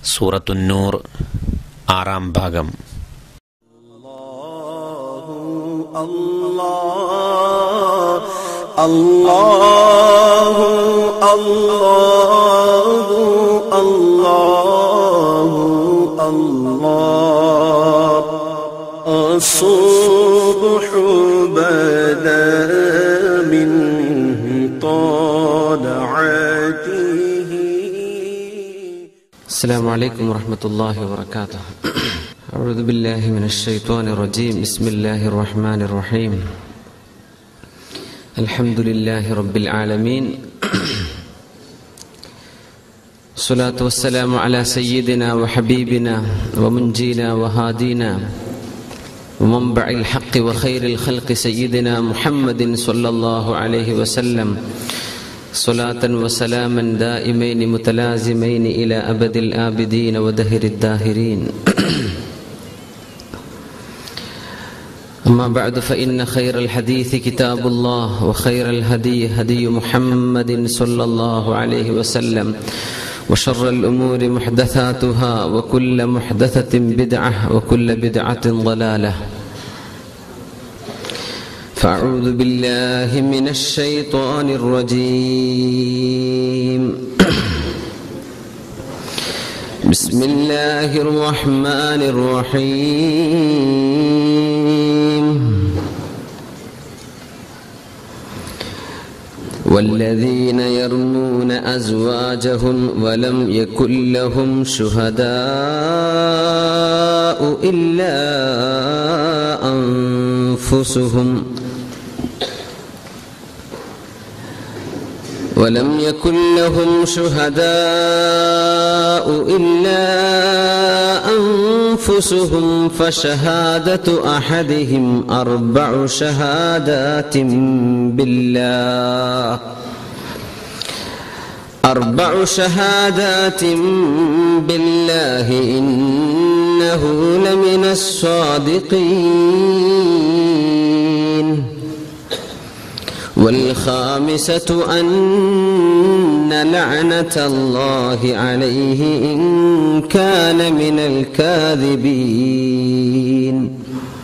സൂറത്തുന്നൂർ ആറാം ഭാഗം الله الله الله الله الصبح بدا من طلعته السلام عليكم ورحمة الله وبركاته أعوذ بالله من الشيطان الرجيم بسم الله الرحمن الرحيم الحمد لله رب العالمين الصلاة والسلام على سيدنا وحبيبنا ومنجينا وهادينا ومنبع الحق وخير الخلق سيدنا محمد صلى الله عليه وسلم صلاة وسلاما دائمين متلازمين إلى أبد الآبدين ودهر الداهرين أما بعد فإن خير الحديث كتاب الله وخير الهدي هدي محمد صلى الله عليه وسلم وشر الأمور محدثاتها وكل محدثة بدعة وكل بدعة ضلالة فأعوذ بالله من الشيطان الرجيم بسم الله الرحمن الرحيم والذين يرمون أزواجهم ولم يكن لهم شهداء إلا أنفسهم ولم يكن لهم شهداء إلا أنفسهم فشهادة أحدهم أربع شهادات بالله أربع شهادات بالله إنه لمن الصادقين والخامسة أن لعنة الله عليه إن كان من الكاذبين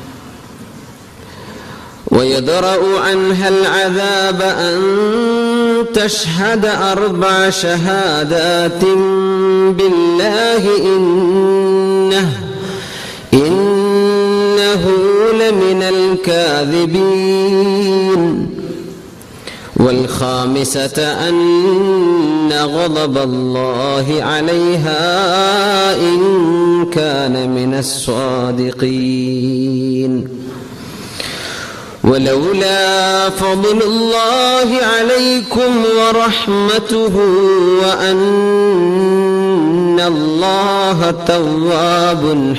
ويدرأ عنها العذاب أن تشهد أربع شهادات بالله إنه إنه لمن الكاذبين والخامسة أن غضب الله عليها إن كان من الصادقين ولولا فضل الله عليكم ورحمته وأن الله تواب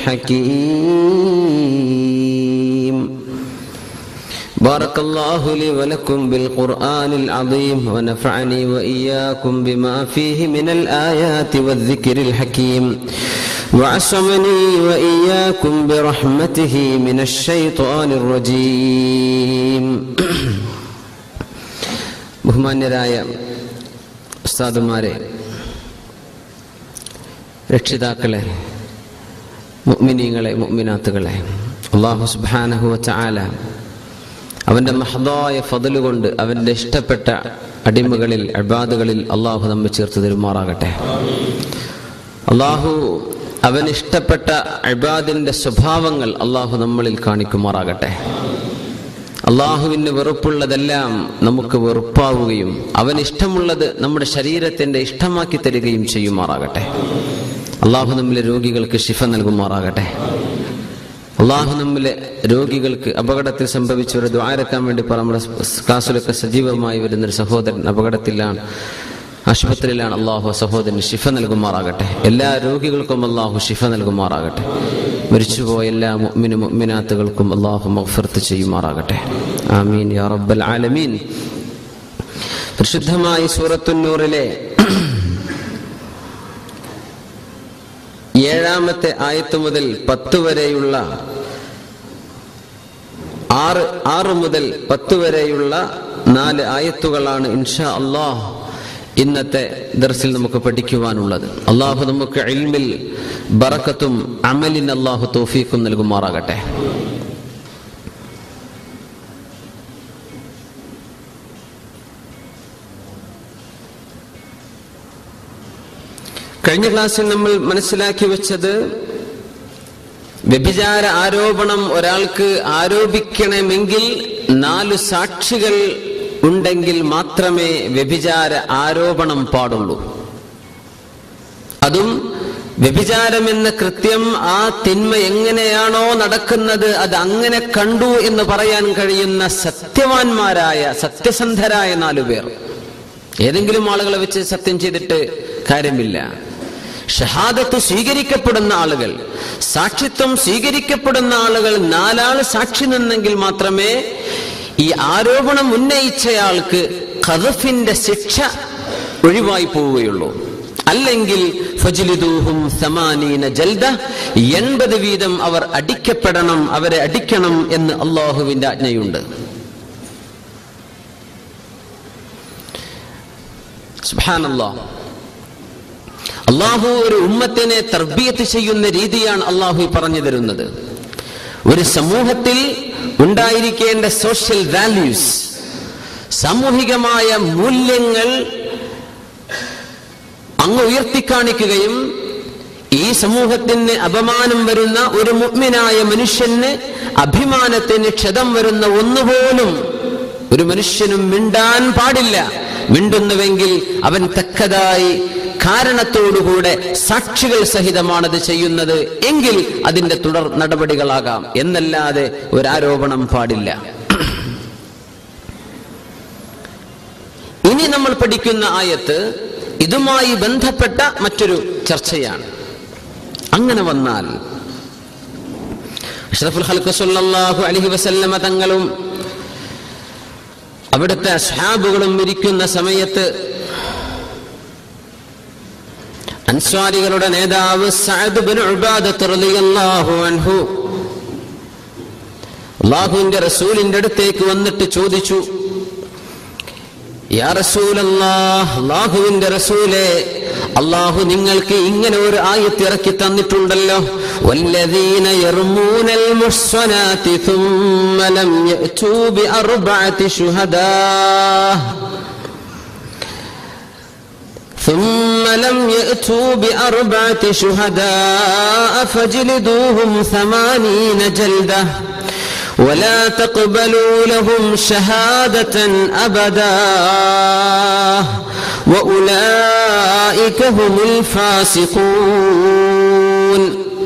حكيم بارك الله لي ولكم بالقرآن العظيم ونفعني وإياكم بما فيه من الآيات والذكر الحكيم وعصمني وإياكم برحمته من الشيطان الرجيم ബഹുമാന്യരായ ഉസ്താദുമാരെ രക്ഷിതാക്കളെ മുഅ്മിനീങ്ങളെ മുഅ്മിനാത്തുകളെ അള്ളാഹു സുബ്ഹാനഹു വതആല അവന്റെ മഹദായ ഫضل കൊണ്ട് അവന്റെ ഇഷ്ടപ്പെട്ട അടിമകളിൽ അബാദുകളിൽ അള്ളാഹു നമ്മെ ചേർത്ത് തരുമാറാകട്ടെ അള്ളാഹു അവൻ ഇഷ്ടപ്പെട്ട അബാദിന്റെ സ്വഭാവങ്ങൾ അള്ളാഹു നമ്മളിൽ കാണിക്കുമാറാകട്ടെ അള്ളാഹുവിന് വെറുപ്പുള്ളതെല്ലാം നമുക്ക് വെറുപ്പാവുകയും അവൻ ഇഷ്ടമുള്ളത് നമ്മുടെ ശരീരത്തിന്റെ ഇഷ്ടമാക്കി തരികയും ചെയ്യുമാറാകട്ടെ അള്ളാഹു നമ്മിലെ രോഗികൾക്ക് ശിഫ നൽകുമാറാകട്ടെ അള്ളാഹു നമ്മിലെ രോഗികൾക്ക് അപകടത്തിൽ സംഭവിച്ചവരെ ദ്വാരക്കാൻ വേണ്ടി പറ നമ്മുടെ ക്ലാസ്സിലൊക്കെ സജീവമായി വരുന്നൊരു സഹോദരൻ അപകടത്തിലാണ് ആശുപത്രിയിലാണ് അള്ളാഹു സഹോദരന് ശിഫ നൽകുമാറാകട്ടെ എല്ലാ രോഗികൾക്കും അള്ളാഹു ശിഫ നൽകുമാറാകട്ടെ മരിച്ചുപോയ എല്ലാ മുഅ്മിനു മുഅ്മിനാത്തുകൾക്കും അള്ളാഹു മഗ്ഫിറത്ത് ചെയ്യുമാറാകട്ടെ ആമീൻ യാ റബ്ബൽ ആലമീൻ പരിശുദ്ധമായ സൂറത്തുന്നൂറിലെ ഏഴാമത്തെ ആയത്ത് മുതൽ പത്ത് വരെയുള്ള ആറ് ആറ് മുതൽ പത്ത് വരെയുള്ള നാല് ആയത്തുകളാണ് ഇൻഷാ അള്ളാഹ് ഇന്നത്തെ ദർസിൽ നമുക്ക് പഠിക്കുവാനുള്ളത് അള്ളാഹു നമുക്ക് ഇൽമിൽ ബറക്കത്തും അമലിന് അള്ളാഹു തോഫീക്കും നൽകുമാറാകട്ടെ കഴിഞ്ഞ ക്ലാസ്സിൽ നമ്മൾ മനസ്സിലാക്കി വെച്ചത് വ്യഭിചാര ആരോപണം ഒരാൾക്ക് ആരോപിക്കണമെങ്കിൽ നാലു സാക്ഷികൾ ഉണ്ടെങ്കിൽ മാത്രമേ വ്യഭിചാര ആരോപണം പാടുള്ളൂ അതും വ്യഭിചാരമെന്ന കൃത്യം ആ തിന്മ എങ്ങനെയാണോ നടക്കുന്നത് അത് അങ്ങനെ കണ്ടു എന്ന് പറയാൻ കഴിയുന്ന സത്യവാന്മാരായ സത്യസന്ധരായ നാലുപേർ ഏതെങ്കിലും ആളുകളെ വെച്ച് സത്യം ചെയ്തിട്ട് കാര്യമില്ല ഷഹാദത്ത് സ്വീകരിക്കപ്പെടുന്ന ആളുകൾ സാക്ഷിത്വം സ്വീകരിക്കപ്പെടുന്ന ആളുകൾ നാലാൾ സാക്ഷി നിന്നെങ്കിൽ മാത്രമേ ഈ ആരോപണം ഉന്നയിച്ചയാൾക്ക് ഖദഫിന്റെ ശിക്ഷ ഒഴിവായി പോവുകയുള്ളൂ അല്ലെങ്കിൽ ഫജ്ലിദൂഹും സമാനീന ജൽദ എൺപത് വീതം അവർ അടിക്കപ്പെടണം അവരെ അടിക്കണം എന്ന് അള്ളാഹുവിന്റെ ആജ്ഞയുണ്ട് സുബ്ഹാനല്ലാഹ് അള്ളാഹു ഒരു ഉമ്മത്തിനെ തർബീയത്ത് ചെയ്യുന്ന രീതിയാണ് അള്ളാഹു പറഞ്ഞു തരുന്നത് ഒരു സമൂഹത്തിൽ ഉണ്ടായിരിക്കേണ്ട സോഷ്യൽ വാല്യൂസ് സാമൂഹികമായ മൂല്യങ്ങൾ അങ്ങ് ഉയർത്തിക്കാണിക്കുകയും ഈ സമൂഹത്തിന് അപമാനം വരുന്ന ഒരു മുഗ്മിനായ മനുഷ്യന് അഭിമാനത്തിന് ക്ഷതം വരുന്ന ഒന്നുപോലും ഒരു മനുഷ്യനും മിണ്ടാൻ പാടില്ല മിണ്ടുന്നുവെങ്കിൽ അവൻ തക്കതായി കാരണത്തോടുകൂടെ സാക്ഷികൾ സഹിതമാണത് ചെയ്യുന്നത് എങ്കിൽ അതിന്റെ തുടർ നടപടികളാകാം എന്നല്ലാതെ ഒരാരോപണം പാടില്ല ഇനി നമ്മൾ പഠിക്കുന്ന ആയത്ത് ഇതുമായി ബന്ധപ്പെട്ട മറ്റൊരു ചർച്ചയാണ് അങ്ങനെ വന്നാൽ അഷ്റഫുൽ ഹൽക്ക് സല്ലല്ലാഹു അലൈഹി വസല്ലമ തങ്ങളും അവിടുത്തെ അസ്ഹാബുകളും ഇരിക്കുന്ന സമയത്ത് അൻസ്വാരികളുടെ നേതാവ് സഅദ് ബിൻ ഉബാദത്ത് റളിയല്ലാഹു അൻഹു അള്ളാഹുവിന്റെ റസൂലിന്റെ അടുത്തേക്ക് വന്നിട്ട് ചോദിച്ചു യാ റസൂലല്ലാഹ് അള്ളാഹുവിന്റെ റസൂലേ അള്ളാഹു നിങ്ങൾക്ക് ഇങ്ങനെ ഒരു ആയത്ത് ഇറക്കി തന്നിട്ടുണ്ടല്ലോ والذين يرمون المحصنات ثم لم يأتوا بأربعة شهداء ثم لم يأتوا بأربعة شهداء فاجلدوهم ثمانين جلدة ولا تقبلوا لهم شهادة أبدا وأولئك هم الفاسقون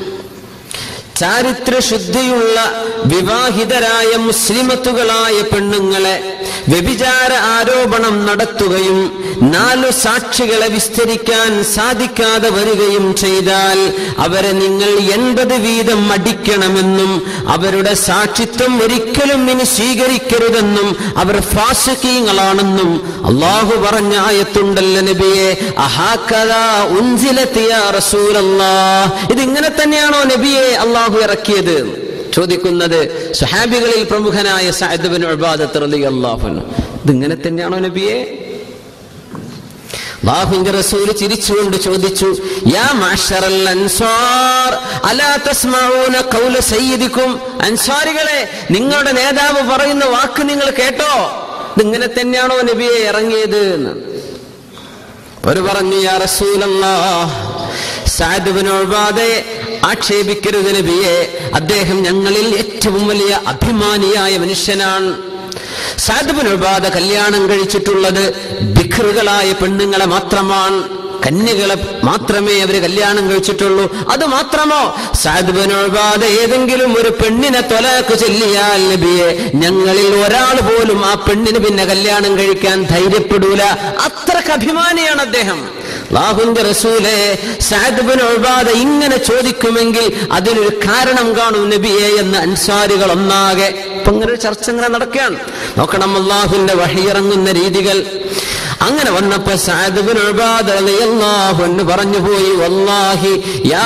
ചാരിത്രശുദ്ധിയുള്ള വിവാഹിതരായ മുസ്ലിമത്തുകളായ പെണ്ണുങ്ങളെ വ്യഭിചാര ആരോപണം നടത്തുകയും നാലു സാക്ഷികളെ വിസ്തരിക്കാൻ സാധിക്കാതെ വരികയും ചെയ്താൽ അവരെ നിങ്ങൾ എൺപത് വീതം അടിക്കണമെന്നും അവരുടെ സാക്ഷിത്വം ഒരിക്കലും ഇനി സ്വീകരിക്കരുതെന്നും അവർ ഫാസകീങ്ങളാണെന്നും അള്ളാഹു പറഞ്ഞ ആയത്തുണ്ടല്ലോ നബിയെ അഹാക്കഥാ ഉൻസിലത്തിയ റസൂലല്ലാ ഇതിങ്ങനെ തന്നെയാണോ നബിയെ അള്ളാഹു ഇറക്കിയത് ചോദിക്കുന്നത് സുഹാബികളിൽ പ്രമുഖനായ സഅദ് ബിൻ ഉബാദത്ത് റളിയല്ലാഹു അൻഹു ഇതിങ്ങനെ തന്നെയാണോ നബിയെ അള്ളാഹുവിന്റെ റസൂൽ ചിരിച്ചുകൊണ്ട് ചോദിച്ചു യാ മാഷറൽ അൻസാർ അലാ തസ്മഊന ഖൗല സയ്യിദിക്കും അൻസാരികളെ നിങ്ങളുടെ നേതാവ് പറയുന്ന വാക്ക് നിങ്ങൾ കേട്ടോ ഇതിങ്ങനെ തന്നെയാണോ നബിയെ ഇറങ്ങിയത് എന്ന് ഒരു പറഞ്ഞു യാ റസൂലല്ലാഹ് സഅദ് ബിൻ ഉബാദയെ ആക്ഷേപിക്കരുത് നബിയെ അദ്ദേഹം ഞങ്ങളിൽ ഏറ്റവും വലിയ അഭിമാനിയായ മനുഷ്യനാണ് സാധുബനുബാധ കല്യാണം കഴിച്ചിട്ടുള്ളത് ബിഖറുകളായ പെണ്ണുങ്ങളെ മാത്രമാണ് കന്യകളെ മാത്രമേ അവര് കല്യാണം കഴിച്ചിട്ടുള്ളൂ അത് മാത്രമോ സാധുബനുബാധ ഏതെങ്കിലും ഒരു പെണ്ണിനെ തൊലാക്ക് ചെല്ലിയാൽ നബിയെ ഞങ്ങളിൽ ഒരാൾ പോലും ആ പെണ്ണിന് പിന്നെ കല്യാണം കഴിക്കാൻ ധൈര്യപ്പെടൂല അത്രക്ക് അഭിമാനിയാണ് അദ്ദേഹം ലാഹുന്റെ റസൂലെ സാദുബിൻ ഒഴിവാതെ ഇങ്ങനെ ചോദിക്കുമെങ്കിൽ അതിനൊരു കാരണം കാണും നബിയെ എന്ന് അൻസാരികൾ ഒന്നാകെ ഇപ്പൊ ഇങ്ങനെ ഒരു ചർച്ച ഇങ്ങനെ നടക്കുകയാണ് നോക്കണം അള്ളാഹുവിന്റെ വഹിയിറങ്ങുന്ന രീതികൾ അങ്ങനെ വന്നപ്പോ സഅദ് ഇബ്നു ഉബാദ റളിയല്ലാഹു അൻഹു പറഞ്ഞു പോയി വല്ലാഹി യാ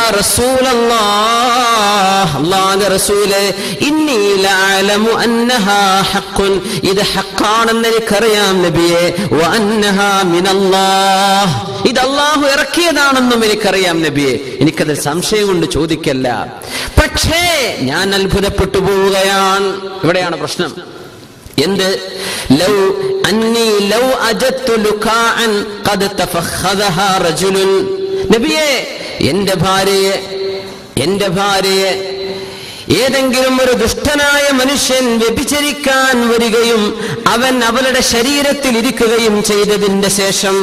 റസൂലല്ലാഹ് അല്ലാഹുവിന്റെ റസൂലേ ഇന്നി ലഅലമു അന്നഹാ ഹഖ്ഖുൻ ഇത് ഹഖാണെന്ന് എനിക്കറിയാം നബിയെ വ അന്നഹാ മിനല്ലാഹ് ഇത് അല്ലാഹു ഇറക്കിയതാണെന്നും എനിക്കറിയാം നബിയെ എനിക്കതിൽ സംശയം കൊണ്ട് ചോദിക്കല്ല പക്ഷേ ഞാൻ അത്ഭുതപ്പെട്ടു പോവുകയാണ് ഇവിടെയാണ് പ്രശ്നം എന്ത് ലൗ അന്നി ലൗ അജത്തു ലുകാഅൻ ഖദ് തഫഖദഹാ റജുലുൻ നബിയേ എന്റെ ഭാര്യയെ എന്റെ ഭാര്യയെ ഏതെങ്കിലും ഒരു ദുഷ്ടനായ മനുഷ്യൻ വ്യഭിചരിക്കാൻ വരികയും അവൻ അവളുടെ ശരീരത്തിൽ ഇരിക്കുകയും ചെയ്തതിന്റെ ശേഷം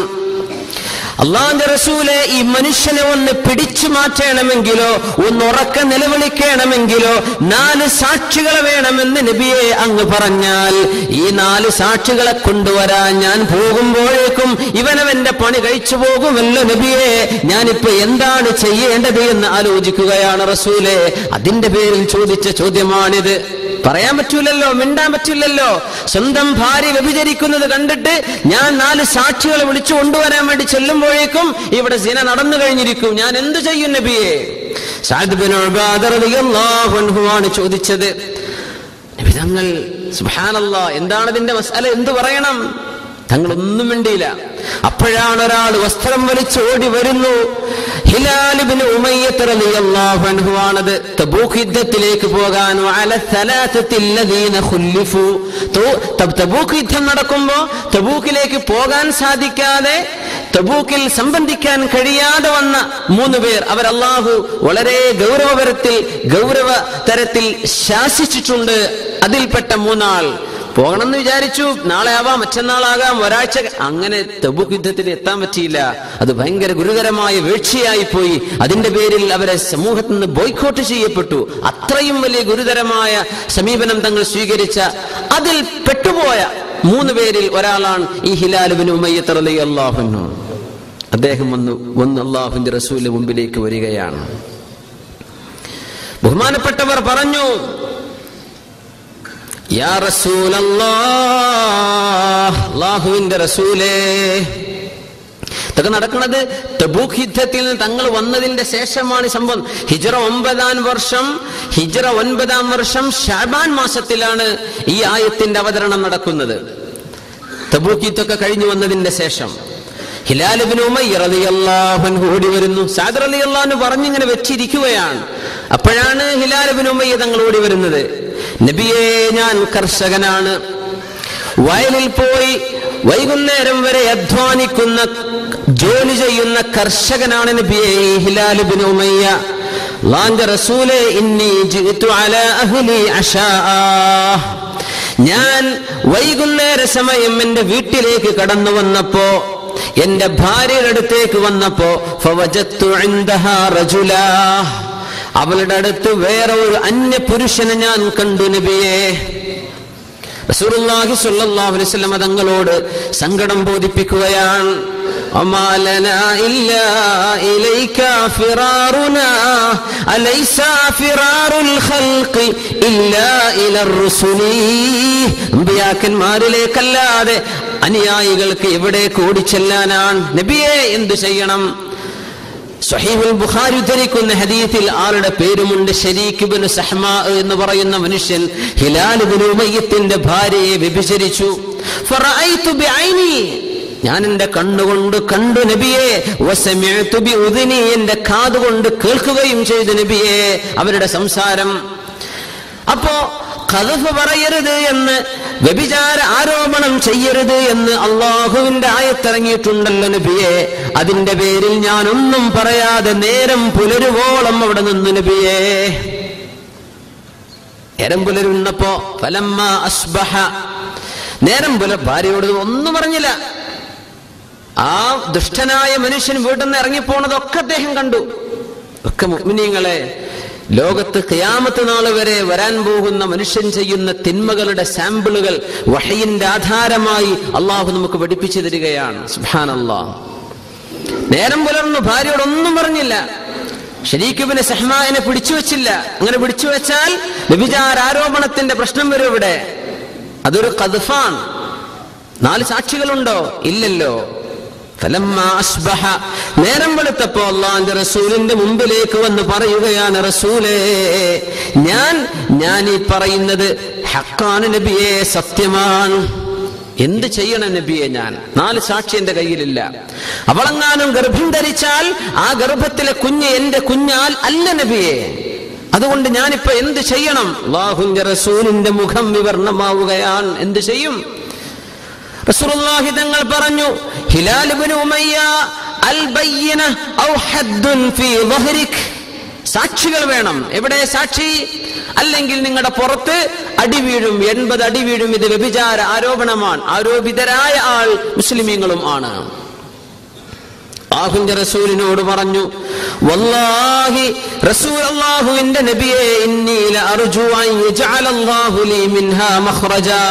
അള്ളാന്റെ റസൂലെ ഈ മനുഷ്യനെ ഒന്ന് പിടിച്ചു മാറ്റണമെങ്കിലോ ഒന്ന് ഉറക്ക നിലവിളിക്കണമെങ്കിലോ നാല് സാക്ഷികളെ വേണമെന്ന് നബിയെ അങ്ങ് പറഞ്ഞാൽ ഈ നാല് സാക്ഷികളെ കൊണ്ടുവരാൻ ഞാൻ പോകുമ്പോഴേക്കും ഇവനവന്റെ പണി കഴിച്ചു പോകുമല്ലോ നബിയെ ഞാനിപ്പോ എന്താണ് ചെയ്യേണ്ടത് എന്ന് ആലോചിക്കുകയാണ് റസൂലെ അതിന്റെ പേരിൽ ചോദിച്ച ചോദ്യമാണിത് പറയാൻ പറ്റൂലല്ലോ മിണ്ടാൻ പറ്റില്ലല്ലോ സ്വന്തം ഭാര്യ വ്യഭിചരിക്കുന്നത് കണ്ടിട്ട് ഞാൻ നാല് സാക്ഷികളെ വിളിച്ചു കൊണ്ടുവരാൻ വേണ്ടി ചെല്ലുമ്പോഴേക്കും ഇവിടെ സിന നടന്നു കഴിഞ്ഞിരിക്കും ഞാൻ എന്തു ചെയ്യും നബിയെ സഅദ് ബിൻ ഉബാദ റളിയല്ലാഹു അൻഹു ആണ് ചോദിച്ചത് നബി തങ്ങൾ സുബ്ഹാനല്ലാ എന്താണ് ഇതിന്റെ മസാല എന്തു പറയണം തങ്ങൾ ഒന്നും മിണ്ടിയില്ല അപ്പോഴാണ് ഒരാൾ വസ്ത്രം വലിച്ച് ഓടി വരുന്നു ഹിലാലിബിന് ഉമയ്യത്ത് റളിയല്ലാഹു അൻഹു ആണത് തബൂക്ക് യുദ്ധത്തിലേക്ക് പോകാൻ വഅല സലാസത്തിൽ ലദീന ഖുല്ലിഫു തൂ- ത- തബൂക്ക് യുദ്ധം നടക്കുമ്പോ തബൂക്കിലേക്ക് പോകാൻ സാധിക്കാതെ തബൂക്കിൽ സംബന്ധിക്കാൻ കഴിയാതെ വന്ന മൂന്ന് പേർ അവർ അള്ളാഹു വളരെ ഗൗരവതരത്തിൽ ഗൗരവ തരത്തിൽ ശാസിച്ചിട്ടുണ്ട് അതിൽപ്പെട്ട മൂന്നാൾ പോകണമെന്ന് വിചാരിച്ചു നാളെ ആവാം മറ്റന്നാളാകാം ഒരാഴ്ച അങ്ങനെ തബൂക്ക് യുദ്ധത്തിൽ എത്താൻ പറ്റിയില്ല അത് ഭയങ്കര ഗുരുതരമായ വീഴ്ചയായി പോയി അതിന്റെ പേരിൽ അവരെ സമൂഹത്തിൽ നിന്ന് ബോയ്ക്കോട്ട് ചെയ്യപ്പെട്ടു അത്രയും വലിയ ഗുരുതരമായ സമീപനം തങ്ങൾ സ്വീകരിച്ച അതിൽ പെട്ടുപോയ മൂന്ന് പേരിൽ ഒരാളാണ് ഈ ഹിലാലുബിന് ഉമയ്യത്തറലി അള്ളാഹുനു അദ്ദേഹം വന്നു വന്ന് അള്ളാഹുവിന്റെ റസൂലിന്റെ മുമ്പിലേക്ക് വരികയാണ് ബഹുമാനപ്പെട്ടവർ പറഞ്ഞു യാ റസൂലല്ലാഹ് അല്ലാഹുവിന്റെ റസൂലേ ഇതൊക്കെ നടക്കുന്നത് തബൂക്ക് യുദ്ധത്തിൽ നിന്ന് തങ്ങൾ വന്നതിന്റെ ശേഷമാണ് ഈ സംഭവം ഹിജറ ഒമ്പതാം വർഷം ഹിജറ ഒൻപതാം വർഷം ഷാബാൻ മാസത്തിലാണ് ഈ ആയത്തിന്റെ അവതരണം നടക്കുന്നത് തബൂക്ക് യുദ്ധമൊക്കെ കഴിഞ്ഞു വന്നതിന്റെ ശേഷം ഹിലാലുബിൻ ഉമയ്യറിയാഹു ഓടി വരുന്നു സാദർ അലി അള്ളഹാന് പറഞ്ഞിങ്ങനെ വെച്ചിരിക്കുകയാണ് അപ്പോഴാണ് ഹിലാലുബിൻ ഉമയ്യ തങ്ങൾ ഓടി വരുന്നത് നബിയെ ഞാൻ കർഷകനാണ് വയലിൽ പോയി വൈകുന്നേരം വരെ അധ്വാനിക്കുന്ന ജോലി ചെയ്യുന്ന കർഷകനാണ് നബിയെ ഈ ഹിലാലുബിൻ ഉമയ്യ അള്ളാന്റെ റസൂലെ ഇന്നി ജിഇതു അലാ അഹ്ലി അശാആ ഞാൻ വൈകുന്നേര സമയം എന്റെ വീട്ടിലേക്ക് കടന്നു വന്നപ്പോ എന്റെ ഭാര്യയുടെ അടുത്തേക്ക് വന്നപ്പോ ഫവജത്തു ഇൻദഹാ റജുലാ. അവളുടെ അടുത്ത് വേറെ ഒരു അന്യ പുരുഷനെ ഞാൻ കണ്ടു നബിയെ റസൂലുള്ളാഹി സ്വല്ലല്ലാഹു അലൈഹി വസല്ലം തങ്ങളോട് സങ്കടം ബോധിപ്പിക്കുകയാണ് وما لنا إلا إليك فرارنا أليس فرار الخلق إلا إلى الرسل അമ്പിയാക്കന്മാരിലേക്കല്ലാതെ അനുയായികൾക്ക് എവിടേക്ക് ഓടിച്ചെല്ലാനാണ് നബിയെ എന്തു ചെയ്യണം സഹീഹുൽ ബുഖാരി ഉദ്ധരിക്കുന്ന ഹദീസിൽ ആളുടെ പേരുമുണ്ട് ഷരീഖ് ഇബ്നു സഹ്മാ എന്ന് പറയുന്ന മനുഷ്യൻ ഹിലാൽ ഇബ്നു ഉമയ്യത്തിന്റെ ഭാര്യയെ വ്യഭിചരിച്ചു ഫറഅയ്തു ബിഐനി ഞാൻ എന്റെ കണ്ണുകൊണ്ട് കണ്ടു നബിയെ വസമിഅ്തു ബിഉദ്നി എന്റെ കാതുകൊണ്ട് കേൾക്കുകയും ചെയ്തു നബിയെ അവരുടെ സംസാരം അപ്പോ കഥഫ് പറയരുത് എന്ന് വ്യഭിചാര ആരോപണം ചെയ്യരുത് എന്ന് അള്ളാഹുവിന്റെ ആയത്തിറങ്ങിയിട്ടുണ്ടല്ലോ നബിയെ അതിന്റെ പേരിൽ ഞാൻ ഒന്നും പറയാതെ നേരം പുലരുവോളം അവിടെ നിന്ന് നബിയെ നേരം പുലരുന്നപ്പോ ഫലമ്മ അസ്ബഹ നേരം പുലർ ഭാര്യയോട് ഒന്നും പറഞ്ഞില്ല ആ ദുഷ്ടനായ മനുഷ്യൻ വീട്ടിൽ നിന്ന് ഇറങ്ങിപ്പോണതൊക്കെ അദ്ദേഹം കണ്ടു ഒക്കെ മുഗ്മിനീങ്ങളെ ലോകത്ത് ഖിയാമത്ത് നാൾ വരെ വരാൻ പോകുന്ന മനുഷ്യൻ ചെയ്യുന്ന തിന്മകളുടെ സാമ്പിളുകൾ വഹയിന്റെ ആധാരമായി അള്ളാഹു നമുക്ക് പഠിപ്പിച്ചു തരികയാണ് സുഹാനല്ലാ നേരം പുലർന്നു ഭാര്യയോട് ഒന്നും പറഞ്ഞില്ല ഷരീഖുബിന് സഹ്മാനെ പിടിച്ചു വെച്ചില്ല അങ്ങനെ പിടിച്ചു വെച്ചാൽ വ്യഭിചാര ആരോപണത്തിന്റെ പ്രശ്നം വരും ഇവിടെ അതൊരു കദ്ഫാണ് നാല് സാക്ഷികളുണ്ടോ ഇല്ലല്ലോ ഫലമ്മ അസ്ബഹ നേരം വെളുത്തപ്പോ അള്ളാന്റെ റസൂലിന്റെ മുമ്പിലേക്ക് വന്ന് പറയുകയാണ് റസൂലേ ഞാൻ ഞാൻ ഈ പറയുന്നത് ഹക്കാണ് നബിയെ സത്യമാണ് എന്ത് ചെയ്യണം നബിയെ ഞാൻ നാല് സാക്ഷി എന്റെ കയ്യിലില്ല അവളെങ്ങാനും ഗർഭം ധരിച്ചാൽ ആ ഗർഭത്തിലെ കുഞ്ഞ് എന്റെ കുഞ്ഞാൽ അല്ല നബിയെ അതുകൊണ്ട് ഞാനിപ്പോ എന്ത് ചെയ്യണം അള്ളാഹുന്റെ റസൂലിന്റെ മുഖം വിവരണമാവുകയാണ് എന്ത് ചെയ്യും റസൂലുള്ളാഹി തങ്ങൾ പറഞ്ഞു ഹിലാൽ ഇബ്നു ഉമയ്യ അൽ ബയ്യന ഔ ഹദ്ദുൻ ഫീ ളഹ്രിക് സാക്ഷികൾ വേണം എവിടെ സാക്ഷി അല്ലെങ്കിൽ നിങ്ങളുടെ പുറത്ത് അടി വീഴും എൺപത് അടി വീഴും ഇത് വ്യഭിചാര ആരോപണമാണ് ആരോപിതരായ ആൾ മുസ്ലിമീങ്ങളും ആണ് ആഹുന്റെ റസൂലിനോട് പറഞ്ഞു വല്ലാഹി റസൂൽ അല്ലാഹുവിന്റെ നബിയെ ഇന്നീല അർജു അൻ യജഅലല്ലാഹു ലീ മിൻഹാ മഖ്റജാ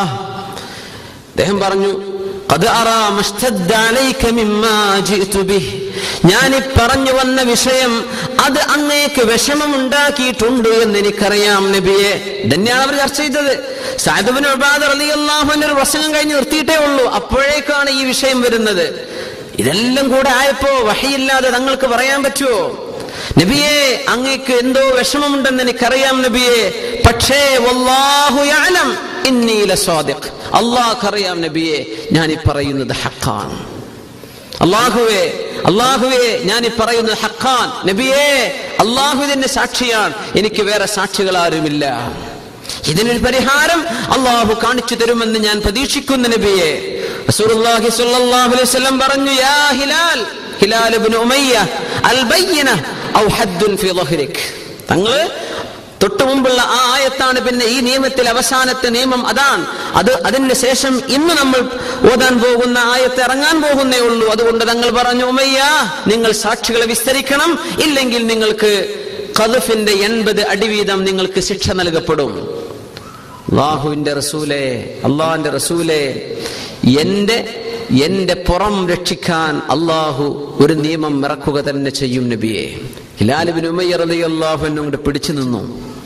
അദ്ദേഹം പറഞ്ഞു "ഖദ് അറാ മസ്തദ്ദ അലൈക മിമ്മാ ജിഅ്തു ബിഹ്." ഞാൻ ഈ പറഞ്ഞു വന്ന വിഷയം അത് അങ്ങേക്ക് വിഷമമുണ്ടാക്കിയിട്ടുണ്ട് എന്ന് എനിക്കറിയാം നബിയെ തന്നെയാണ് അവർ ചർച്ച ചെയ്തത് സാഹിബിന് റളിയല്ലാഹുവിന്റെ ഒരു പ്രസംഗം കഴിഞ്ഞ് നിർത്തിയിട്ടേ ഉള്ളൂ അപ്പോഴേക്കാണ് ഈ വിഷയം വരുന്നത് ഇതെല്ലാം കൂടെ ആയപ്പോ വഹയില്ലാതെ തങ്ങൾക്ക് പറയാൻ പറ്റുമോ നബിയെ അങ്ങേക്ക് എന്തോ വിഷമമുണ്ടെന്ന് എനിക്കറിയാം നബിയെ പക്ഷേ വല്ലാഹു യഅലം ഇന്നി ലസ്വാദിഖ് അല്ലാഹ് അറിയാം നബിയെ ഞാൻ ഈ പറയുന്നത് ഹഖാണ് അള്ളാഹുവേ അള്ളാഹുവേ ഞാൻ ഈ പറയുന്നത് ഹഖാൻ നബിയേ അള്ളാഹു ഇതിന്റെ സാക്ഷിയാണ് എനിക്ക് വേറെ സാക്ഷികൾ ആരുമില്ല ഇതിനൊരു പരിഹാരം അള്ളാഹു കാണിച്ചു തരുമെന്ന് ഞാൻ പ്രതീക്ഷിക്കുന്ന നബിയെ റസൂലുള്ളാഹി സ്വല്ലല്ലാഹു അലൈഹി വസല്ലം പറഞ്ഞു യാ ഹിലാൽ ഹിലാൽ ഇബ്നു ഉമയ്യ അൽ ബയ്യന ഔ ഹദ്ദുൻ ഫീ ളഹ്രിക് തങ്ങള് തൊട്ടു മുമ്പുള്ള ആ ആയത്താണ് പിന്നെ ഈ നിയമത്തിൽ അവസാനത്തെ നിയമം അതാണ് അത് അതിന് ശേഷം ഇന്ന് നമ്മൾ ഓതാൻ പോകുന്ന ആയത്ത് ഇറങ്ങാൻ പോകുന്നേ ഉള്ളൂ അതുകൊണ്ട് തങ്ങൾ പറഞ്ഞു ഉമയ്യ നിങ്ങൾ സാക്ഷികളെ വിസ്തരിക്കണം ഇല്ലെങ്കിൽ നിങ്ങൾക്ക് കതുഫിന്റെ എൺപത് അടിവീതം നിങ്ങൾക്ക് ശിക്ഷ നൽകപ്പെടും അള്ളാഹുവിന്റെ റസൂലെ അള്ളാഹിന്റെ റസൂലെ എന്റെ എന്റെ പുറം രക്ഷിക്കാൻ അള്ളാഹു ഒരു നിയമം ഇറക്കുക തന്നെ ചെയ്യും നബിയെ ഹിലാലിബിൻ ഉമയ്യർ അലി അള്ളാഹു എന്നോട് പിടിച്ചു നിന്നു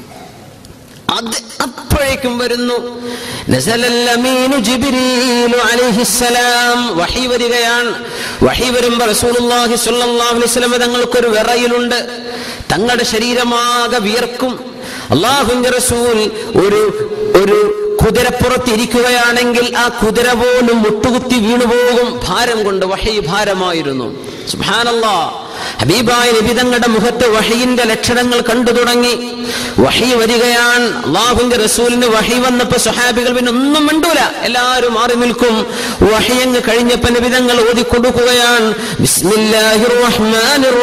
അത് അപ്പോഴേക്കും വരുന്നു നസലൽ അമീനു ജിബ്രീലു അലൈഹിസ്സലാം വഹി വരികയാണ് വഹി വരുമ്പോ റസൂലുള്ളാഹി സ്വല്ലല്ലാഹു അലൈഹി വസല്ലം തങ്ങൾക്കൊരു വിറയിലുണ്ട് തങ്ങളുടെ ശരീരമാകെ വിയർക്കും അള്ളാഹുവിന്റെ റസൂൽ ഒരു ഒരു കുതിരപ്പുറത്തിരിക്കുകയാണെങ്കിൽ ആ കുതിര പോലും മുട്ടുകുത്തി വീണുപോകും ഭാരം കൊണ്ട് വഹി ഭാരമായിരുന്നു സുബ്ഹാനല്ലാ ഹബീബായ നബി തങ്ങളുടെ മുഖത്ത് വഹയിന്റെ ലക്ഷണങ്ങൾ കണ്ടു തുടങ്ങി വഹി വരികയാണ് അള്ളാഹുവിന്റെ റസൂലിന് വഹി വന്നപ്പോ സ്വഹാബികൾ പിന്നെ ഒന്നും മിണ്ടൂല എല്ലാവരും മാറി നിൽക്കും വഹിയങ്ങ് കഴിഞ്ഞപ്പോ നബിതങ്ങൾ ഓതിക്കൊടുക്കുകയാണ് ബിസ്മില്ലാഹിർ റഹ്മാനിർ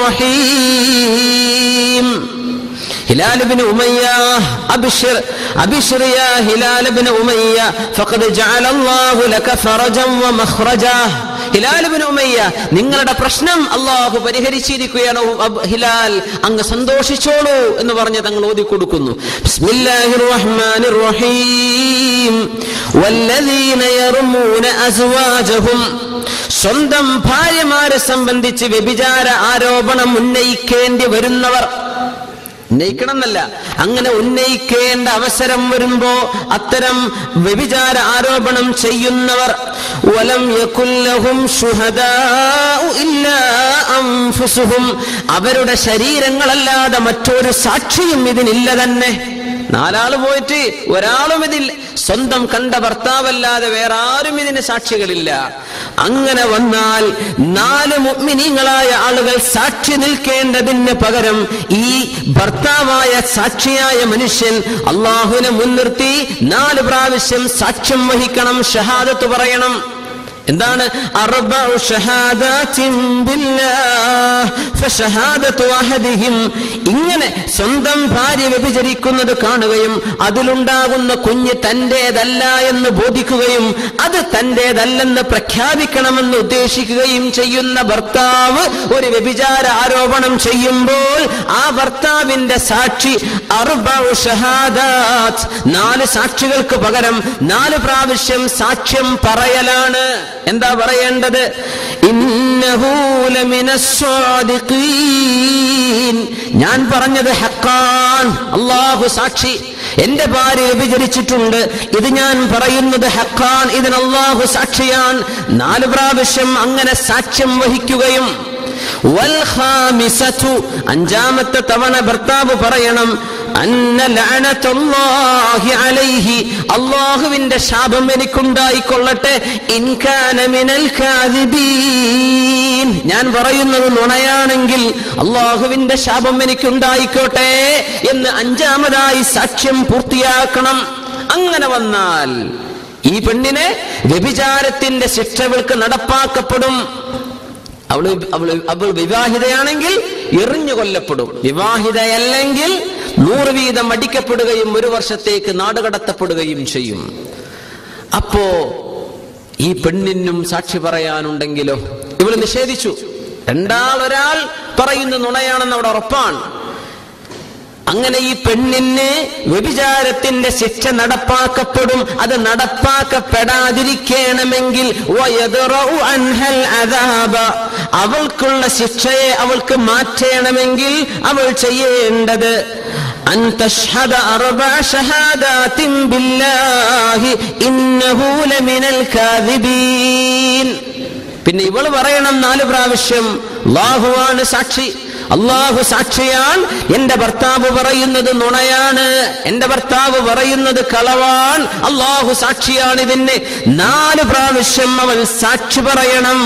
റഹീം هلال بن أمية أبشر أبشر يا هلال بن أمية فقد جعل الله لك فرجا ومخرجا ഹിലാൽ ബിൻ ഉമയ്യ നിങ്ങളുടെ പ്രശ്നം അള്ളാഹു പരിഹരിച്ചിരിക്കുകയാണ് അബ് ഹിലാൽ അങ്ങ് സന്തോഷിച്ചോളൂ എന്ന് പറഞ്ഞ് തങ്ങൾ ഓതി കൊടുക്കുന്നു ബിസ്മില്ലാഹിർ റഹ്മാനിർ റഹീം വല്ലദീന യർമൂന അസ്വാജഹും സ്വന്തം ഭാര്യമാരെ സംബന്ധിച്ച് വ്യഭിചാര ആരോപണം ഉന്നയിക്കേണ്ടി വരുന്നവർ ഉന്നയിക്കണം എന്നല്ല അങ്ങനെ ഉന്നയിക്കേണ്ട അവസരം വരുമ്പോ അത്തരം വ്യഭിചാര ആരോപണം ചെയ്യുന്നവർ വലം യകുല്ലഹും ശുഹദാഉ ഇല്ലാ അൻഫുസുഹും അവരുടെ ശരീരങ്ങളല്ലാതെ മറ്റൊരു സാക്ഷിയും ഇതിനില്ല തന്നെ നാലാള് പോയിട്ട് ഒരാളും ഇതിൽ സ്വന്തം കണ്ട ഭർത്താവല്ലാതെ വേറെ ആരും ഇതിന് സാക്ഷികളില്ല അങ്ങനെ വന്നാൽ നാല് മുഗ്മിനീങ്ങളായ ആളുകൾ സാക്ഷി നിൽക്കേണ്ടതിന് പകരം ഈ ഭർത്താവായ സാക്ഷിയായ മനുഷ്യൻ അള്ളാഹുവിനെ മുൻനിർത്തി നാല് പ്രാവശ്യം സാക്ഷ്യം വഹിക്കണം ഷഹാദത്ത് പറയണം എന്താണ് അർബഉ ഷഹാദാത്തിൻ ബില്ലാഹ് ഫഷഹാദത്തു അഹദിഹിം ഇങ്ങനെ സ്വന്തം ഭാര്യ വ്യഭിചരിക്കുന്നത് കാണുകയും അതിലുണ്ടാകുന്ന കുഞ്ഞ് തന്റേതല്ല എന്ന് ബോധിക്കുകയും അത് തന്റേതല്ലെന്ന് പ്രഖ്യാപിക്കണമെന്ന് ഉദ്ദേശിക്കുകയും ചെയ്യുന്ന ഭർത്താവ് ഒരു വ്യഭിചാര ആരോപണം ചെയ്യുമ്പോൾ ആ ഭർത്താവിന്റെ സാക്ഷി അർബഉ ഷഹാദാത്ത് നാല് സാക്ഷികൾക്ക് പകരം നാല് പ്രാവശ്യം സാക്ഷ്യം പറയലാണ് എന്താ പറയേണ്ടത് ഇന്നഹു ലമിനസ് സ്വാദിഖീൻ. ഞാൻ പറഞ്ഞത് ഹക്കാൻ അള്ളാഹു സാക്ഷി എന്റെ ഭാര്യ വ്യഭിചരിച്ചിട്ടുണ്ട് ഇത് ഞാൻ പറയുന്നത് ഹക്കാൻ ഇതിന് അള്ളാഹു സാക്ഷിയാണ് നാല് പ്രാവശ്യം അങ്ങനെ സാക്ഷ്യം വഹിക്കുകയും വൽ ഖാമിസതു, അഞ്ചാമത്തെ തവണ ഭർത്താവ് പറയണം അന്ന ലഅനത്തുല്ലാഹി അലൈഹി അള്ളാഹുവിന്റെ ശാപം എനിക്കുണ്ടായിക്കൊള്ളട്ടെ ഇൻ കാന മിനൽ കാദിബീൻ ഞാൻ പറയുന്നത് നുണയാണെങ്കിൽ അള്ളാഹുവിന്റെ ശാപം എനിക്കുണ്ടായിക്കോട്ടെ എന്ന് അഞ്ചാമതായി സാക്ഷ്യം പൂർത്തിയാക്കണം അങ്ങനെ വന്നാൽ ഈ പെണ്ണിനെ വ്യഭിചാരത്തിന്റെ ശിക്ഷകൾക്ക് നടപ്പാക്കപ്പെടും അവള് അവള് അവൾ വിവാഹിതയാണെങ്കിൽ എറിഞ്ഞു കൊല്ലപ്പെടും വിവാഹിതയല്ലെങ്കിൽ നൂറ് വീതം അടിക്കപ്പെടുകയും ഒരു വർഷത്തേക്ക് നാടുകടത്തപ്പെടുകയും ചെയ്യും അപ്പോ ഈ പെണ്ണിനും സാക്ഷി പറയാനുണ്ടെങ്കിലോ ഇവള് നിഷേധിച്ചു രണ്ടാൾ ഒരാൾ പറയുന്ന നുണയാണെന്ന് അവിടെ ഉറപ്പാണ് അങ്ങനെ ഈ പെണ്ണിന് വ്യഭിചാരത്തിന്റെ ശിക്ഷ നടപ്പാക്കപ്പെടും അത് നടപ്പാക്കപ്പെടാതിരിക്കണമെങ്കിൽ വയദ്റഉ അൻഹൽ അദാബ. അവൾക്കുള്ള ശിക്ഷയെ അവൾക്ക് മാറ്റണമെങ്കിൽ അവൾ ചെയ്യേണ്ടത് അൻ തഷ്ഹദ അർബഅ ഷഹാദാത്തിൻ ബില്ലാഹി ഇന്നഹു ലമിനൽ കാദിബീൻ പിന്നെ ഇവള് പറയണം നാല് പ്രാവശ്യം അള്ളാഹുവാണ് സാക്ഷി അള്ളാഹു സാക്ഷിയാൻ എന്റെ ഭർത്താവ് പറയുന്നത് നുണയാണ് എന്റെ ഭർത്താവ് പറയുന്നത് കളവാൻ അള്ളാഹു സാക്ഷിയാണ് ഇതിന് നാല് പ്രാവശ്യം അവൾ സാക്ഷി പറയണം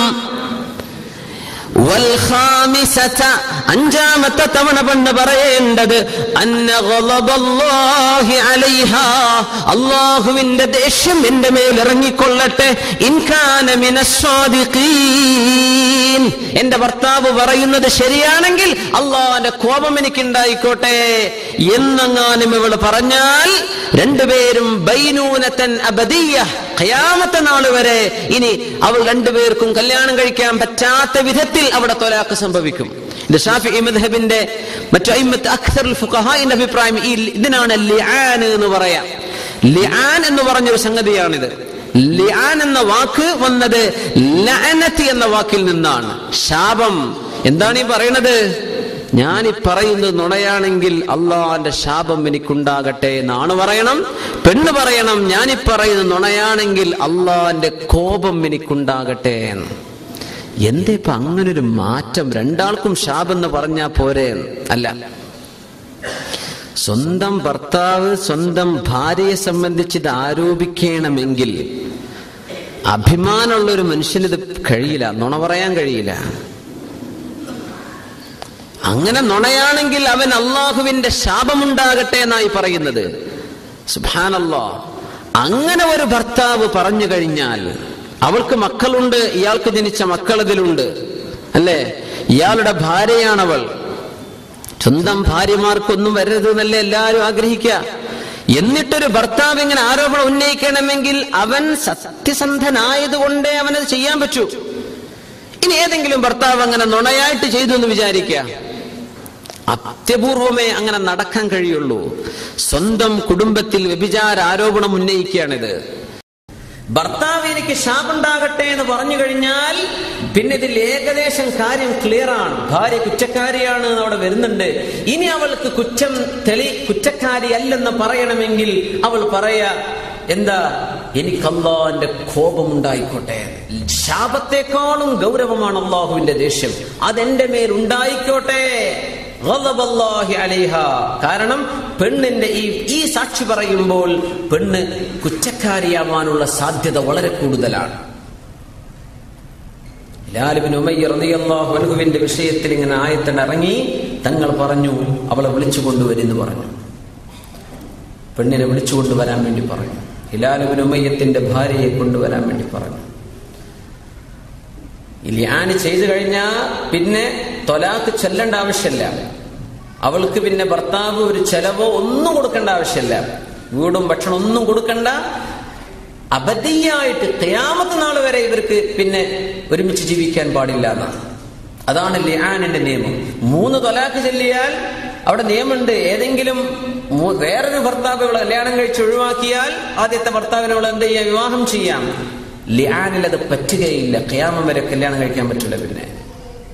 വൽഖാമിസത, അഞ്ചാമത്തെ തവണ പെണ്ണ് പറയേണ്ടത് അന്ന ഗളബല്ലാഹി അലൈഹാ അള്ളാഹുവിന്റെ ദേഷ്യം എന്റെ മേൽ ഇറങ്ങിക്കൊള്ളട്ടെ ഇൻകാന മിനസ്സാദിഖീൻ എന്റെ ഭർത്താവ് പറയുന്നത് ശരിയാണെങ്കിൽ അള്ളാഹിന്റെ കോപം എനിക്കുണ്ടായിക്കോട്ടെ എന്നെങ്ങാനും ഇവൾ പറഞ്ഞാൽ രണ്ടുപേരും ബൈനൂനത്തൻ അബദിയ ഖയാമത്തെ നാൾ വരെ ഇനി അവൾ രണ്ടുപേർക്കും കല്യാണം കഴിക്കാൻ പറ്റാത്ത വിധത്തിൽ അവിടെ തൊലാക്ക് സംഭവിക്കും ഇത് ഷാഫി മദ്ഹബിന്റെ മറ്റു അയിമത്ത് അക്സറുൽ ഫുഖഹാഇന്റെ അഭിപ്രായം ഈ ഇതിനാണ് ലിആൻ എന്ന് പറയാം ലിആൻ എന്ന് പറഞ്ഞൊരു സംഗതിയാണിത് ലിആൻ എന്ന വാക്ക് വന്നത് ലഅനത്ത് എന്ന വാക്കിൽ നിന്നാണ് ശാപം എന്താണ് ഈ പറയണത് ഞാൻ ഈ പറയുന്നത് നുണയാണെങ്കിൽ അള്ളാന്റെ ശാപം എനിക്കുണ്ടാകട്ടെ എന്നാണ് പറയണം പെണ്ണ് പറയണം ഞാൻ ഈ പറയുന്നത് നുണയാണെങ്കിൽ അള്ളാന്റെ കോപം എനിക്കുണ്ടാകട്ടെ എന്ന് എന്തേ ഇപ്പൊ അങ്ങനൊരു മാറ്റം രണ്ടാൾക്കും ശാപം എന്ന് പറഞ്ഞാ പോരെ അല്ല സ്വന്തം ഭർത്താവ് സ്വന്തം ഭാര്യയെ സംബന്ധിച്ച് ഇത് ആരോപിക്കണമെങ്കിൽ അഭിമാനമുള്ള ഒരു മനുഷ്യന് ഇത് കഴിയില്ല നുണ പറയാൻ കഴിയില്ല അങ്ങനെ നുണയാണെങ്കിൽ അവൻ അള്ളാഹുവിന്റെ ശാപമുണ്ടാകട്ടെ എന്നായി പറയുന്നത് സുബാനല്ലോ അങ്ങനെ ഒരു ഭർത്താവ് പറഞ്ഞു കഴിഞ്ഞാൽ അവൾക്ക് മക്കളുണ്ട് ഇയാൾക്ക് ജനിച്ച മക്കൾ ഇതിലുണ്ട് അല്ലേ ഇയാളുടെ ഭാര്യയാണവൾ സ്വന്തം ഭാര്യമാർക്കൊന്നും വരരുത് എന്നല്ലേ എല്ലാവരും ആഗ്രഹിക്കുക എന്നിട്ടൊരു ഭർത്താവ് ഇങ്ങനെ ആരോപണം ഉന്നയിക്കണമെങ്കിൽ അവൻ സത്യസന്ധനായതുകൊണ്ടേ അവനത് ചെയ്യാൻ പറ്റൂ ഇനി ഏതെങ്കിലും ഭർത്താവ് അങ്ങനെ നുണയായിട്ട് ചെയ്തു എന്ന് വിചാരിക്കുക അത്യപൂർവമേ അങ്ങനെ നടക്കാൻ കഴിയുള്ളൂ സ്വന്തം കുടുംബത്തിൽ വ്യഭിചാര ആരോപണം ഉന്നയിക്കുകയാണിത് ഭർത്താവ് എനിക്ക് ശാപുണ്ടാകട്ടെ എന്ന് പറഞ്ഞു കഴിഞ്ഞാൽ പിന്നെ ഇതിൽ ഏകദേശം കാര്യം ക്ലിയർ ആണ് ഭാര്യ കുറ്റക്കാരിയാണ് എന്ന് അവിടെ വരുന്നുണ്ട് ഇനി അവൾക്ക് കുറ്റം തെളി കുറ്റക്കാരി അല്ലെന്ന് പറയണമെങ്കിൽ അവൾ പറയാ എന്താ എനിക്ക് അള്ളാന്റെ കോപമുണ്ടായിക്കോട്ടെ ശാപത്തെക്കാളും ഗൗരവമാണ് അള്ളാഹുവിന്റെ ദേഷ്യം അതെന്റെ മേൽ ഉണ്ടായിക്കോട്ടെ ഗളബല്ലാഹി അലൈഹ. കാരണം പെണ്ണിന്റെ ഈ ഈ സാക്ഷി പറയുമ്പോൾ പെണ്ണ് കുറ്റക്കാരിയാവാനുള്ള സാധ്യത വളരെ കൂടുതലാണ് ലാലിബിൻ ഉമയ്യ റളിയല്ലാഹു അൻഹുവിന്റെ വിഷയത്തിൽ ഇങ്ങനെ ആയത്തിന് ഇറങ്ങി തങ്ങൾ പറഞ്ഞു അവളെ വിളിച്ചു കൊണ്ടുവരുന്നു പറഞ്ഞു പെണ്ണിനെ വിളിച്ചു കൊണ്ടുവരാൻ വേണ്ടി പറഞ്ഞു ഹിലാലുബിൻ ഉമയ്യത്തിന്റെ ഭാര്യയെ കൊണ്ടുവരാൻ വേണ്ടി പറഞ്ഞു ഇലിയാന് ചെയ്തു കഴിഞ്ഞാൽ പിന്നെ തൊലാക്ക് ചെല്ലേണ്ട ആവശ്യമില്ല അവൾക്ക് പിന്നെ ഭർത്താവ് ഒരു ചെലവോ ഒന്നും കൊടുക്കേണ്ട ആവശ്യമില്ല വീടും ഭക്ഷണം ഒന്നും കൊടുക്കണ്ട അബദ്ധിയായിട്ട് ക്യാമത്ത് നാൾ വരെ ഇവർക്ക് പിന്നെ ഒരുമിച്ച് ജീവിക്കാൻ പാടില്ല എന്നാണ് അതാണ് ലിയാനിന്റെ നിയമം മൂന്ന് തൊലാക്ക് ചെല്ലിയാൽ അവിടെ നിയമമുണ്ട് ഏതെങ്കിലും മൂ- വേറൊരു ഭർത്താവ് ഇവളെ കല്യാണം കഴിച്ച് ഒഴിവാക്കിയാൽ ആദ്യത്തെ ഭർത്താവിനെ അവൾ എന്ത് ചെയ്യാം വിവാഹം ചെയ്യാം ലിയാനിൽ അത് പറ്റുകയില്ല ഖിയാമം വരെ കല്യാണം കഴിക്കാൻ പറ്റില്ല പിന്നെ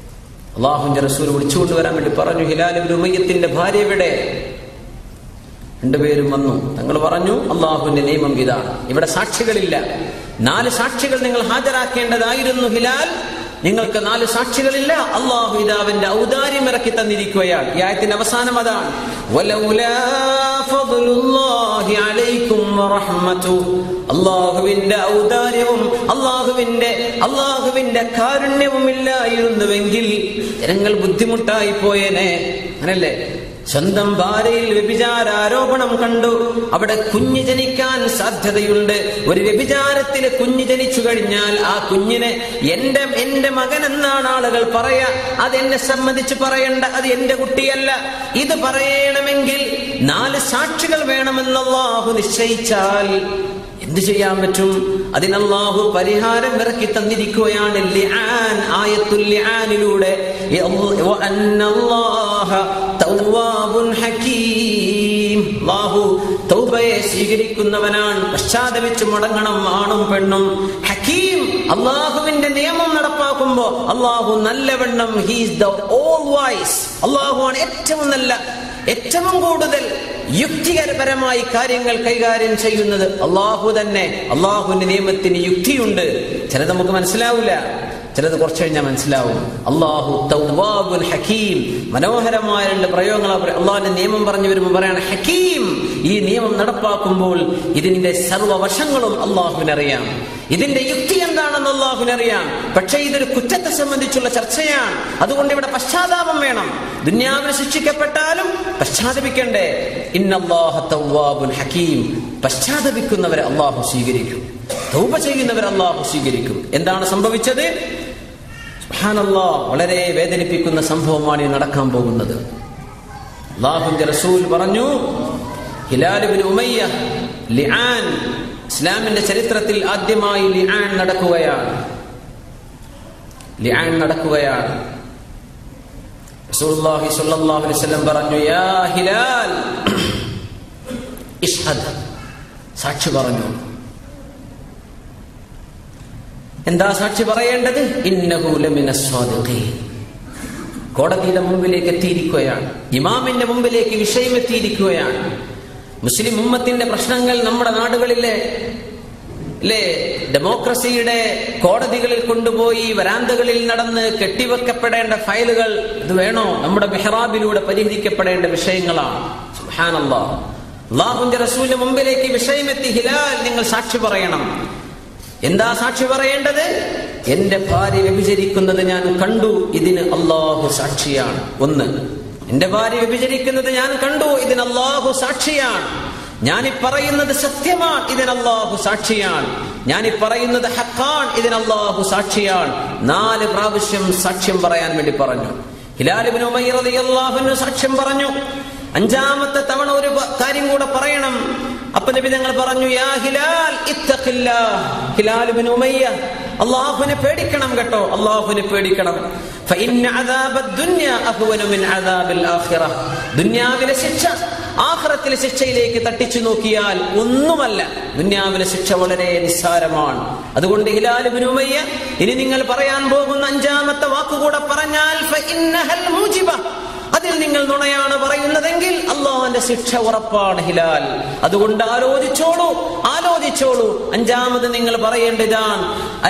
അള്ളാഹുന്റെ റസൂൽ വിളിച്ചുകൊണ്ടുവരാൻ വേണ്ടി പറഞ്ഞു ഹിലാലിബിൻ ഉമയ്യത്തിന്റെ ഭാര്യ എവിടെ രണ്ടുപേരും വന്നു തങ്ങൾ പറഞ്ഞു അള്ളാഹുവിന്റെ നിയമം ഇതാണ് ഇവിടെ സാക്ഷികളില്ല നാല് സാക്ഷികൾ നിങ്ങൾ ഹാജരാക്കേണ്ടതായിരുന്നു ഹിലാൽ നിങ്ങൾക്ക് നാല് സാക്ഷികളില്ല അള്ളാഹു ഇതാവിന്റെ ഔദാര്യം ഇറക്കി തന്നിരിക്കുകയാണ് ഈ ആയത്തിന്റെ അവസാനം അതാണ് വലൗലാ ഫദ്ലുല്ലാഹി അലൈക്കും വറഹ്മതുഹു. അള്ളാഹുവിന്റെ ഔദാര്യവും അള്ളാഹുവിന്റെ അള്ളാഹുവിന്റെ കാരുണ്യവും ഇല്ലായിരുന്നുവെങ്കിൽ ജനങ്ങൾ ബുദ്ധിമുട്ടായി പോയേനെ അങ്ങനല്ലേ സ്വന്തം ഭാര്യയിൽ വ്യഭിചാരാരോപണം കണ്ടു അവിടെ കുഞ്ഞ് ജനിക്കാൻ സാധ്യതയുണ്ട് ഒരു വ്യഭിചാരത്തിൽ കുഞ്ഞ് ജനിച്ചു കഴിഞ്ഞാൽ ആ കുഞ്ഞിനെ എന്റെ എന്റെ മകൻ എന്നാണ് ആളുകൾ പറയാ അത് എന്നെ സംബന്ധിച്ച് പറയണ്ട അത് എന്റെ കുട്ടിയല്ല ഇത് പറയണമെങ്കിൽ നാല് സാക്ഷികൾ വേണമെന്ന് അള്ളാഹു നിശ്ചയിച്ചാൽ എന്ത് ചെയ്യാൻ പറ്റും അതിനല്ലാഹു പരിഹാരം ഇറക്കി തന്നിരിക്കുകയാണ് ലിആൻ ആയത്തുൽ ലിആനിലൂടെ വഅന്നല്ലാഹ തവ്വാബുൻ ഹകീം അല്ലാഹു തൗബയെ സ്വീകരിക്കുന്നവനാണ് പശ്ചാത്തപിച്ച് മടങ്ങണം ആണും പെണ്ണും ഹക്കീം അള്ളാഹുവിന്റെ നിയമം നടപ്പാക്കുമ്പോ അള്ളാഹു നല്ലവണ്ണം ഹീസ് ദ ഓൾ വൈസ് അള്ളാഹു ആണ് ഏറ്റവും നല്ല ഏറ്റവും കൂടുതൽ യുക്തികരപരമായി കാര്യങ്ങൾ കൈകാര്യം ചെയ്യുന്നത് അള്ളാഹു തന്നെ അള്ളാഹുവിന്റെ നിയമത്തിന് യുക്തിയുണ്ട് ചിലത് നമുക്ക് മനസ്സിലാവില്ല ചിലത് കുറച്ച് കഴിഞ്ഞാൽ മനസ്സിലാവും അള്ളാഹു തൗവാബുൽ ഹക്കീം മനോഹരമായ രണ്ട് പ്രയോഗങ്ങൾ അള്ളാഹിന്റെ നിയമം പറഞ്ഞു വരുമ്പോൾ പറയാണ് ഹക്കീം ഈ നിയമം നടപ്പാക്കുമ്പോൾ ഇതിന്റെ സർവവശങ്ങളും അള്ളാഹുവിനറിയാം ഇതിന്റെ യുക്തി എന്താണെന്ന് അള്ളാഹുവിനറിയാം പക്ഷേ ഇതൊരു കുറ്റത്തെ സംബന്ധിച്ചുള്ള ചർച്ചയാണ് അതുകൊണ്ട് ഇവിടെ പശ്ചാത്താപം വേണം ദുന്യാവിന് ശിക്ഷിക്കപ്പെട്ടാലും പശ്ചാത്തപിക്കണ്ടേ ഇന്നല്ലാഹ തൗവാബുൽ ഹക്കീം പശ്ചാത്തപിക്കുന്നവരെ അള്ളാഹു സ്വീകരിക്കും തൗബ ചെയ്യുന്നവരെ അള്ളാഹു സ്വീകരിക്കും എന്താണ് സംഭവിച്ചത് സുബ്ഹാനല്ലാ വളരെ വേദനിപ്പിക്കുന്ന സംഭവമാണ് ഈ നടക്കാൻ പോകുന്നത് അള്ളാഹുന്റെ റസൂൽ പറഞ്ഞു ഹിലാലുബിൻ ഉമയ്യ ലിആൻ ഇസ്ലാമിന്റെ ചരിത്രത്തിൽ ആദ്യമായി ലിആൻ നടക്കുകയാണ് ലിആൻ നടക്കുകയാണ് റസൂലുള്ളാഹി സ്വല്ലല്ലാഹു അലൈഹി വസല്ലം പറഞ്ഞു യാ ഹിലാൽ ഇഷ്ഹദ് സാക്ഷി പറഞ്ഞു എന്താ സാക്ഷി പറയേണ്ടത് ഇന്നഹു ലമിന സ്വാദിഖീൻ കോടതിയുടെ മുമ്പിലേക്ക് എത്തിയിരിക്കുകയാണ് ഇമാമിന്റെ മുമ്പിലേക്ക് വിഷയം എത്തിയിരിക്കുകയാണ് മുസ്ലിം ഉമ്മത്തിന്റെ പ്രശ്നങ്ങൾ നമ്മുടെ നാടുകളിലെ അല്ലേ ഡെമോക്രസിയുടെ കോടതികളിൽ കൊണ്ടുപോയി വരാന്തകളിൽ നടന്ന് കെട്ടിവെക്കപ്പെടേണ്ട ഫയലുകൾ ഇത് വേണോ നമ്മുടെ മെഹ്റാബിലൂടെ പരിഹരിക്കപ്പെടേണ്ട വിഷയങ്ങളാണ് സുഹാനല്ലാ അള്ളാഹുന്റെ റസൂലിന്റെ മുമ്പിലേക്ക് വിഷയമെത്തി ഹിലാൽ നിങ്ങൾ സാക്ഷി പറയണം എന്താ സാക്ഷി പറയേണ്ടത് എന്റെ ഭാര്യ വ്യഭിചരിക്കുന്നത് ഞാൻ കണ്ടു ഇതിന് അള്ളാഹു സാക്ഷിയാണ് ഒന്ന് എന്റെ ഭാര്യ വ്യഭിചരിക്കുന്നത് ഞാൻ കണ്ടു ഇതിന് അള്ളാഹു സാക്ഷിയാണ് ഞാനീ പറയുന്നത് സത്യമാണ് ഇതിന് അള്ളാഹു സാക്ഷിയാണ് ഞാനീ പറയുന്നത് ഹക്കാൻ ഇതിന് അള്ളാഹു സാക്ഷിയാണ് നാല് പ്രാവശ്യം സാക്ഷ്യം പറയാൻ വേണ്ടി പറഞ്ഞു ഹിലാലിബിൻ അള്ളാഹുവിന് സാക്ഷ്യം പറഞ്ഞു അഞ്ചാമത്തെ തവണ ഒരു കാര്യം കൂടെ പറയണം അപ്പൊ നബി ഞങ്ങൾ പറഞ്ഞു യാ ഹിലാൽ ഹിലാൽ ബിൻ ഉമയ്യ അള്ളാഹുവിനെ പേടിക്കണം കേട്ടോ അള്ളാഹുവിനെ പേടിക്കണം ദുന്യാവിലെ ശിക്ഷ ആഖിറത്തിലെ ശിക്ഷയിലേക്ക് തട്ടിച്ചു നോക്കിയാൽ ഒന്നുമല്ല ദുന്യാവിലെ ശിക്ഷ വളരെ നിസ്സാരമാണ് അതുകൊണ്ട് ഹിലാൽ ബിൻ ഉമയ്യ ഇനി നിങ്ങൾ പറയാൻ പോകുന്ന അഞ്ചാമത്തെ വാക്കുകൂടെ പറഞ്ഞാൽ അതിൽ നിങ്ങൾ നുണയാണ് പറയുന്നതെങ്കിൽ അള്ളാഹുവിന്റെ ശിക്ഷ ഉറപ്പാണ് ഹിലാൽ അതുകൊണ്ട് ആലോചിച്ചോളൂ ആലോചിച്ചോളൂ അഞ്ചാമത് നിങ്ങൾ പറയേണ്ടതാണ്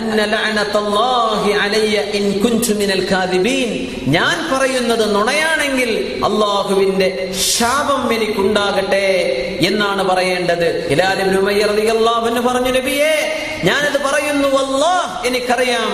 ഞാൻ പറയുന്നത് നുണയാണെങ്കിൽ അള്ളാഹുവിന്റെ ശാപം എനിക്കുണ്ടാകട്ടെ എന്നാണ് പറയേണ്ടത് ഹിലാലിബിന് പറഞ്ഞു നബിയേ ഞാനത് പറയുന്നു അല്ലാഹ് എനിക്കറിയാം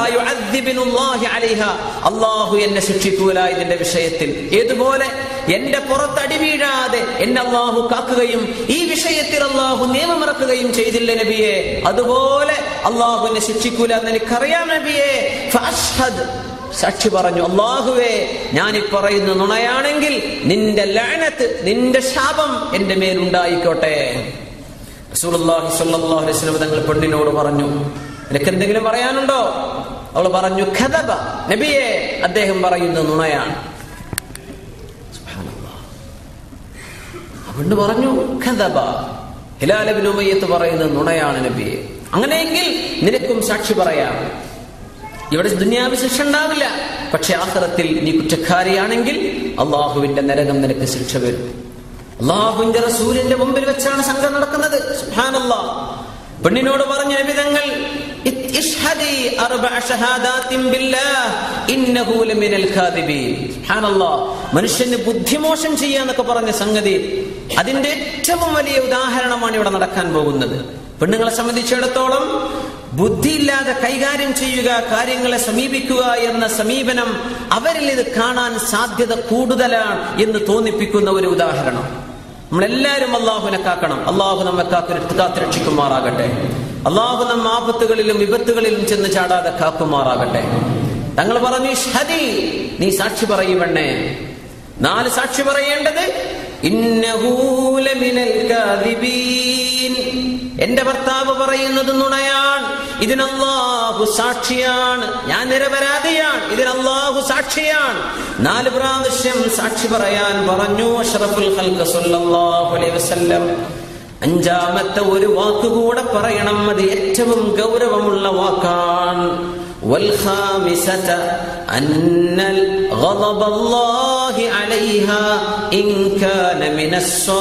അള്ളാഹു എന്നെ ശിക്ഷിക്കൂല ഇതിന്റെ വിഷയത്തിൽ ഏതുപോലെ എന്റെ പുറത്തടി വീഴാതെ എന്നെ അള്ളാഹു കാക്കുകയും ഈ വിഷയത്തിൽ അള്ളാഹു നിയമമിറക്കുകയും ചെയ്തില്ല നബിയെ അതുപോലെ അള്ളാഹു എന്നെ ശിക്ഷിക്കൂല എന്ന് എനിക്കറിയാം നബിയെ സാക്ഷി പറഞ്ഞു അള്ളാഹുവേ ഞാൻ ഈ പറയുന്ന നുണയാണെങ്കിൽ നിന്റെ ലാനത്ത് നിന്റെ ശാപം എന്റെ മേലുണ്ടായിക്കോട്ടെ റസൂലുള്ളാഹി സ്വല്ലല്ലാഹു അലൈഹി വസല്ലം തങ്ങൾ പെണ്ണിനോട് പറഞ്ഞു നിനക്ക് എന്തെങ്കിലും പറയാനുണ്ടോ അവൾ പറഞ്ഞു ഖദബ നബിയെ അദ്ദേഹം പറയുന്നത് നുണയാണ് പെണ്ണ് പറഞ്ഞു ഖദബ ഹിലാലബിൻ ഉമയ്യത്ത് പറയുന്നത് നുണയാണ് നബിയെ അങ്ങനെയെങ്കിൽ നിനക്കും സാക്ഷി പറയാം ഇവിടെ ദുന്യാവി ശിക്ഷ ഉണ്ടാവില്ല പക്ഷെ ആഹ്റത്തിൽ നീ കുറ്റക്കാരിയാണെങ്കിൽ അള്ളാഹുവിന്റെ നരകം നിനക്ക് ശിക്ഷ വരും അള്ളാഹുവിന്റെ റസൂലിന്റെ മുമ്പിൽ വെച്ചാണ് സംഘം നടക്കുന്നത് സുബ്ഹാനല്ലാ പെണ്ണിനോട് പറഞ്ഞ വിധങ്ങൾ മനുഷ്യന് ബുദ്ധിമോശം ചെയ്യാന്നൊക്കെ പറഞ്ഞ സംഗതി അതിന്റെ ഏറ്റവും വലിയ ഉദാഹരണമാണ് ഇവിടെ നടക്കാൻ പോകുന്നത് പെണ്ണുങ്ങളെ സംബന്ധിച്ചിടത്തോളം ബുദ്ധിയില്ലാതെ കൈകാര്യം ചെയ്യുക കാര്യങ്ങളെ സമീപിക്കുക എന്ന സമീപനം അവരിൽ ഇത് കാണാൻ സാധ്യത കൂടുതലാണ് എന്ന് തോന്നിപ്പിക്കുന്ന ഒരു ഉദാഹരണം നമ്മളെല്ലാവരും അള്ളാഹുവിനെ കാക്കണം അള്ളാഹു നമ്മെ കാത്തുരക്ഷിക്കുമാറാകട്ടെ അള്ളാഹു നമ്മ ആപത്തുകളിലും വിപത്തുകളിലും ചെന്ന് ചാടാതെ കാക്കുമാറാകട്ടെ തങ്ങൾ പറഞ്ഞു ഷതി നീ സാക്ഷി പറയുവണ്ണേ നാല് സാക്ഷി പറയേണ്ടത് എന്റെ ഭർത്താവ് പറയുന്നത് നുണയാണ് ഇതിന് അള്ളാഹു സാക്ഷിയാണ് ഞാൻ നിരപരാധിയാണ് ഇതിന് അള്ളാഹു സാക്ഷിയാണ് നാല് പ്രാവശ്യം സാക്ഷി പറയാൻ പറഞ്ഞു അഷ്റഫുൽ ഖൽഖ് സല്ലല്ലാഹു അലൈഹി വസല്ലം അഞ്ചാമത്തെ ഒരു വാക്കുകൂടെ പറയണം അത് ഏറ്റവും ഗൗരവമുള്ള വാക്കാണ് والخامسة أن غضب الله عليها إن كان من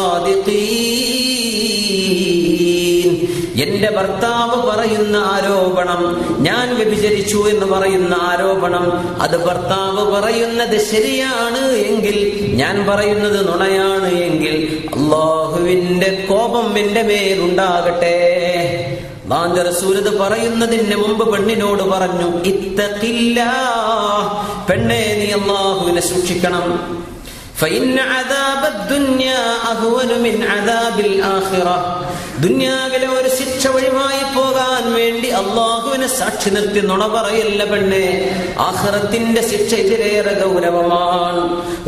الصادقين എന്റെ ഭർത്താവ് പറയുന്ന ആരോപണം ഞാൻ വ്യഭിചരിച്ചു എന്ന് പറയുന്ന ആരോപണം അത് ഭർത്താവ് പറയുന്നത് ശരിയാണ് എങ്കിൽ ഞാൻ പറയുന്നത് നുണയാണ് എങ്കിൽ അള്ളാഹുവിന്റെ കോപം എന്റെ മേലുണ്ടാകട്ടെ റസൂലത് പറയുന്നതിന് മുമ്പ് പെണ്ണിനോട് പറഞ്ഞു ഇത്തക്കില്ല പെണ്ണെ നീ അള്ളാഹുവിനെ സൂക്ഷിക്കണം ദുന്യാവിലെ ഒരു ശിക്ഷ വഴിമായി പോകാൻ വേണ്ടി അള്ളാഹുവിനെ സാക്ഷി നിർത്തി നുണ പറയല്ല പെണ്ണെ ആഹ്റത്തിന്റെ ശിക്ഷ ഇതിലേറെ ഗൗരവമാണ്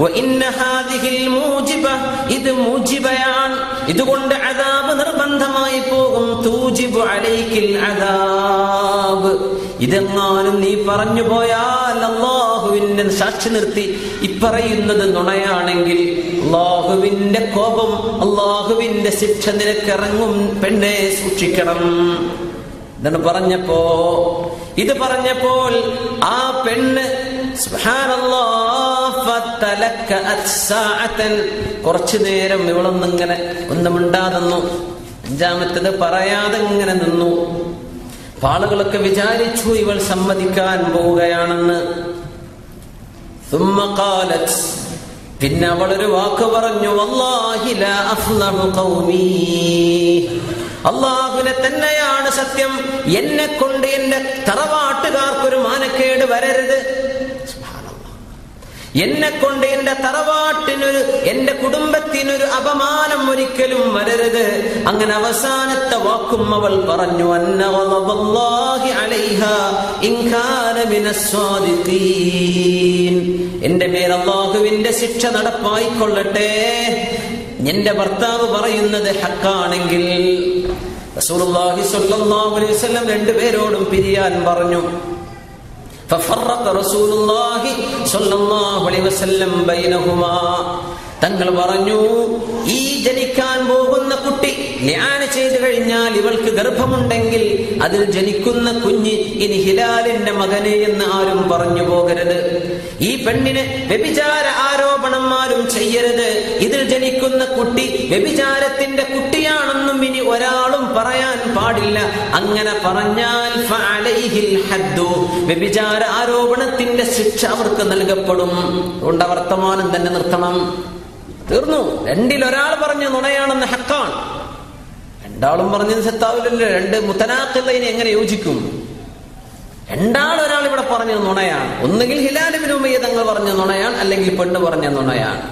ഇത് മൂജിബയാണ് ഇതുകൊണ്ട് അതാബ് നിർബന്ധമായി പോകും തൂജിബു അലൈക്കിൽ അതാബ് ഇതെങ്ങാനും നീ പറഞ്ഞു പോയാൽ അള്ളാഹുവിന്റെ സാക്ഷി നിർത്തി ഇപ്പറയുന്നത് നുണയാണെങ്കിൽ അള്ളാഹുവിന്റെ കോപം അള്ളാഹുവിന്റെ ശിക്ഷ നിനക്കിറങ്ങും പെണ്ണെ സൂക്ഷിക്കണം ഇതാണ് പറഞ്ഞപ്പോ ഇത് പറഞ്ഞപ്പോൾ ആ പെണ്ണ് കുറച്ചു നേരം ഇവളൊന്നിങ്ങനെ ഒന്നും മിണ്ടാതെന്നു അഞ്ചാമത്തത് പറയാതെ ഇങ്ങനെ നിന്നു ആളുകളൊക്കെ വിചാരിച്ചു ഇവൾ സമ്മതിക്കാൻ പോവുകയാണെന്ന് പിന്നെ അവളൊരു വാക്ക് പറഞ്ഞു അള്ളാഹുവിനെ തന്നെയാണ് സത്യം എന്നെ കൊണ്ട് എന്റെ തറവാട്ടുകാർക്കൊരു മാനക്കേട് വരരുത് എന്നെ കൊണ്ട് എന്റെ തറവാട്ടിനൊരു എന്റെ കുടുംബത്തിനൊരു അപമാനം ഒരിക്കലും വരരുത് അങ്ങനെ അവസാനത്തെ വാക്കും അവൾ പറഞ്ഞു എന്റെ മേൽ അള്ളാഹുവിന്റെ ശിക്ഷ നടപ്പായിക്കൊള്ളട്ടെ എന്റെ ഭർത്താവ് പറയുന്നത് ഹക്കാണെങ്കിൽ റസൂലുള്ളാഹി സ്വല്ലല്ലാഹു അലൈഹി വസല്ലം രണ്ടുപേരോടും പിരിയാൻ പറഞ്ഞു ففرق رسول الله صلى الله عليه وسلم بينهما തങ്ങൾ പറഞ്ഞു ഈ ജനിക്കാൻ പോകുന്ന കുട്ടി ധ്യാന ചെയ്തു കഴിഞ്ഞാൽ ഇവൾക്ക് ഗർഭമുണ്ടെങ്കിൽ അതിൽ ജനിക്കുന്ന കുഞ്ഞ് ഇനി ഹിലാലിന്റെ മകനെ എന്ന് ആരും പറഞ്ഞു പോകരുത് ഈ പെണ്ണിന് വ്യഭിചാര ആരോപണം ആരും ചെയ്യരുത് ഇതിൽ ജനിക്കുന്ന കുട്ടി വ്യഭിചാരത്തിന്റെ കുട്ടിയാണെന്നും ഇനി ഒരാളും പറയാൻ പാടില്ല അങ്ങനെ പറഞ്ഞാൽ വ്യഭിചാര ആരോപണത്തിന്റെ ശിക്ഷ അവർക്ക് നൽകപ്പെടും അതുകൊണ്ട് വർത്തമാനം തന്നെ നിർത്തണം തീർന്നു രണ്ടിൽ ഒരാൾ പറഞ്ഞ നുണയാണെന്ന് ഹക്കാണ് രണ്ടാളും പറഞ്ഞത് സെത്താവില്ലല്ലോ രണ്ട് മുത്തനാക്കിള്ളതിനെ എങ്ങനെ യോജിക്കും രണ്ടാൾ ഒരാൾ ഇവിടെ പറഞ്ഞ നുണയാണ് ഒന്നുകിൽ ഹിലാലിബിൻ ഉമയ്യ തങ്ങൾ പറഞ്ഞ നുണയാണ് അല്ലെങ്കിൽ പെണ്ണ് പറഞ്ഞ നുണയാണ്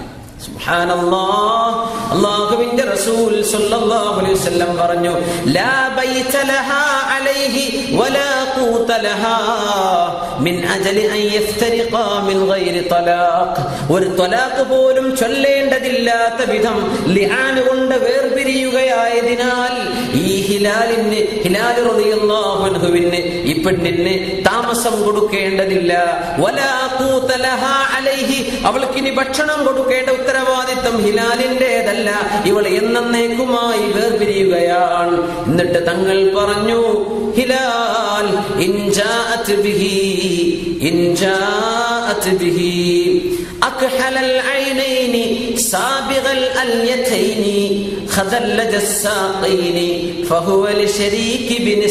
അള്ളാഹുവിന്റെ റസൂൽ സല്ലല്ലാഹു അലൈഹി വസല്ലം പറഞ്ഞു ലാ ബൈത ലഹാ അലൈഹി വലാ ഖൂത ലഹാ മിൻ അജലി അൻ യഫ്തരിഖാ മിൻ ഗൈരി തലാഖ് ഒരു തലാഖ് പോലും ചൊല്ലേണ്ടതില്ലാത്ത വിധം ലിആൻ കൊണ്ട് വേർപിരിയുകയായതിനാൽ ഈ ഹിലാലിന് ഹിലാൽ റളിയല്ലാഹു അൻഹുവിന് ഈ പെണ്ണിന് താമസം കൊടുക്കേണ്ടതില്ല വലാ ഖൂത ലഹാ അലൈഹി അവൾക്ക് ഇനി ഭക്ഷണം കൊടുക്കേണ്ട ഉത്തരവാദിത്വം ഹിലാലിന്റേതല്ല ഇവൾ എന്നേക്കുമായി വേർപിരിയുകയാണ് എന്നിട്ട് തങ്ങൾ പറഞ്ഞു ഹിലാൽ ഇൻജാഅത് ബിഹി ഇൻജാഅത് ബിഹി أكحل العينين سابغ الأليتين خدلج الساقين فهو لشريك بن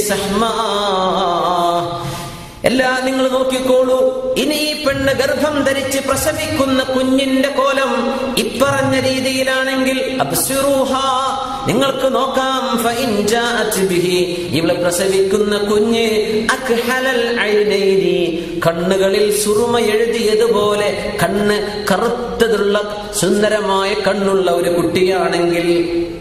سحماه എല്ലാ നിങ്ങൾ നോക്കിക്കോളൂ ഇനി ഈ പെണ്ണ് ഗർഭം ധരിച്ച് പ്രസവിക്കുന്ന കുഞ്ഞിന്റെ കോലം ഇപ്പറഞ്ഞ രീതിയിലാണെങ്കിൽ അബ്സിറൂഹ നിങ്ങൾക്ക് നോക്കാം ഫഇൻ ജാഅത് ബിഹി ഇവളെ പ്രസവിക്കുന്ന കുഞ്ഞ് അക്ഹലൽ ഐനൈനി കണ്ണുകളിൽ സുറുമ എഴുതിയതുപോലെ കണ്ണ് കറുത്തതുള്ള സുന്ദരമായ കണ്ണുള്ള ഒരു കുട്ടിയാണെങ്കിൽ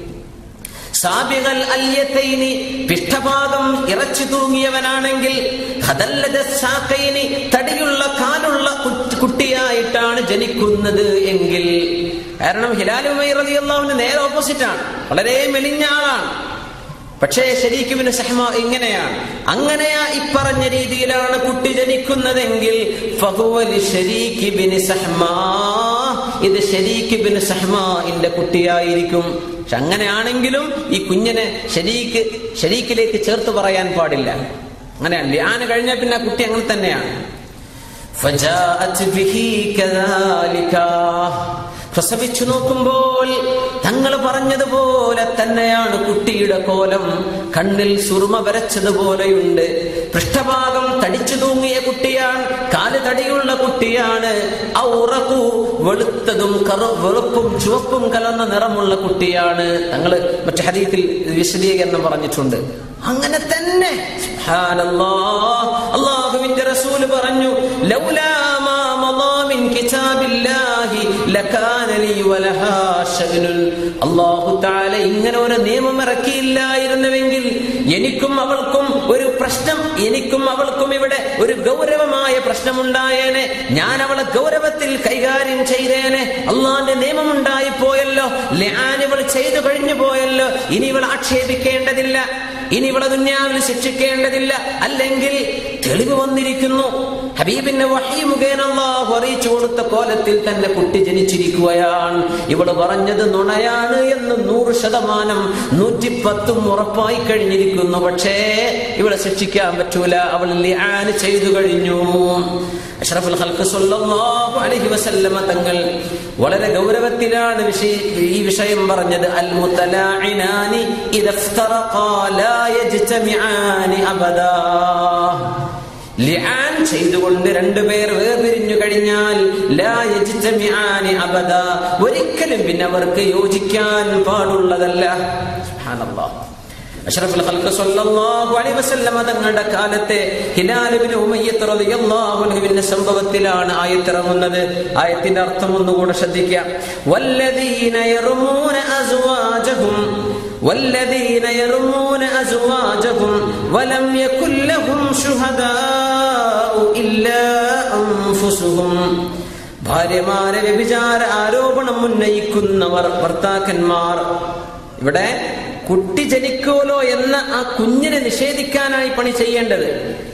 സാബികൾ അല്യത്തൈനി പിഷ്ഠഭാഗം ഇറച്ചു തൂങ്ങിയവനാണെങ്കിൽ ഹദല്ലജ സാക്കൈനി തടിയുള്ള കാലുള്ള കു- കുട്ടിയായിട്ടാണ് ജനിക്കുന്നത് എങ്കിൽ കാരണം ഹിലാലുമൈ റളിയല്ലാഹുവിന് നേരെ ഓപ്പോസിറ്റ് ആണ് വളരെ മെലിഞ്ഞ ആളാണ് പക്ഷേ ശരീക്കുവിന് സഹമ ഇങ്ങനെയാണ് അങ്ങനെയാ ഇപ്പറഞ്ഞ രീതിയിലാണ് കുട്ടി ജനിക്കുന്നതെങ്കിൽ ഫഹുവലി ശരീക്കിബിന് സഹ്മാ ഇത് ശരീക്കിബിന് സഹ്മാന്റെ കുട്ടിയായിരിക്കും പക്ഷെ അങ്ങനെയാണെങ്കിലും ഈ കുഞ്ഞിനെ ശരീക്ക് ശരീക്കിലേക്ക് ചേർത്ത് പറയാൻ പാടില്ല അങ്ങനെയാണ് ലിയാന് കഴിഞ്ഞ പിന്നെ ആ കുട്ടി അങ്ങനെ തന്നെയാണ് فجاءت به كذلك പ്രസവിച്ചു നോക്കുമ്പോൾ തങ്ങൾ പറഞ്ഞതുപോലെ തന്നെയാണ് കുട്ടിയുടെ കോലം കണ്ണിൽ സുറുമ വരച്ചതുപോലെയുണ്ട് പൃഷ്ഠഭാഗം തടിച്ചു തൂങ്ങിയ കുട്ടിയാണ് കാല് തടിയുള്ള കുട്ടിയാണ് ഔറഖു വെളുത്തതും കറു വെളുപ്പും ചുവപ്പും കലർന്ന നിറമുള്ള കുട്ടിയാണ് തങ്ങള് മറ്റു ഹരീത്തിൽ വിശദീകരണം പറഞ്ഞിട്ടുണ്ട് അങ്ങനെ തന്നെ സുബ്ഹാനല്ലാഹ്. അള്ളാഹുവിന്റെ റസൂല് പറഞ്ഞു ലൗലാ മാ മളാ മിൻ കിതാബില്ലാഹി ലകാന ലീ വലഹാ ശഅ്നുൻ. അല്ലാഹു തആല ഇങ്ങനെ ഒരു നിയമം ഇറക്കിയില്ലായിരുന്നുവെങ്കിൽ എനിക്കും അവൾക്കും ഒരു പ്രശ്നം എനിക്കും അവൾക്കും ഇവിടെ ഒരു ഗൗരവമായ പ്രശ്നമുണ്ടായേനെ ഞാൻ അവളെ ഗൗരവത്തിൽ കൈകാര്യം ചെയ്തേനെ അള്ളാന്റെ നിയമം ഉണ്ടായി പോയല്ലോ ലിആൻ ഇവൾ ചെയ്തു കഴിഞ്ഞു പോയല്ലോ ഇനി ഇവൾ ആക്ഷേപിക്കേണ്ടതില്ല ഇനി ഇവളെ ദുന്യാവിൽ ശിക്ഷിക്കേണ്ടതില്ല അല്ലെങ്കിൽ തെളിവ് വന്നിരിക്കുന്നു ഹബീബിന്റെ വഹി മുഖേന അള്ളാഹു അറിയിച്ചു കൊടുത്ത കോലത്തിൽ തന്നെ കുട്ടി ജനിച്ചിരിക്കുകയാണ് ഇവള് പറഞ്ഞത് നുണയാണ് എന്ന് നൂറ് ശതമാനം നൂറ്റിപ്പത്തും ഉറപ്പായി കഴിഞ്ഞിരിക്കുന്നു പക്ഷേ ഇവളെ ശിക്ഷിക്കാൻ പറ്റൂല അവൾ ലിആൻ ചെയ്തു കഴിഞ്ഞു അഷ്റഫുൽ ഖൽഖ് സ്വല്ലല്ലാഹു അലൈഹി വസല്ലമ തങ്ങൾ വളരെ ഗൗരവത്തിലാണ് വിഷയ ഈ വിഷയം പറഞ്ഞത് അൽ മുതലാഇനാനി ഇദഫ്തറഖാ ലാ യജ്തമിആനി അബദാ ലിആൻ ചെയ്തുകൊണ്ട് രണ്ടുപേർ വേർപിരിഞ്ഞു കഴിഞ്ഞാൽ ലാ യജ്തമിആനി അബദാ ഒരിക്കലും പിന്നെ അവർക്ക് യോജിക്കാൻ പാടുള്ളതല്ല സുബ്ഹാനല്ലാഹ് അഷ്റഫുൽ ഖൽഖ് സ്വല്ലല്ലാഹു അലൈഹി വസല്ലമ തങ്ങളുടെ കാലത്തെ ഹിലാൽ ഇബ്നു ഉമയ്യത്ത് റളിയല്ലാഹു അൻഹുവിന്റെ സംഭവത്തിലാണ് ആയത്തിറങ്ങുന്നത് ആയത്തിന്റെ അർത്ഥം ഒന്നുകൂടെ ശ്രദ്ധിക്കുക വല്ലദീന യർമൂന അസ്വാജഹും والذين يرمون أزواجهم ولم يكن لهم شهداء إلا أنفسهم ഭാര്യമാരെ വ്യഭിചാര ആരോപണം ഉന്നയിക്കുന്നവർ ഭർത്താക്കന്മാർ ഇവിടെ കുട്ടി ജനിക്കുമല്ലോ എന്ന ആ കുഞ്ഞിനെ നിഷേധിക്കാനായി പണി ചെയ്യേണ്ടത്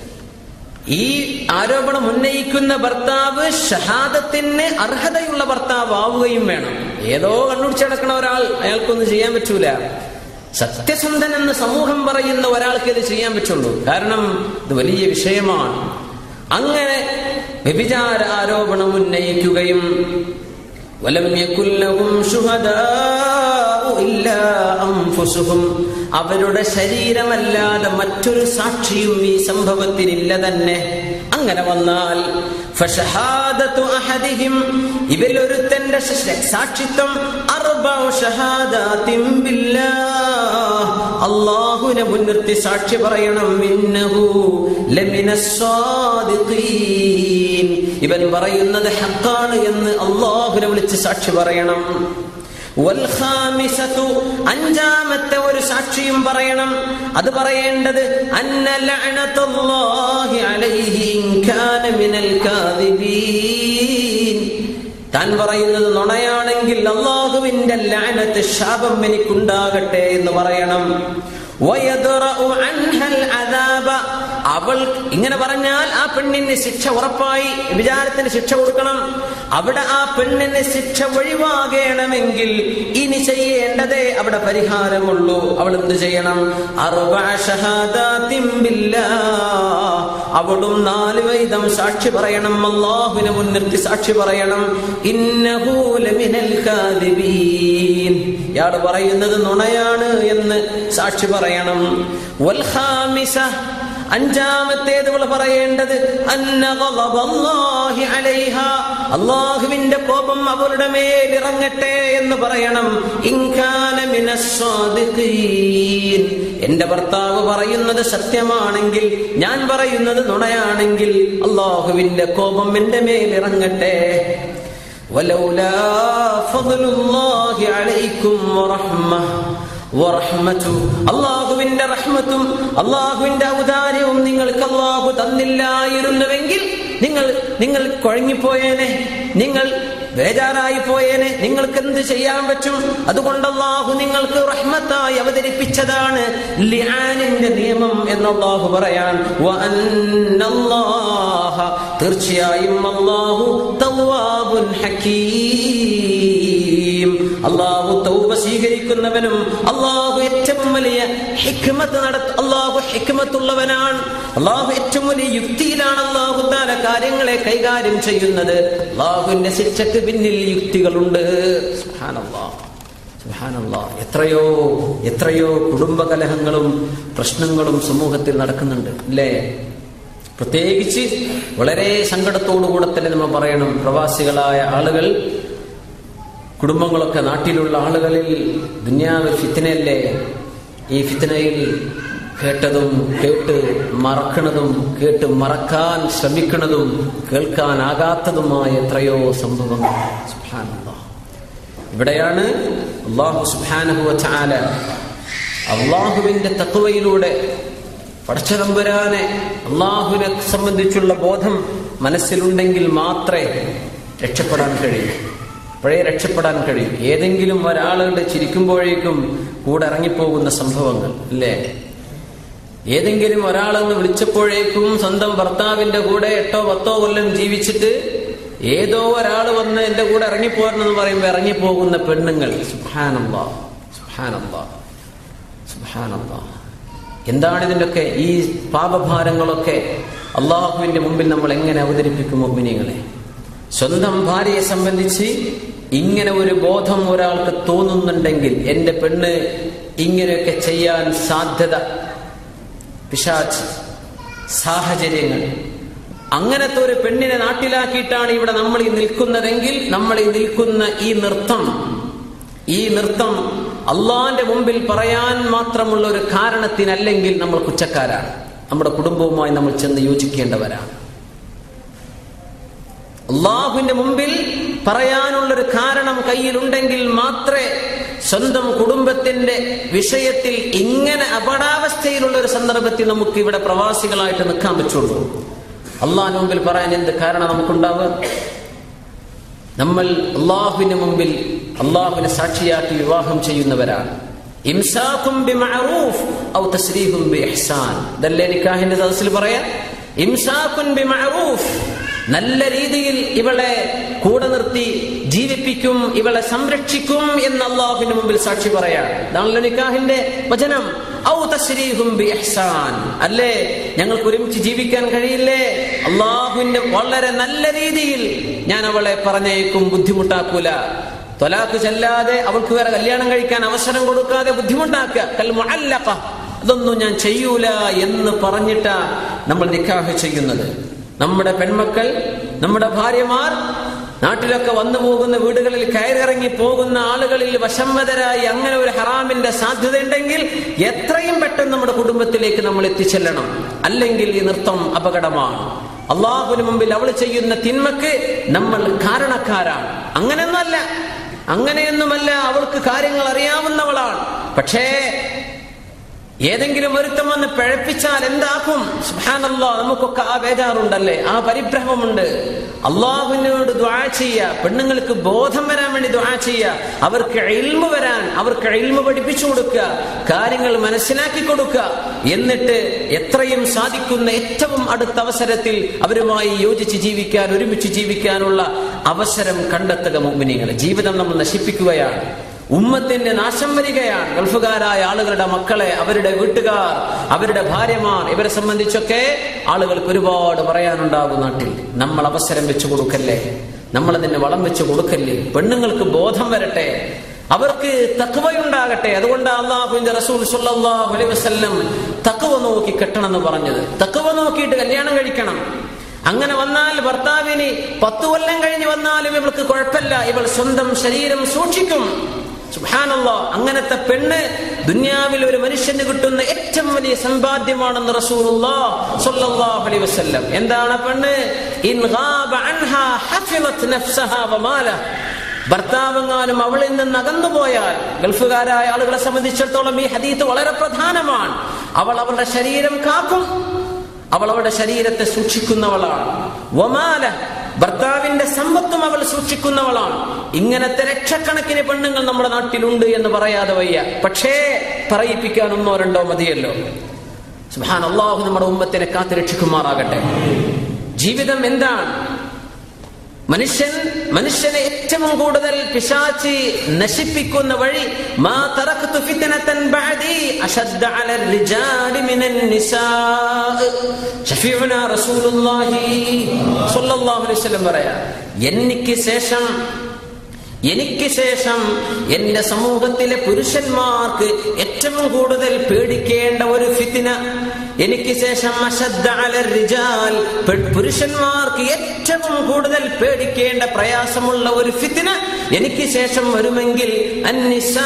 ഈ ആരോപണം ഉന്നയിക്കുന്ന ഭർത്താവ് ഷഹാദത്തിന് അർഹതയുള്ള ഭർത്താവ് ആവുകയും വേണം ഏതോ കണ്ണുടിച്ചടക്കണ ഒരാൾ അയാൾക്കൊന്നും ചെയ്യാൻ പറ്റൂല സത്യസന്ധൻ എന്ന് സമൂഹം പറയുന്ന ഒരാൾക്ക് ഇത് ചെയ്യാൻ പറ്റുള്ളൂ കാരണം ഇത് വലിയ വിഷയമാണ് അങ്ങനെ വ്യഭിചാര ആരോപണം ഉന്നയിക്കുകയും വലം യകുൽ ലഹും ശുഹദാഉ ഇല്ലാ അൻഫുസുഹും അവരുടെ ശരീരമല്ലാതെ മറ്റൊരു സാക്ഷിയും ഈ സംഭവത്തിനില്ല തന്നെ അങ്ങനെ വന്നാൽ ഫഷഹാദത്തു അഹദിഹിം ഇവരിൽ ഒരുത്തന്റെ ശ- സാക്ഷിത്വം അർബഉ ഷഹാദാത്തിൻ ബില്ലാഹ് അല്ലാഹുവിനെ മുൻനിർത്തി സാക്ഷി പറയണം ഇന്നഹു ലമിനസ് സ്വാദിഖീൻ ഇവൻ പറയുന്നത് ഹക്കാണ് എന്ന് അള്ളാഹുനെ വിളിച്ച് സാക്ഷി പറയണം വൽഖാമിസതു അഞ്ചാമത്തെ ഒരു സാക്ഷിയും പറയണം അത് പറയേണ്ടത് അന്ന ലഅനത്തുല്ലാഹി അലൈഹി ഇൻ കാന മിനൽ കാദിബീൻ താൻ പറയുന്നത് നുണയാണെങ്കിൽ അള്ളാഹുവിന്റെ ലാനത്ത് ശാപം എനിക്കുണ്ടാകട്ടെ എന്ന് പറയണം വയദ്റഉ അൻഹൽ അദാബ അവൾ ഇങ്ങനെ പറഞ്ഞാൽ ആ പെണ്ണിന് ശിക്ഷ ഉറപ്പായി വിചാരത്തിന് ശിക്ഷ കൊടുക്കണം അവിടെ ആ പെണ്ണിന് ശിക്ഷ ഒഴിവാകണമെങ്കിൽ ഇനി ചെയ്യേണ്ടതേ അവിടെ പരിഹാരമുള്ളൂ അവൾ എന്ത് ചെയ്യണം അറുബഅ ഷഹാദാത്തിൻ ബില്ലാഹ്. അവളും നാല് വൈദം സാക്ഷി പറയണം അള്ളാഹുവിനെ മുൻനിർത്തി സാക്ഷി പറയണം ഇന്നഹു ലമിനൽ കാദിബീൻ ഇയാൾ പറയുന്നത് നുണയാണ് എന്ന് സാക്ഷി പറയണം വൽ ഖാമിസ അഞ്ചാമത്തേത് ഇവൾ പറയേണ്ടത് അന്ന ഗളബല്ലാഹി അലൈഹ അള്ളാഹുവിന്റെ കോപം അവളുടെ മേൽ ഇറങ്ങട്ടെ എന്ന് പറയണം ഇൻകാന മിനസ്സാദിഖീൻ എന്റെ ഭർത്താവ് പറയുന്നത് സത്യമാണെങ്കിൽ ഞാൻ പറയുന്നത് നുണയാണെങ്കിൽ അള്ളാഹുവിന്റെ കോപം എന്റെ മേൽ ഇറങ്ങട്ടെ ولولا فضل الله عليكم ورحمه വറഹ്മത്തു അള്ളാഹുവിന്റെ റഹ്മത്തും അള്ളാഹുവിന്റെ ഔദാര്യവും നിങ്ങൾക്ക് അള്ളാഹു തന്നില്ലായിരുന്നുവെങ്കിൽ നിങ്ങൾ നിങ്ങൾ കുഴങ്ങിപ്പോയേനെ നിങ്ങൾ ബേജാറായി പോയേനെ നിങ്ങൾക്ക് എന്ത് ചെയ്യാൻ പറ്റും അതുകൊണ്ട് അള്ളാഹു നിങ്ങൾക്ക് റഹ്മത്തായി അവതരിപ്പിച്ചതാണ് ലിആനിന്റെ നിയമം എന്ന് അള്ളാഹു പറയാൻ വ അന്നല്ലാഹ തീർച്ചയായും അള്ളാഹു തവ്വാബുൻ ഹക്കീം അള്ളാഹു തൗബ സ്വീകരിക്കുന്നവനും അള്ളാഹു ഏറ്റവും വലിയ ഹിക്മത്ത് നടത്ത അള്ളാഹു ഹിക്മത്തുള്ളവനാണ് അള്ളാഹു ഏറ്റവും വലിയ യുക്തിയിലാണ് അള്ളാഹു താല കാര്യങ്ങളെ കൈകാര്യം ചെയ്യുന്നത് അള്ളാഹുവിന്റെ ശിക്ഷക്ക് പിന്നിൽ യുക്തികളുണ്ട് സുബ്ഹാനല്ലാഹ്. സുബ്ഹാനല്ലാഹ്. എത്രയോ എത്രയോ കുടുംബകലഹങ്ങളും പ്രശ്നങ്ങളും സമൂഹത്തിൽ നടക്കുന്നുണ്ട് അല്ലേ പ്രത്യേകിച്ച് വളരെ സങ്കടത്തോടുകൂടെ തന്നെ നമ്മൾ പറയണം പ്രവാസികളായ ആളുകൾ കുടുംബങ്ങളൊക്കെ നാട്ടിലുള്ള ആളുകളിൽ ദുന്യാവിൽ ഫിത്തനയല്ലേ ഈ ഫിത്തനയിൽ കേട്ടതും കേട്ട് മറക്കണതും കേട്ട് മറക്കാൻ ശ്രമിക്കണതും കേൾക്കാനാകാത്തതുമായ എത്രയോ സംഭവങ്ങൾ സുബ്ഹാനല്ലാഹ്. ഇവിടെയാണ് അള്ളാഹു സുബാനഹുവ ചാല അള്ളാഹുവിന്റെ തത്വയിലൂടെ പടച്ചതമ്പുരാനെ അള്ളാഹുവിനെ സംബന്ധിച്ചുള്ള ബോധം മനസ്സിലുണ്ടെങ്കിൽ മാത്രമേ രക്ഷപ്പെടാൻ കഴിയൂ പഴയ രക്ഷപ്പെടാൻ കഴിയും ഏതെങ്കിലും ഒരാളുടെ ചിരിക്കുമ്പോഴേക്കും കൂടെ ഇറങ്ങിപ്പോകുന്ന സംഭവങ്ങൾ അല്ലേ ഏതെങ്കിലും ഒരാളെന്ന് വിളിച്ചപ്പോഴേക്കും സ്വന്തം ഭർത്താവിന്റെ കൂടെ എട്ടോ പത്തോ കൊല്ലം ജീവിച്ചിട്ട് ഏതോ ഒരാൾ വന്ന് എന്റെ കൂടെ ഇറങ്ങിപ്പോരെന്ന് പറയുമ്പോൾ ഇറങ്ങിപ്പോകുന്ന പെണ്ണുങ്ങൾ സുഹാനന്ദ സുഹാനന്ദ സുഹാനന്ദ എന്താണ് ഇതിൻ്റെയൊക്കെ ഈ പാപഭാരങ്ങളൊക്കെ അള്ളാഹുവിന്റെ മുമ്പിൽ നമ്മൾ എങ്ങനെ അവതരിപ്പിക്കും മുഗ്മിനികളെ സ്വന്തം ഭാര്യയെ സംബന്ധിച്ച് ഇങ്ങനെ ഒരു ബോധം ഒരാൾക്ക് തോന്നുന്നുണ്ടെങ്കിൽ എന്റെ പെണ്ണ് ഇങ്ങനെയൊക്കെ ചെയ്യാൻ സാധ്യത പിശാച്ച് സാഹചര്യങ്ങൾ അങ്ങനത്തെ ഒരു പെണ്ണിനെ നാട്ടിലാക്കിയിട്ടാണ് ഇവിടെ നമ്മൾ ഈ നിൽക്കുന്നതെങ്കിൽ നമ്മൾ ഈ നിൽക്കുന്ന ഈ നൃത്തം ഈ നൃത്തം അള്ളാന്റെ മുമ്പിൽ പറയാൻ മാത്രമുള്ള ഒരു കാരണത്തിനല്ലെങ്കിൽ നമ്മൾ കുറ്റക്കാരാണ് നമ്മുടെ കുടുംബവുമായി നമ്മൾ ചെന്ന് യോജിക്കേണ്ടവരാണ് അള്ളാഹുവിന്റെ മുമ്പിൽ പറയാനുള്ളൊരു കാരണം കയ്യിലുണ്ടെങ്കിൽ മാത്രമേ സ്വന്തം കുടുംബത്തിന്റെ വിഷയത്തിൽ ഇങ്ങനെ അപടാവസ്ഥയിലുള്ള ഒരു സന്ദർഭത്തിൽ നമുക്ക് ഇവിടെ പ്രവാസികളായിട്ട് നിൽക്കാൻ പറ്റുള്ളൂ അള്ളാഹിന് മുമ്പിൽ പറയാൻ എന്ത് കാരണം നമുക്കുണ്ടാവുക നമ്മൾ അള്ളാഹുവിന്റെ മുമ്പിൽ അള്ളാഹുവിനെ സാക്ഷിയാക്കി വിവാഹം ചെയ്യുന്നവരാണ് ഇംസാഖും ബിമഅറൂഫ് ഔ തസ്രീഹും ബിഇഹ്സാൻ ഇതല്ലേ നിക്കാഹിന്റെ സദസ്സിൽ പറയാം ഇംസാഖുൻ ബിമഅറൂഫ് നല്ല രീതിയിൽ ഇവളെ കൂടെ നിർത്തി ജീവിപ്പിക്കും ഇവളെ സംരക്ഷിക്കും എന്ന് അള്ളാഹുവിന്റെ മുമ്പിൽ സാക്ഷി പറയാം ഇതാണല്ലോ നിക്കാഹിന്റെ വചനം ഔ തസ്രീഹും ബിഇഹ്സാൻ അല്ലേ ഞങ്ങൾക്ക് ഒരുമിച്ച് ജീവിക്കാൻ കഴിയില്ലേ അള്ളാഹുവിന്റെ വളരെ നല്ല രീതിയിൽ ഞാൻ അവളെ പറഞ്ഞേക്കും ബുദ്ധിമുട്ടാക്കൂല തൊലാക്ക് ചെല്ലാതെ അവൾക്ക് വേറെ കല്യാണം കഴിക്കാൻ അവസരം കൊടുക്കാതെ ബുദ്ധിമുട്ടാക്കുക കൽ മുഅല്ലഖ അതൊന്നും ഞാൻ ചെയ്യൂല എന്ന് പറഞ്ഞിട്ടാ നമ്മൾ നിക്കാഹ് ചെയ്യുന്നത് നമ്മുടെ പെൺമക്കൾ നമ്മുടെ ഭാര്യമാർ നാട്ടിലൊക്കെ വന്നു പോകുന്ന വീടുകളിൽ കയറിറങ്ങി പോകുന്ന ആളുകളിൽ വശംവതരായി അങ്ങനെ ഒരു ഹറാമിന്റെ സാധ്യതയുണ്ടെങ്കിൽ എത്രയും പെട്ടെന്ന് നമ്മുടെ കുടുംബത്തിലേക്ക് നമ്മൾ എത്തിച്ചെല്ലണം അല്ലെങ്കിൽ ഈ നൃത്തം അപകടമാണ് അള്ളാഹുവിന് മുമ്പിൽ അവൾ ചെയ്യുന്ന തിന്മക്ക് നമ്മൾ കാരണക്കാരാണ് അങ്ങനെയൊന്നല്ല അങ്ങനെയൊന്നുമല്ല അവൾക്ക് കാര്യങ്ങൾ അറിയാവുന്നവളാണ് പക്ഷേ ഏതെങ്കിലും ഒരുത്തം വന്ന് പിഴപ്പിച്ചാൽ എന്താക്കും സുബ്ഹാനല്ലാ നമുക്കൊക്കെ ആ ബേജാറുണ്ടല്ലേ ആ പരിഭ്രമമുണ്ട് അള്ളാഹുവിനോട് ദ്വാ ചെയ്യുക പെണ്ണുങ്ങൾക്ക് ബോധം വരാൻ വേണ്ടി ദ്വാ ചെയ്യുക അവർക്ക് എൽമ വരാൻ അവർക്ക് എൽമ പഠിപ്പിച്ചു കൊടുക്കുക കാര്യങ്ങൾ മനസ്സിലാക്കി കൊടുക്കുക എന്നിട്ട് എത്രയും സാധിക്കുന്ന ഏറ്റവും അടുത്ത അവസരത്തിൽ അവരുമായി യോജിച്ച് ജീവിക്കാൻ ഒരുമിച്ച് ജീവിക്കാനുള്ള അവസരം കണ്ടെത്തുക മുമ്പിനിങ്ങൾ ജീവിതം നമ്മൾ നശിപ്പിക്കുകയാണ് ഉമ്മത്തിന്റെ നാശം വരികയാണ് ഗൾഫുകാരായ ആളുകളുടെ മക്കളെ അവരുടെ വീട്ടുകാർ അവരുടെ ഭാര്യമാർ ഇവരെ സംബന്ധിച്ചൊക്കെ ആളുകൾക്ക് ഒരുപാട് പറയാനുണ്ടാകും നാട്ടിൽ നമ്മൾ അവസരം വെച്ചു കൊടുക്കല്ലേ നമ്മൾ അതിന് വളം വെച്ചു കൊടുക്കല്ലേ പെണ്ണുങ്ങൾക്ക് ബോധം വരട്ടെ അവർക്ക് തക്കുവയുണ്ടാകട്ടെ അതുകൊണ്ട് അള്ളാഹുവിന്റെ റസൂൽ സല്ലല്ലാഹു അലൈഹി വസല്ലം തക്കുവ നോക്കി കെട്ടണമെന്ന് പറഞ്ഞത് തക്കുവ നോക്കിയിട്ട് കല്യാണം കഴിക്കണം അങ്ങനെ വന്നാൽ ഭർത്താവിന് പത്തു കൊല്ലം കഴിഞ്ഞ് വന്നാലും ഇവൾക്ക് കുഴപ്പമില്ല ഇവൾ സ്വന്തം ശരീരം സൂക്ഷിക്കും സുബ്ഹാനല്ലാ അങ്ങനത്തെ പെണ്ണ് ദുനിയാവിൽ ഒരു മനുഷ്യന് കിട്ടുന്ന ഏറ്റവും വലിയ സമ്പാദ്യമാണെന്ന് റസൂലുള്ളാഹ് സ്വല്ലല്ലാഹു അലൈഹി വസല്ലം എന്താണ് ആ പെണ്ണ് ഇൻ ഗാബ അൻഹാ ഹഫിളത് നഫ്സഹാ വമാലഹ ഭർത്താവെങ്ങാനും അവളിൽ നിന്ന് അകന്നുപോയാൽ ഗൾഫുകാരായ ആളുകളെ സംബന്ധിച്ചിടത്തോളം ഈ ഹദീത്ത് വളരെ പ്രധാനമാണ് അവൾ അവളുടെ ശരീരം കാക്കും അവൾ അവളുടെ ശരീരത്തെ സൂക്ഷിക്കുന്നവളാണ് വമാല ഭർത്താവിന്റെ സമ്പത്തും അവൾ സൂക്ഷിക്കുന്നവളാണ് ഇങ്ങനത്തെ ലക്ഷക്കണക്കിന് പെണ്ണുങ്ങൾ നമ്മുടെ നാട്ടിലുണ്ട് എന്ന് പറയാതെ വയ്യ പക്ഷേ പറയിപ്പിക്കാൻ ഒന്നോ രണ്ടോ മതിയല്ലോ സുഹാൻ അള്ളാഹു നമ്മുടെ ഉമ്മത്തിനെ കാത്തുരക്ഷിക്കുമാറാകട്ടെ ജീവിതം എന്താണ് മനുഷ്യൻ മനുഷ്യനെ ഏറ്റവും കൂടുതൽ പിശാചി നശിപ്പിക്കുന്ന വഴി മാ തറക്തു ഫിത്നതൻ ബഅദി അശദ്ദ അല الرجال من النساء ഷഫീഉന റസൂലുള്ളാഹി സ്വല്ലല്ലാഹു അലൈഹി വസല്ലം പറയാ എനിക്ക് ശേഷം എനിക്ക് ശേഷം എന്റെ സമൂഹത്തിലെ പുരുഷന്മാർക്ക് ഏറ്റവും കൂടുതൽ പേടിക്കേണ്ട ഒരു ഫിത്തിന എനിക്ക് ശേഷം അശദ്ദ അല റിജാൽ പെ- പുരുഷന്മാർക്ക് ഏറ്റവും കൂടുതൽ പേടിക്കേണ്ട പ്രയാസമുള്ള ഒരു ഫിത്തിന എനിക്ക് ശേഷം വരുമെങ്കിൽ അന്നിസാ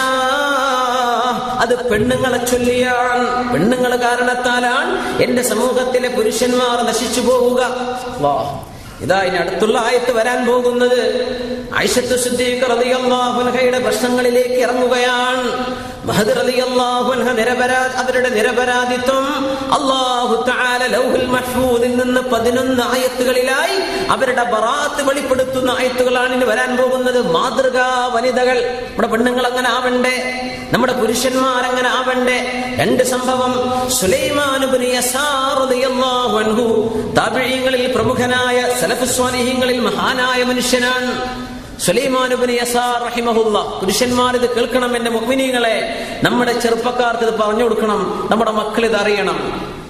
അത് പെണ്ണുങ്ങളെ ചൊല്ലിയാണ് പെണ്ണുങ്ങൾ കാരണത്താലാണ് എന്റെ സമൂഹത്തിലെ പുരുഷന്മാർ നശിച്ചു പോവുക അല്ലാഹ്. ഇതാ ഇനി അടുത്തുള്ള ആയത്ത് വരാൻ പോകുന്നത് ഐഷത്തു സിദ്ദീഖ് റളിയല്ലാഹു അൻഹയുടെ പ്രശ്നങ്ങളിലേക്ക് ഇറങ്ങുകയാണ് മഹദ് റളിയല്ലാഹു അൻഹ നിരപരാ അവരുടെ നിരപരാധിത്വം അല്ലാഹു തആല ലൗഹുൽ മഹ്ഫൂദിൽ നിന്ന് 11 ആയത്തുകളിലായി അവരുടെ ബറാത്ത് വെളിപ്പെടുത്തുന്ന ആയത്തുകളാണ് ഇനി വരാൻ പോകുന്നത് മാതൃകാ വനിതകൾ നമ്മുടെ പെണ്ണുങ്ങൾ അങ്ങനെ ആവണ്ടേ നമ്മുടെ പുരുഷന്മാർ അങ്ങനെ ആവണ്ടേ രണ്ട് സംഭവം സുലൈമാൻ ഇബ്നു യസാർ റളിയല്ലാഹു അൻഹു താബിഈങ്ങളിൽ പ്രമുഖനായ സലഫ് സ്വാലിഹീങ്ങളിൽ മഹാനായ മനുഷ്യനാണ് സുലൈമാൻ ഇബ്നു യസാർ റഹിമഹുല്ല പുരുഷന്മാർ ഇത് കേൾക്കണം എന്റെ മുഅ്മിനീങ്ങളെ നമ്മുടെ ചെറുപ്പക്കാർക്ക് ഇത് പറഞ്ഞു കൊടുക്കണം നമ്മുടെ മക്കൾ ഇത് അറിയണം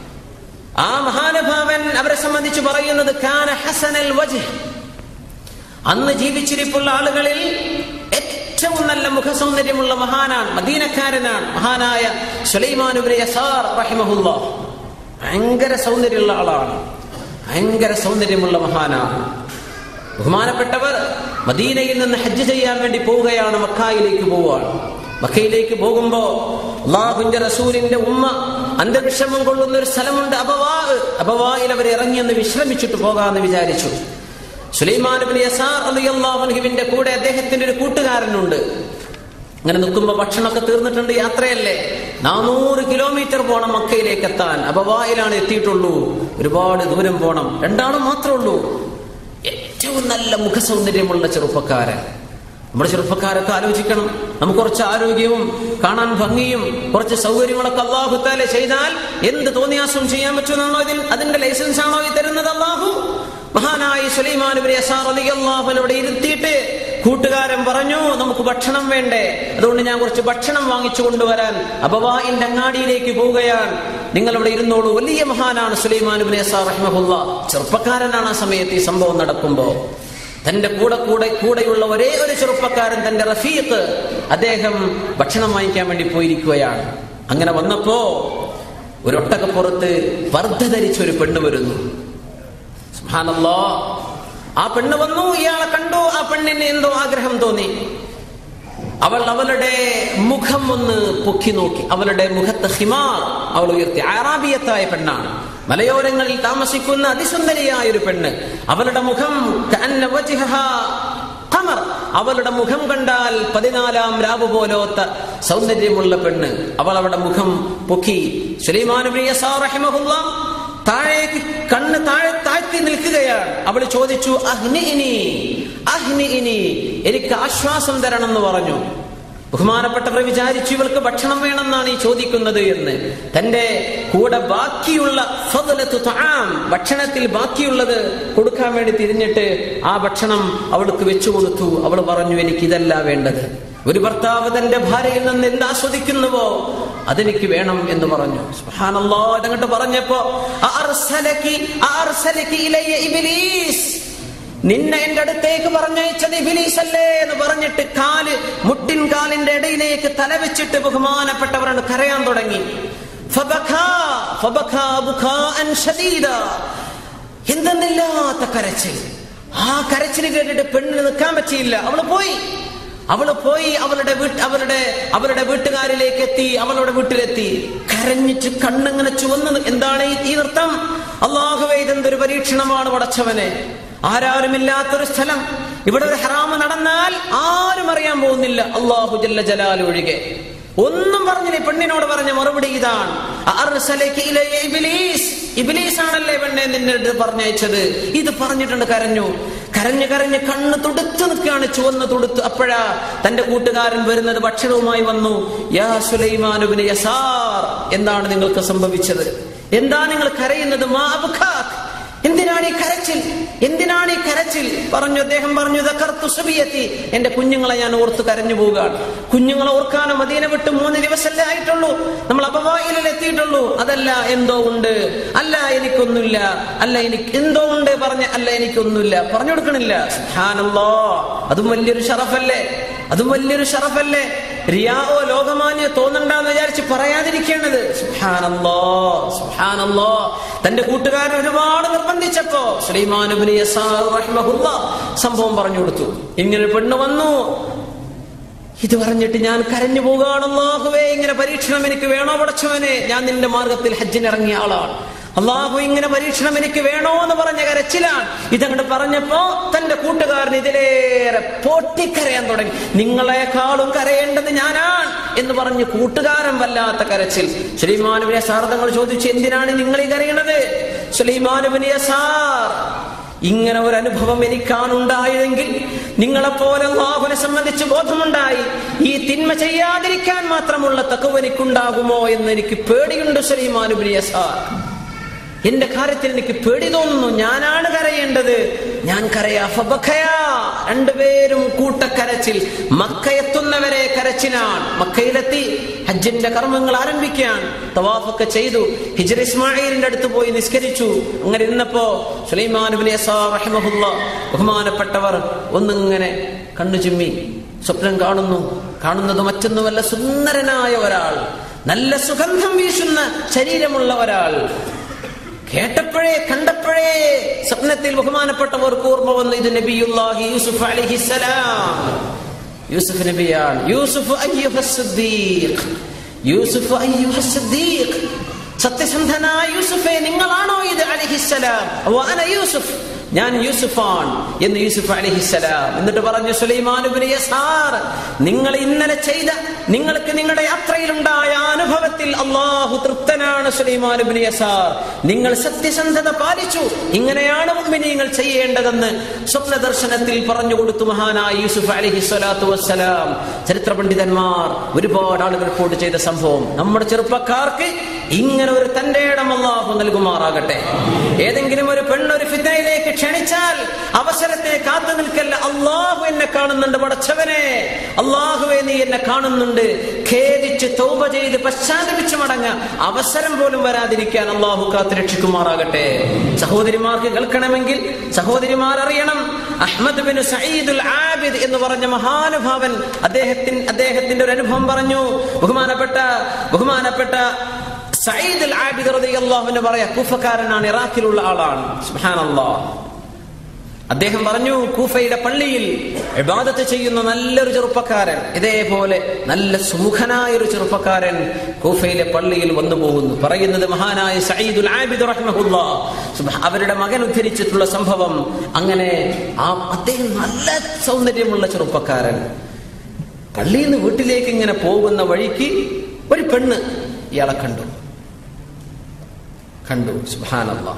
ആ മഹാനുഭാവൻ അവരെ സംബന്ധിച്ച് പറയുന്നത് കാന ഹസനൽ വജ്ഹ് അന്ന് ജീവിച്ചിരിപ്പുള്ള ആളുകളിൽ ഏറ്റവും നല്ല മുഖസൗന്ദര്യമുള്ള മഹാനാണ് മദീനക്കാരനാണ് മഹാനായ സുലൈമാനുബിന് യസാർ റഹിമഹുല്ല ഭയങ്കര സൗന്ദര്യമുള്ള ആളാണ് ഭയങ്കര സൗന്ദര്യമുള്ള മഹാനാണ് ബഹുമാനപ്പെട്ടവർ മദീനയിൽ നിന്ന് ഹജ്ജ് ചെയ്യാൻ വേണ്ടി പോവുകയാണ് മക്കായിലേക്ക് പോവുകയാണ് മക്കയിലേക്ക് പോകുമ്പോ അള്ളാഹുവിന്റെ റസൂലിന്റെ ഉമ്മ അന്തവിഷമം കൊള്ളുന്ന ഒരു സ്ഥലമുണ്ട് അബവാ അബവായിൽ അവർ ഇറങ്ങിയെന്ന് വിശ്രമിച്ചിട്ട് പോകാമെന്ന് വിചാരിച്ചു സുലൈമാൻ ബിൻ യസാർ അലിയല്ലാഹുവിന്റെ കൂടെ അദ്ദേഹത്തിന്റെ ഒരു കൂട്ടുകാരനുണ്ട് അങ്ങനെ നിൽക്കുമ്പോ ഭക്ഷണമൊക്കെ തീർന്നിട്ടുണ്ട് യാത്രയല്ലേ നാനൂറ് കിലോമീറ്റർ പോണം മക്കയിലേക്ക് എത്താൻ അപവായിലാണ് എത്തിയിട്ടുള്ളൂ ഒരുപാട് ദൂരം പോണം രണ്ടാളും മാത്രമേ ഉള്ളൂ ഏറ്റവും നല്ല മുഖസൗന്ദര്യമുള്ള ചെറുപ്പക്കാരൻ നമ്മുടെ ചെറുപ്പക്കാരൊക്കെ ആലോചിക്കണം നമുക്ക് കുറച്ച് ആരോഗ്യവും കാണാൻ ഭംഗിയും കുറച്ച് സൗകര്യങ്ങളൊക്കെ അള്ളാഹുത്താലെ ചെയ്താൽ എന്ത് തോന്നിയാസം ചെയ്യാൻ പറ്റുമെന്നാണോ ഇതിൽ അതിന്റെ ലൈസൻസ് ആണോ ഈ തരുന്നത് അള്ളാഹു മഹാനായ സുലൈമാൻ ഇബ്നു യസാർ റളിയല്ലാഹു അൻഹു അവിടെ ഇരുത്തിയിട്ട് കൂട്ടുകാരൻ പറഞ്ഞു നമുക്ക് ഭക്ഷണം വേണ്ടേ അതുകൊണ്ട് ഞാൻ കുറച്ച് ഭക്ഷണം വാങ്ങിച്ചു കൊണ്ടുവരാൻ അബവായിന്റെ അങ്ങാടിയിലേക്ക് പോവുകയാണ് നിങ്ങൾ ഇവിടെ ഇരുന്നോളൂ വലിയ മഹാനാണ് സുലൈമാൻ ഇബ്നു യസാർ റഹിമഹുല്ല ചെറുപ്പക്കാരനാണ് ആ സമയത്ത് ഈ സംഭവം നടക്കുമ്പോ തന്റെ കൂടെ കൂടെ കൂടെയുള്ള ഒരേ ഒരു ചെറുപ്പക്കാരൻ തന്റെ റഫീഖ് അദ്ദേഹം ഭക്ഷണം വാങ്ങിക്കാൻ വേണ്ടി പോയിരിക്കുകയാണ് അങ്ങനെ വന്നപ്പോ ഒരു ഒട്ടകപ്പുറത്ത് വർദ്ധ ധരിച്ച ഒരു പെണ്ണ് വരുന്നു സുബ്ഹാനല്ലാ ആ പെണ്ണ് വന്നു ഇയാളെ കണ്ടു ആ പെണ്ണിന് എന്തോ ആഗ്രഹം തോന്നി അവൾ അവളുടെ മുഖം ഒന്ന് പൊക്കി നോക്കി അവളുടെ മുഖത്ത് ഹിമാർ അവൾ ഉയർത്തി ആറാബിയത്തായ പെണ്ണാണ് മലയോരങ്ങളിൽ താമസിക്കുന്ന അതിസുന്ദരിയായ ഒരു പെണ്ണ് അവളുടെ മുഖം കഅന്ന വജ്ഹഹാ ഖമർ അവളുടെ മുഖം കണ്ടാൽ പതിനാലാം രാവ് പോലോത്ത സൗന്ദര്യമുള്ള പെണ്ണ് അവൾ അവിടെ മുഖം പൊക്കി സുലൈമാൻ നബി യസാർ റഹിമഹുല്ല താഴേക്ക് കണ്ണ് താഴെ താഴ്ത്തി നിൽക്കുകയാണ് അവൾ ചോദിച്ചു അഹ്നി ഇനി അഹ്നി ഇനി എനിക്ക് ആശ്വാസം തരണം എന്ന് പറഞ്ഞു ബഹുമാനപ്പെട്ടവർ വിചാരിച്ചു ഇവൾക്ക് ഭക്ഷണം വേണമെന്നാണ് ഈ ചോദിക്കുന്നത് എന്ന് തന്റെ കൂടെ ബാക്കിയുള്ള ഫضലത്തു തആം, ഭക്ഷണത്തിൽ ബാക്കിയുള്ളത് കൊടുക്കാൻ വേണ്ടി തിരിഞ്ഞിട്ട് ആ ഭക്ഷണം അവൾക്ക് വെച്ചു കൊടുത്തു അവൾ പറഞ്ഞു എനിക്ക് ഇതല്ല വേണ്ടത് ഒരു ഭർത്താവ് തന്റെ ഭാര്യയിൽ നിന്ന് എന്ത് ആസ്വദിക്കുന്നുവോ അതെനിക്ക് വേണം എന്ന് പറഞ്ഞു സുബ്ഹാനല്ലാ ഇതങ്ങോട്ട് പറഞ്ഞപ്പോ അഅർസലകി അഅർസലകി ഇലയ്യ ഇബ്ലീസ് നിന്നെ എന്റെ അടുത്തേക്ക് പറഞ്ഞയച്ചത് ഇബിലീസ് അല്ലേ എന്ന് പറഞ്ഞിട്ട് കാല് മുട്ടിൻ കാലിന്റെ ഇടയിലേക്ക് തല വെച്ചിട്ട് ബഹുമാനപ്പെട്ടവരാണ് കരയാൻ തുടങ്ങി ഫബഖാ, ഫബഖാ ബുഖാഅൻ ശദീദാ. എന്തെന്നില്ലാത്ത കരച്ചിൽ ആ കരച്ചിൽ കേട്ടിട്ട് പെണ്ണിന് നിൽക്കാൻ പറ്റിയില്ല അവള് പോയി അവള് പോയി അവളുടെ വീട്ട് അവളുടെ അവളുടെ വീട്ടുകാരിലേക്ക് എത്തി അവളുടെ വീട്ടിലെത്തി കരഞ്ഞിട്ട് കണ്ണിങ്ങനെ ചുവന്ന് നി- എന്താണ് ഈ- ഈ നൃത്തം അള്ളാഹുവേ ഇതെന്തൊരു പരീക്ഷണമാണ് പടച്ചവനെ ആരാരുമില്ലാത്തൊരു സ്ഥലം ഇവിടെ ഒരു ഹറാമ് നടന്നാൽ ആരും അറിയാൻ പോകുന്നില്ല അള്ളാഹു ജല്ല ജലാൽ ഒഴികെ ഒന്നും പറഞ്ഞില്ല ഈ പെണ്ണിനോട് പറഞ്ഞ മറുപടി ഇതാണ് അർസലക ഇലയ ഇബ്ലീസ് ഇബ്ലീസ് ആണല്ലേ പെണ്ണെ നിന്നെ അടുത്ത് പറഞ്ഞയച്ചത് ഇത് പറഞ്ഞിട്ടുണ്ട് കരഞ്ഞു കരഞ്ഞു കരഞ്ഞ് കണ്ണ് തുടുത്തു നിൽക്കുകയാണ് ചുവന്ന് തുടുത്തു അപ്പോഴാ തന്റെ കൂട്ടുകാരൻ വരുന്നത് ഭക്ഷണവുമായി വന്നു യാ സുലൈമാനുബിന് യസാർ എന്താണ് നിങ്ങൾക്ക് സംഭവിച്ചത് എന്താ നിങ്ങൾ കരയുന്നത് മാ അബ്ഖാക്? എന്തിനാണ് ഈ കരച്ചിൽ എന്തിനാണ് ഈ കരച്ചിൽ പറഞ്ഞു അദ്ദേഹം പറഞ്ഞു "ദക്കർതു സുബിയത്തി എന്റെ കുഞ്ഞുങ്ങളെ ഞാൻ ഓർത്ത് കരഞ്ഞു പോവുകയാണ് കുഞ്ഞുങ്ങളെ ഓർക്കാനോ മദീന വിട്ട് മൂന്ന് ദിവസമല്ലേ ആയിട്ടുള്ളൂ നമ്മൾ അപവായിലിൽ എത്തിയിട്ടുള്ളൂ അതല്ല എന്തോ ഉണ്ട് അല്ല എനിക്കൊന്നുമില്ല അല്ല എനിക്ക് എന്തോ ഉണ്ട് പറഞ്ഞ അല്ല എനിക്കൊന്നുമില്ല പറഞ്ഞു കൊടുക്കണില്ല സുബ്ഹാനല്ലാ അതും വലിയൊരു ഷറഫല്ലേ അതും വലിയൊരു ഷറഫല്ലേ റിയാവോ ലോകമാന്യ തോന്നണ്ടെന്ന് വിചാരിച്ച് പറയാതിരിക്കേണ്ടത് സുബ്ഹാനല്ലാ സുബ്ഹാനല്ലാ തന്റെ കൂട്ടുകാരൻ ഒരുപാട് നിർബന്ധിച്ചപ്പോ സുലൈമാൻ ഇബ്നു യസാർ റഹിമഹുല്ലാ സംഭവം പറഞ്ഞു കൊടുത്തു ഇങ്ങനെ ഒരു പെണ്ണ് വന്നു ഇത് പറഞ്ഞിട്ട് ഞാൻ കരഞ്ഞു പോവുകയാണ് അള്ളാഹുവേ ഇങ്ങനെ പരീക്ഷണം എനിക്ക് വേണോ പടച്ചവനെ ഞാൻ നിന്റെ മാർഗത്തിൽ ഹജ്ജിനിറങ്ങിയ ആളാണ് അള്ളാഹു ഇങ്ങനെ പരീക്ഷണം എനിക്ക് വേണോ എന്ന് പറഞ്ഞ കരച്ചിലാണ് ഇതങ്ങോട്ട് പറഞ്ഞപ്പോ തന്റെ കൂട്ടുകാരൻ ഇതിലേറെ പൊട്ടിക്കരയാൻ തുടങ്ങി നിങ്ങളെക്കാളും കരയേണ്ടത് ഞാനാണ് എന്ന് പറഞ്ഞ് കൂട്ടുകാരൻ വല്ലാത്ത കരച്ചിൽ സുലൈമാനുവിനെ സാർദങ്ങൾ ചോദിച്ചു എന്തിനാണ് നിങ്ങൾ ഈ കരയണത് സുലൈമാനുവിനെ സാർ ഇങ്ങനെ ഒരു അനുഭവം എനിക്കാണ് ഉണ്ടായതെങ്കിൽ നിങ്ങളെപ്പോലെ അള്ളാഹുവിനെ സംബന്ധിച്ച് ബോധമുണ്ടായി ഈ തിന്മ ചെയ്യാതിരിക്കാൻ മാത്രമുള്ള തക്കവ് എനിക്കുണ്ടാകുമോ എന്ന് എനിക്ക് പേടിയുണ്ട് സലീമാനുബിനിയ സാർ എന്റെ കാര്യത്തിൽ എനിക്ക് പേടി തോന്നുന്നു ഞാനാണ് കരയേണ്ടത് ഞാൻ കരയാ ഫബഖയാ. രണ്ടുപേരും കൂട്ടക്കരച്ചിൽ മക്ക എത്തുന്നവരെ കരച്ചിലാണ് മക്കയിലെത്തി ഹജ്ജിന്റെ കർമ്മങ്ങൾ ആരംഭിക്കാൻ തവാഫൊക്കെ ചെയ്തു ഹിജർ ഇസ്മായിലിന്റെ അടുത്ത് പോയി നിസ്കരിച്ചു അങ്ങനെ ഇരുന്നപ്പോ സുലൈമാൻ ഇബ്നു യസാർ റഹിമഹുല്ല ബഹുമാനപ്പെട്ടവർ ഒന്നിങ്ങനെ കണ്ണു ചിമ്മി സ്വപ്നം കാണുന്നു കാണുന്നത് മറ്റൊന്നുമല്ല സുന്ദരനായ ഒരാൾ നല്ല സുഗന്ധം വീശുന്ന ശരീരമുള്ള ഒരാൾ കേട്ടപ്പോഴേ കണ്ടപ്പോഴേ സ്വപ്നത്തിൽ ബഹുമാനപ്പെട്ടവർക്ക് ഓർമ്മ വന്നു ഇത് നബിയുല്ലാഹി യൂസുഫ് അലൈഹിസ്സലാം യൂസുഫ് നബിയാണ് യൂസുഫ് അയ്യുഹ സിദ്ദീഖ് യൂസുഫ് അയ്യുഹ സിദ്ദീഖ് സത്യസന്ധനായ യൂസുഫെ നിങ്ങളാണോ ഇത് അലഹിസ്സലാം വഅന യൂസുഫ് ഞാൻ യൂസുഫാൻ എന്ന് യൂസുഫ് അലഹിസ്സലാം എന്നിട്ട് പറഞ്ഞു സുലൈമാനുബിന് യസാർ നിങ്ങൾ ഇന്നലെ ചെയ്ത നിങ്ങൾക്ക് നിങ്ങളുടെ യാത്രയിലുണ്ടായ അനുഭവത്തിൽ അള്ളാഹു തൃപ്തനാണ് സുലൈമാനുബിന് യസാർ നിങ്ങൾ സത്യസന്ധത പാലിച്ചു ഇങ്ങനെയാണ് മുമ്പിനീങ്ങൾ ചെയ്യേണ്ടതെന്ന് സ്വപ്ന ദർശനത്തിൽ പറഞ്ഞു കൊടുത്തു മഹാനായ യൂസുഫ് അലഹി സ്വലാത്തു വസ്സലാം ചരിത്ര പണ്ഡിതന്മാർ ഒരുപാട് ആളുകൾ റിപ്പോർട്ട് ചെയ്ത സംഭവം നമ്മുടെ ചെറുപ്പക്കാർക്ക് ഇങ്ങനെ ഒരു തന്റെ ഇടം അള്ളാഹു നൽകുമാറാകട്ടെ ഏതെങ്കിലും ഒരു പെണ്ണൊരു ഫിത്തയിലേക്ക് ക്ഷണിച്ചാൽ അവസരത്തെ കാത്തു നിൽക്കല്ല അള്ളാഹു എന്നെ കാണുന്നുണ്ട് പടച്ചവനെ അള്ളാഹുവെ നീ എന്നെ കാണുന്നുണ്ട് ഖേദിച്ച് തൗബ ചെയ്ത് പശ്ചാത്തപിച്ച് മടങ്ങ അവസരം പോലും വരാതിരിക്കാൻ അള്ളാഹു കാത്തു രക്ഷിക്കുമാറാകട്ടെ സഹോദരിമാർക്ക് കേൾക്കണമെങ്കിൽ സഹോദരിമാർ അറിയണം അഹ്മദ് ബിൻ സഈദുൽ ആബിദ് എന്ന് പറഞ്ഞ മഹാനുഭാവൻ അദ്ദേഹത്തിന് അദ്ദേഹത്തിന്റെ ഒരു അനുഭവം പറഞ്ഞു ബഹുമാനപ്പെട്ട ബഹുമാനപ്പെട്ട സയ്യിദ് അൽ ആബിദ് റളിയല്ലാഹു പറയാ കൂഫക്കാരനാണ് ഇറാഖിലുള്ള ആളാണ് സുബ്ഹാനല്ലാഹ് അദ്ദേഹം പറഞ്ഞു കൂഫയുടെ പള്ളിയിൽ ഇബാദത്ത് ചെയ്യുന്ന നല്ലൊരു ചെറുപ്പക്കാരൻ ഇതേപോലെ നല്ല സുമുഖനായ ഒരു ചെറുപ്പക്കാരൻ കൂഫയിലെ പള്ളിയിൽ വന്നു പോകുന്നു പറയുന്നത് മഹാനായ സയ്യിദുൽ ആബിദ് റഹ്മഹുല്ലാ സുബ്ഹ- അവരുടെ മകൻ ഉദ്ധരിച്ചിട്ടുള്ള സംഭവം അങ്ങനെ ആ അദ്ദേഹം നല്ല സൗന്ദര്യമുള്ള ചെറുപ്പക്കാരൻ പള്ളിയിൽ നിന്ന് വീട്ടിലേക്ക് ഇങ്ങനെ പോകുന്ന വഴിക്ക് ഒരു പെണ്ണ് ഇയാളെ കണ്ടു കണ്ടു സുഹാനല്ല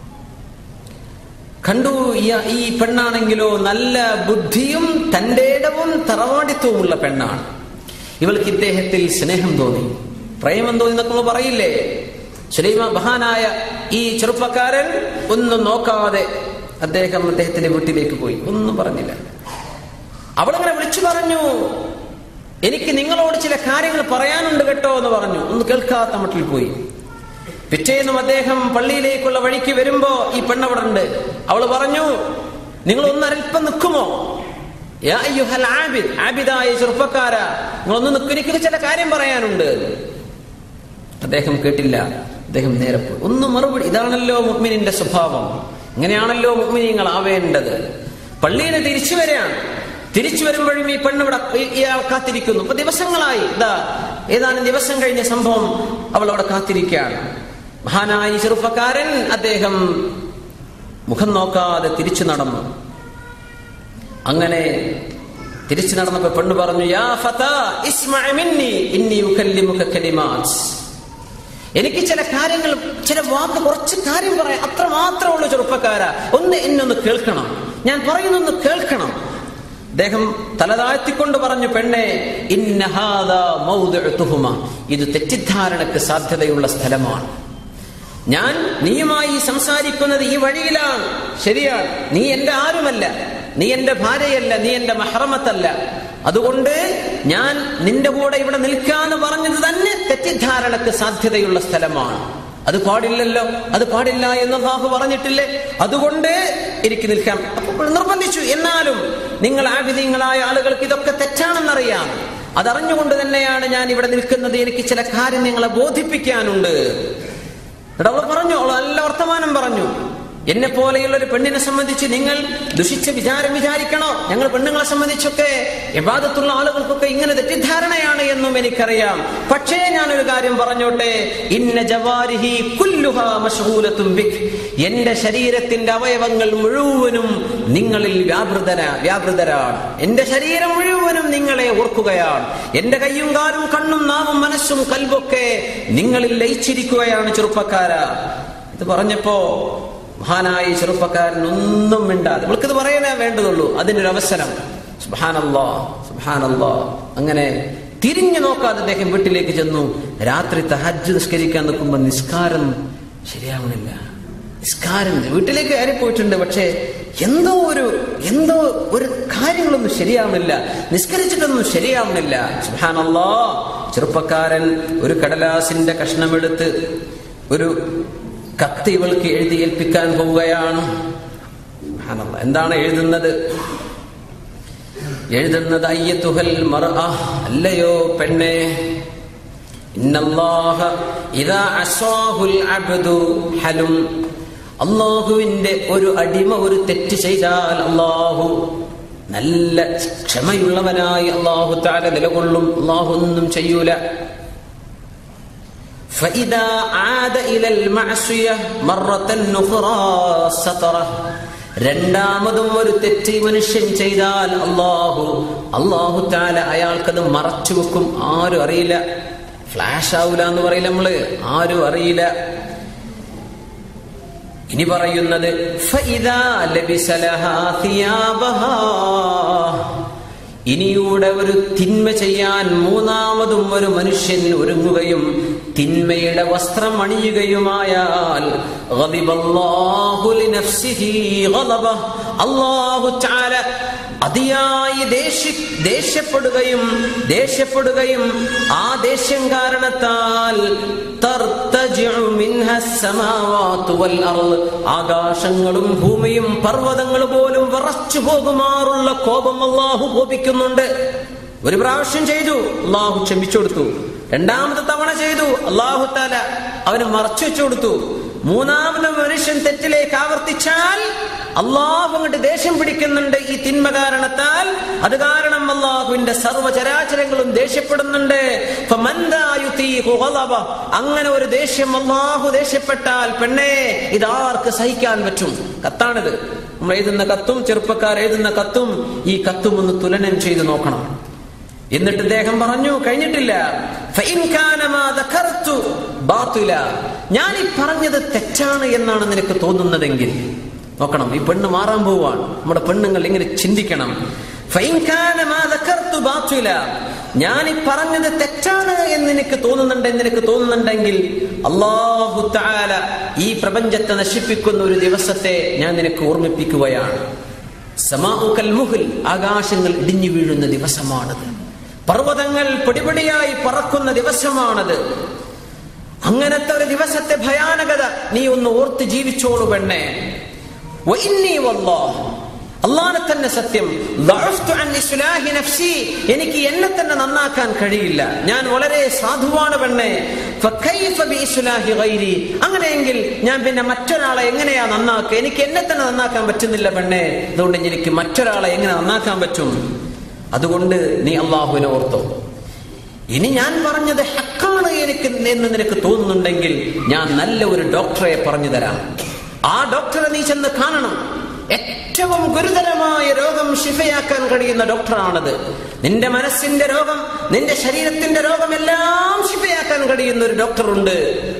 കണ്ടു ഈ- ഈ പെണ്ണാണെങ്കിലോ നല്ല ബുദ്ധിയും തന്റെ ഇടവും തറവാടിത്വമുള്ള പെണ്ണാണ് ഇവൾക്ക് ഇദ്ദേഹത്തിൽ സ്നേഹം തോന്നി പ്രേമം തോന്നി എന്നൊക്കെ നമ്മൾ പറയില്ലേ സുലൈമ മഹാനായ ഈ ചെറുപ്പക്കാരൻ ഒന്നും നോക്കാതെ അദ്ദേഹം അദ്ദേഹത്തിന്റെ വീട്ടിലേക്ക് പോയി ഒന്നും പറഞ്ഞില്ല അവളങ്ങനെ വിളിച്ചു പറഞ്ഞു എനിക്ക് നിങ്ങളോട് ചില കാര്യങ്ങൾ പറയാനുണ്ട് കേട്ടോ എന്ന് പറഞ്ഞു ഒന്ന് കേൾക്കാത്ത മട്ടിൽ പോയി പിറ്റേന്നും അദ്ദേഹം പള്ളിയിലേക്കുള്ള വഴിക്ക് വരുമ്പോ ഈ പെണ്ണവിടെ ഉണ്ട് അവള് പറഞ്ഞു നിങ്ങൾ ഒന്ന് അല്പം നിൽക്കുമോ യാ അയ്യുഹൽ ആബിദ് ആബിദായ ചെറുപ്പക്കാരാ നിങ്ങളൊന്ന് നിൽക്കും എനിക്ക് ചില കാര്യം പറയാനുണ്ട് അദ്ദേഹം കേട്ടില്ല അദ്ദേഹം നേരെ പോയി ഒന്ന് മറുപടി ഇതാണല്ലോ മുഗ്മിനിന്റെ സ്വഭാവം ഇങ്ങനെയാണല്ലോ മുഗ്മിനിങ്ങൾ ആവേണ്ടത് പള്ളിയിൽ തിരിച്ചു വരികയാണ് തിരിച്ചു വരുമ്പോഴും ഈ പെണ്ണിവിടെ ഈ- ഇയാൾ കാത്തിരിക്കുന്നു ഇപ്പൊ ദിവസങ്ങളായി ഇതാ ഏതാനും ദിവസം കഴിഞ്ഞ സംഭവം അവൾ അവിടെ കാത്തിരിക്കുകയാണ് മഹാനായ ഈ ചെറുപ്പക്കാരൻ അദ്ദേഹം മുഖം നോക്കാതെ തിരിച്ചു നടന്നു അങ്ങനെ തിരിച്ചു നടന്നപ്പോ പെണ്ണ് പറഞ്ഞു യാ ഫതാ ഇസ്മഅ മിന്നി ഇന്നി ഉകല്ലിമുക കലിമാത്ത് എനിക്ക് ചില കാര്യങ്ങൾ ചില വാക്ക് കുറച്ച് കാര്യം പറയാം അത്ര മാത്രമുള്ള ചെറുപ്പക്കാരാ ഒന്ന് എന്നൊന്ന് കേൾക്കണം ഞാൻ പറയുന്നൊന്ന് കേൾക്കണം അദ്ദേഹം തലതാഴ്ത്തിക്കൊണ്ട് പറഞ്ഞു പെണ്ണെ ഇന്നഹാദ മൗദിഉ തുഹുമ ഇത് തെറ്റിദ്ധാരണക്ക് സാധ്യതയുള്ള സ്ഥലമാണ് ഞാൻ നീയുമായി സംസാരിക്കുന്നത് ഈ വഴിയിലാണ് ശരിയാണ് നീ എന്റെ ആരുമല്ല നീ എന്റെ ഭാര്യയല്ല നീ എന്റെ മഹറമത്തല്ല അതുകൊണ്ട് ഞാൻ നിന്റെ കൂടെ ഇവിടെ നിൽക്കാന്ന് പറഞ്ഞത് തന്നെ തെറ്റിദ്ധാരണക്ക് സാധ്യതയുള്ള സ്ഥലമാണ് അത് പാടില്ലല്ലോ അത് പാടില്ല എന്ന് അള്ളാഹു പറഞ്ഞിട്ടില്ലേ അതുകൊണ്ട് എനിക്ക് നിൽക്കാം അപ്പോൾ നിർബന്ധിച്ചു എന്നാലും നിങ്ങൾ ആവിധീയങ്ങളായ ആളുകൾക്ക് ഇതൊക്കെ തെറ്റാണെന്നറിയാം അതറിഞ്ഞുകൊണ്ട് തന്നെയാണ് ഞാൻ ഇവിടെ നിൽക്കുന്നത് എനിക്ക് ചില കാര്യം നിങ്ങളെ ബോധിപ്പിക്കാനുണ്ട് എന്നിട്ട് അവൾ പറഞ്ഞു അവൾ നല്ല വർത്തമാനം പറഞ്ഞു എന്നെ പോലെയുള്ള ഒരു പെണ്ണിനെ സംബന്ധിച്ച് നിങ്ങൾ ദുഷിച്ച വിചാരം വിചാരിക്കണോ ഞങ്ങൾ പെണ്ണുങ്ങളെ സംബന്ധിച്ചൊക്കെ യഥാർത്ഥത്തുള്ള ആളുകൾക്കൊക്കെ ഇങ്ങനെ തെറ്റിദ്ധാരണയാണ് എന്നും എനിക്കറിയാം പക്ഷേ ഞാനൊരു കാര്യം പറഞ്ഞോട്ടെ ഇന്ന ജവാരിഹി കുല്ലുഹാ മശ്ഗൂലത്തും ബിക് എന്റെ ശരീരത്തിന്റെ അവയവങ്ങൾ മുഴുവനും നിങ്ങളിൽ വ്യാപൃതന വ്യാപൃതരാണ് എന്റെ ശരീരം മുഴുവനും നിങ്ങളെ ഓർക്കുകയാണ് എന്റെ കയ്യും കാലും കണ്ണും നാവും മനസ്സും കൽവൊക്കെ നിങ്ങളിൽ ലയിച്ചിരിക്കുകയാണ് ചെറുപ്പക്കാരാ ഇത് പറഞ്ഞപ്പോ മഹാനായ ഈ ചെറുപ്പക്കാരൻ ഒന്നും മിണ്ടാതെ ഇവൾക്കിത് പറയാനേ വേണ്ടതുള്ളൂ അതിനൊരു അവസരം സുബാനല്ലോ സുബാനല്ലോ അങ്ങനെ തിരിഞ്ഞു നോക്കാതെ അദ്ദേഹം വീട്ടിലേക്ക് ചെന്നു രാത്രി തഹജ്ജ് നിസ്കരിക്കാൻ നിൽക്കുമ്പോൾ നിസ്കാരം ശരിയാവണില്ല നിസ്കാരം വീട്ടിലേക്ക് കയറി പോയിട്ടുണ്ട് പക്ഷേ എന്തോ ഒരു എന്തോ ഒരു കാര്യങ്ങളൊന്നും ശരിയാവണില്ല നിസ്കരിച്ചിട്ടൊന്നും ശരിയാവണില്ല സുഹാനല്ലോ ചെറുപ്പക്കാരൻ ഒരു കടലാസിന്റെ കഷ്ണമെടുത്ത് ഒരു കത്ത് ഇവൾക്ക് എഴുതി ഏൽപ്പിക്കാൻ പോവുകയാണ് സുബ്ഹാനല്ലാഹ്. എന്താണ് എഴുതുന്നത് എഴുതുന്നത് അയ്യത്തുഹൽ മർഅ അല്ലയോ പെണ്ണെ ഇന്നല്ലാഹ ഇദാ അസ്വാഹുൽ അബ്ദു ഹലും അള്ളാഹുവിന്റെ ഒരു അടിമ ഒരു തെറ്റ് ചെയ്താൽ അള്ളാഹു നല്ല ക്ഷമയുള്ളവനായി അള്ളാഹു താല നിലകൊള്ളും അള്ളാഹു ഒന്നും ചെയ്യൂല فإذا عاد إلى المعصية مرة أخرى ستره രണ്ടാമതും ഒരു തെറ്റ് ഈ മനുഷ്യൻ ചെയ്താൽ അള്ളാഹു അള്ളാഹു താല അയാൾക്കത് മറച്ചു വെക്കും ആരും അറിയില്ല ഫ്ലാഷ് ആവൂല എന്ന് പറയില്ല നമ്മള് ആരും അറിയില്ല ഇനി പറയുന്നത് ഫഇദാ ലബിസ ലഹാ തിയാബഹാ. ഇനിയൂടെ ഒരു തിന്മ ചെയ്യാൻ മൂന്നാമതും ഒരു മനുഷ്യൻ ഒരുങ്ങുകയും തിന്മയുടെ വസ്ത്രം അണിയുകയുമായാൽ ഗളിബല്ലാഹു ലിനഫ്സിഹി ഗളബ. അല്ലാഹു തആല അതിയായി ദേഷ്യ ദേഷ്യപ്പെടുകയും ദേഷ്യപ്പെടുകയും ആ ദേഷ്യം കാരണത്താൽ തർത്തജിഉ മിൻഹ അസ്സമാവാതു വൽ അർള്. ആകാശങ്ങളും ഭൂമിയും പർവ്വതങ്ങൾ പോലും വിറച്ചു പോകുമാറുള്ള കോപം അള്ളാഹു കോപിക്കുന്നുണ്ട് ഒരു പ്രാവശ്യം ചെയ്തു അള്ളാഹു ക്ഷമിച്ചു കൊടുത്തു രണ്ടാമത്തെ തവണ ചെയ്തു അള്ളാഹു താല അവന് മറച്ചു വെച്ചു കൊടുത്തു മൂന്നാമത് മനുഷ്യൻ തെറ്റിലേക്ക് ആവർത്തിച്ചാൽ അള്ളാഹു അങ്ങോട്ട് ദേഷ്യം പിടിക്കുന്നുണ്ട് ഈ തിന്മ കാരണത്താൽ അത് കാരണം അള്ളാഹുവിന്റെ സർവ്വചരാചരങ്ങളും ദേഷ്യപ്പെടുന്നുണ്ട് ഫമൻ ലാ യുതീഖു ഗളബ. അങ്ങനെ ഒരു ദേഷ്യം അള്ളാഹു ദേഷ്യപ്പെട്ടാൽ പെണ്ണേ ഇതാർക്ക് സഹിക്കാൻ പറ്റും കത്താണിത് നമ്മൾ എഴുതുന്ന കത്തും ചെറുപ്പക്കാർ എഴുതുന്ന കത്തും ഈ കത്തും ഒന്ന് തുലനം ചെയ്ത് നോക്കണം എന്നിട്ട് ഇദ്ദേഹം പറഞ്ഞു കഴിഞ്ഞിട്ടില്ല "ഫഇൻ കാന മാ ദക്കർതു ബാത്തില." ഞാൻ ഈ പറഞ്ഞത് തെറ്റാണ് എന്നാണ് നിനക്ക് തോന്നുന്നതെങ്കിൽ നോക്കണം ഈ പെണ്ണ് മാറാൻ പോവാണ് നമ്മുടെ പെണ്ണുങ്ങൾ ഇങ്ങനെ ചിന്തിക്കണം "ഫഇൻ കാന മാ ദക്കർതു ബാത്തില." ഞാൻ ഈ പറഞ്ഞത് തെറ്റാണ് എന്ന് നിനക്ക് തോന്നുന്നുണ്ട് എന്ന് നിനക്ക് തോന്നുന്നുണ്ടെങ്കിൽ അള്ളാഹു തആല ഈ പ്രപഞ്ചത്തെ നശിപ്പിക്കുന്ന ഒരു ദിവസത്തെ ഞാൻ നിനക്ക് ഓർമ്മിപ്പിക്കുകയാണ് സമാഉക്കൽ മുഹൽ ആകാശങ്ങൾ ഇടിഞ്ഞു വീഴുന്ന ദിവസമാണത് പർവ്വതങ്ങൾ പൊടിപൊടിയായി പറക്കുന്ന ദിവസമാണത് അങ്ങനത്തെ ഒരു ദിവസത്തെ ഭയാനകത നീ ഒന്ന് ഓർത്ത് ജീവിച്ചോളൂ പെണ്ണെ വഇന്നീ വല്ലാഹ് അള്ളാനെ തന്നെ സത്യം ضعفت عن إصلاح نفسي. എനിക്ക് എന്നെ തന്നെ നന്നാക്കാൻ കഴിയില്ല ഞാൻ വളരെ സാധുവാണ് പെണ്ണെ فكيف بإصلاح غيري? അങ്ങനെയെങ്കിൽ ഞാൻ പിന്നെ മറ്റൊരാളെ എങ്ങനെയാ നന്നാക്കുക എനിക്ക് എന്നെ തന്നെ നന്നാക്കാൻ പറ്റുന്നില്ല പെണ്ണെ അതുകൊണ്ട് എനിക്ക് മറ്റൊരാളെ എങ്ങനെ നന്നാക്കാൻ പറ്റും അതുകൊണ്ട് നീ അള്ളാഹുവിനെ ഓർത്തോ ഇനി ഞാൻ പറഞ്ഞത് ഹക്കാണ് എനിക്ക് എന്ന് നിനക്ക് തോന്നുന്നുണ്ടെങ്കിൽ ഞാൻ നല്ല ഒരു ഡോക്ടറെ പറഞ്ഞു തരാം ആ ഡോക്ടറെ നീ ചെന്ന് കാണണം ഏറ്റവും ഗുരുതരമായ രോഗം ശിഫയാക്കാൻ കഴിയുന്ന ഡോക്ടറാണത് നിന്റെ മനസ്സിന്റെ രോഗം നിന്റെ ശരീരത്തിന്റെ രോഗം എല്ലാം ശിഫയാക്കാൻ കഴിയുന്ന ഒരു ഡോക്ടറുണ്ട്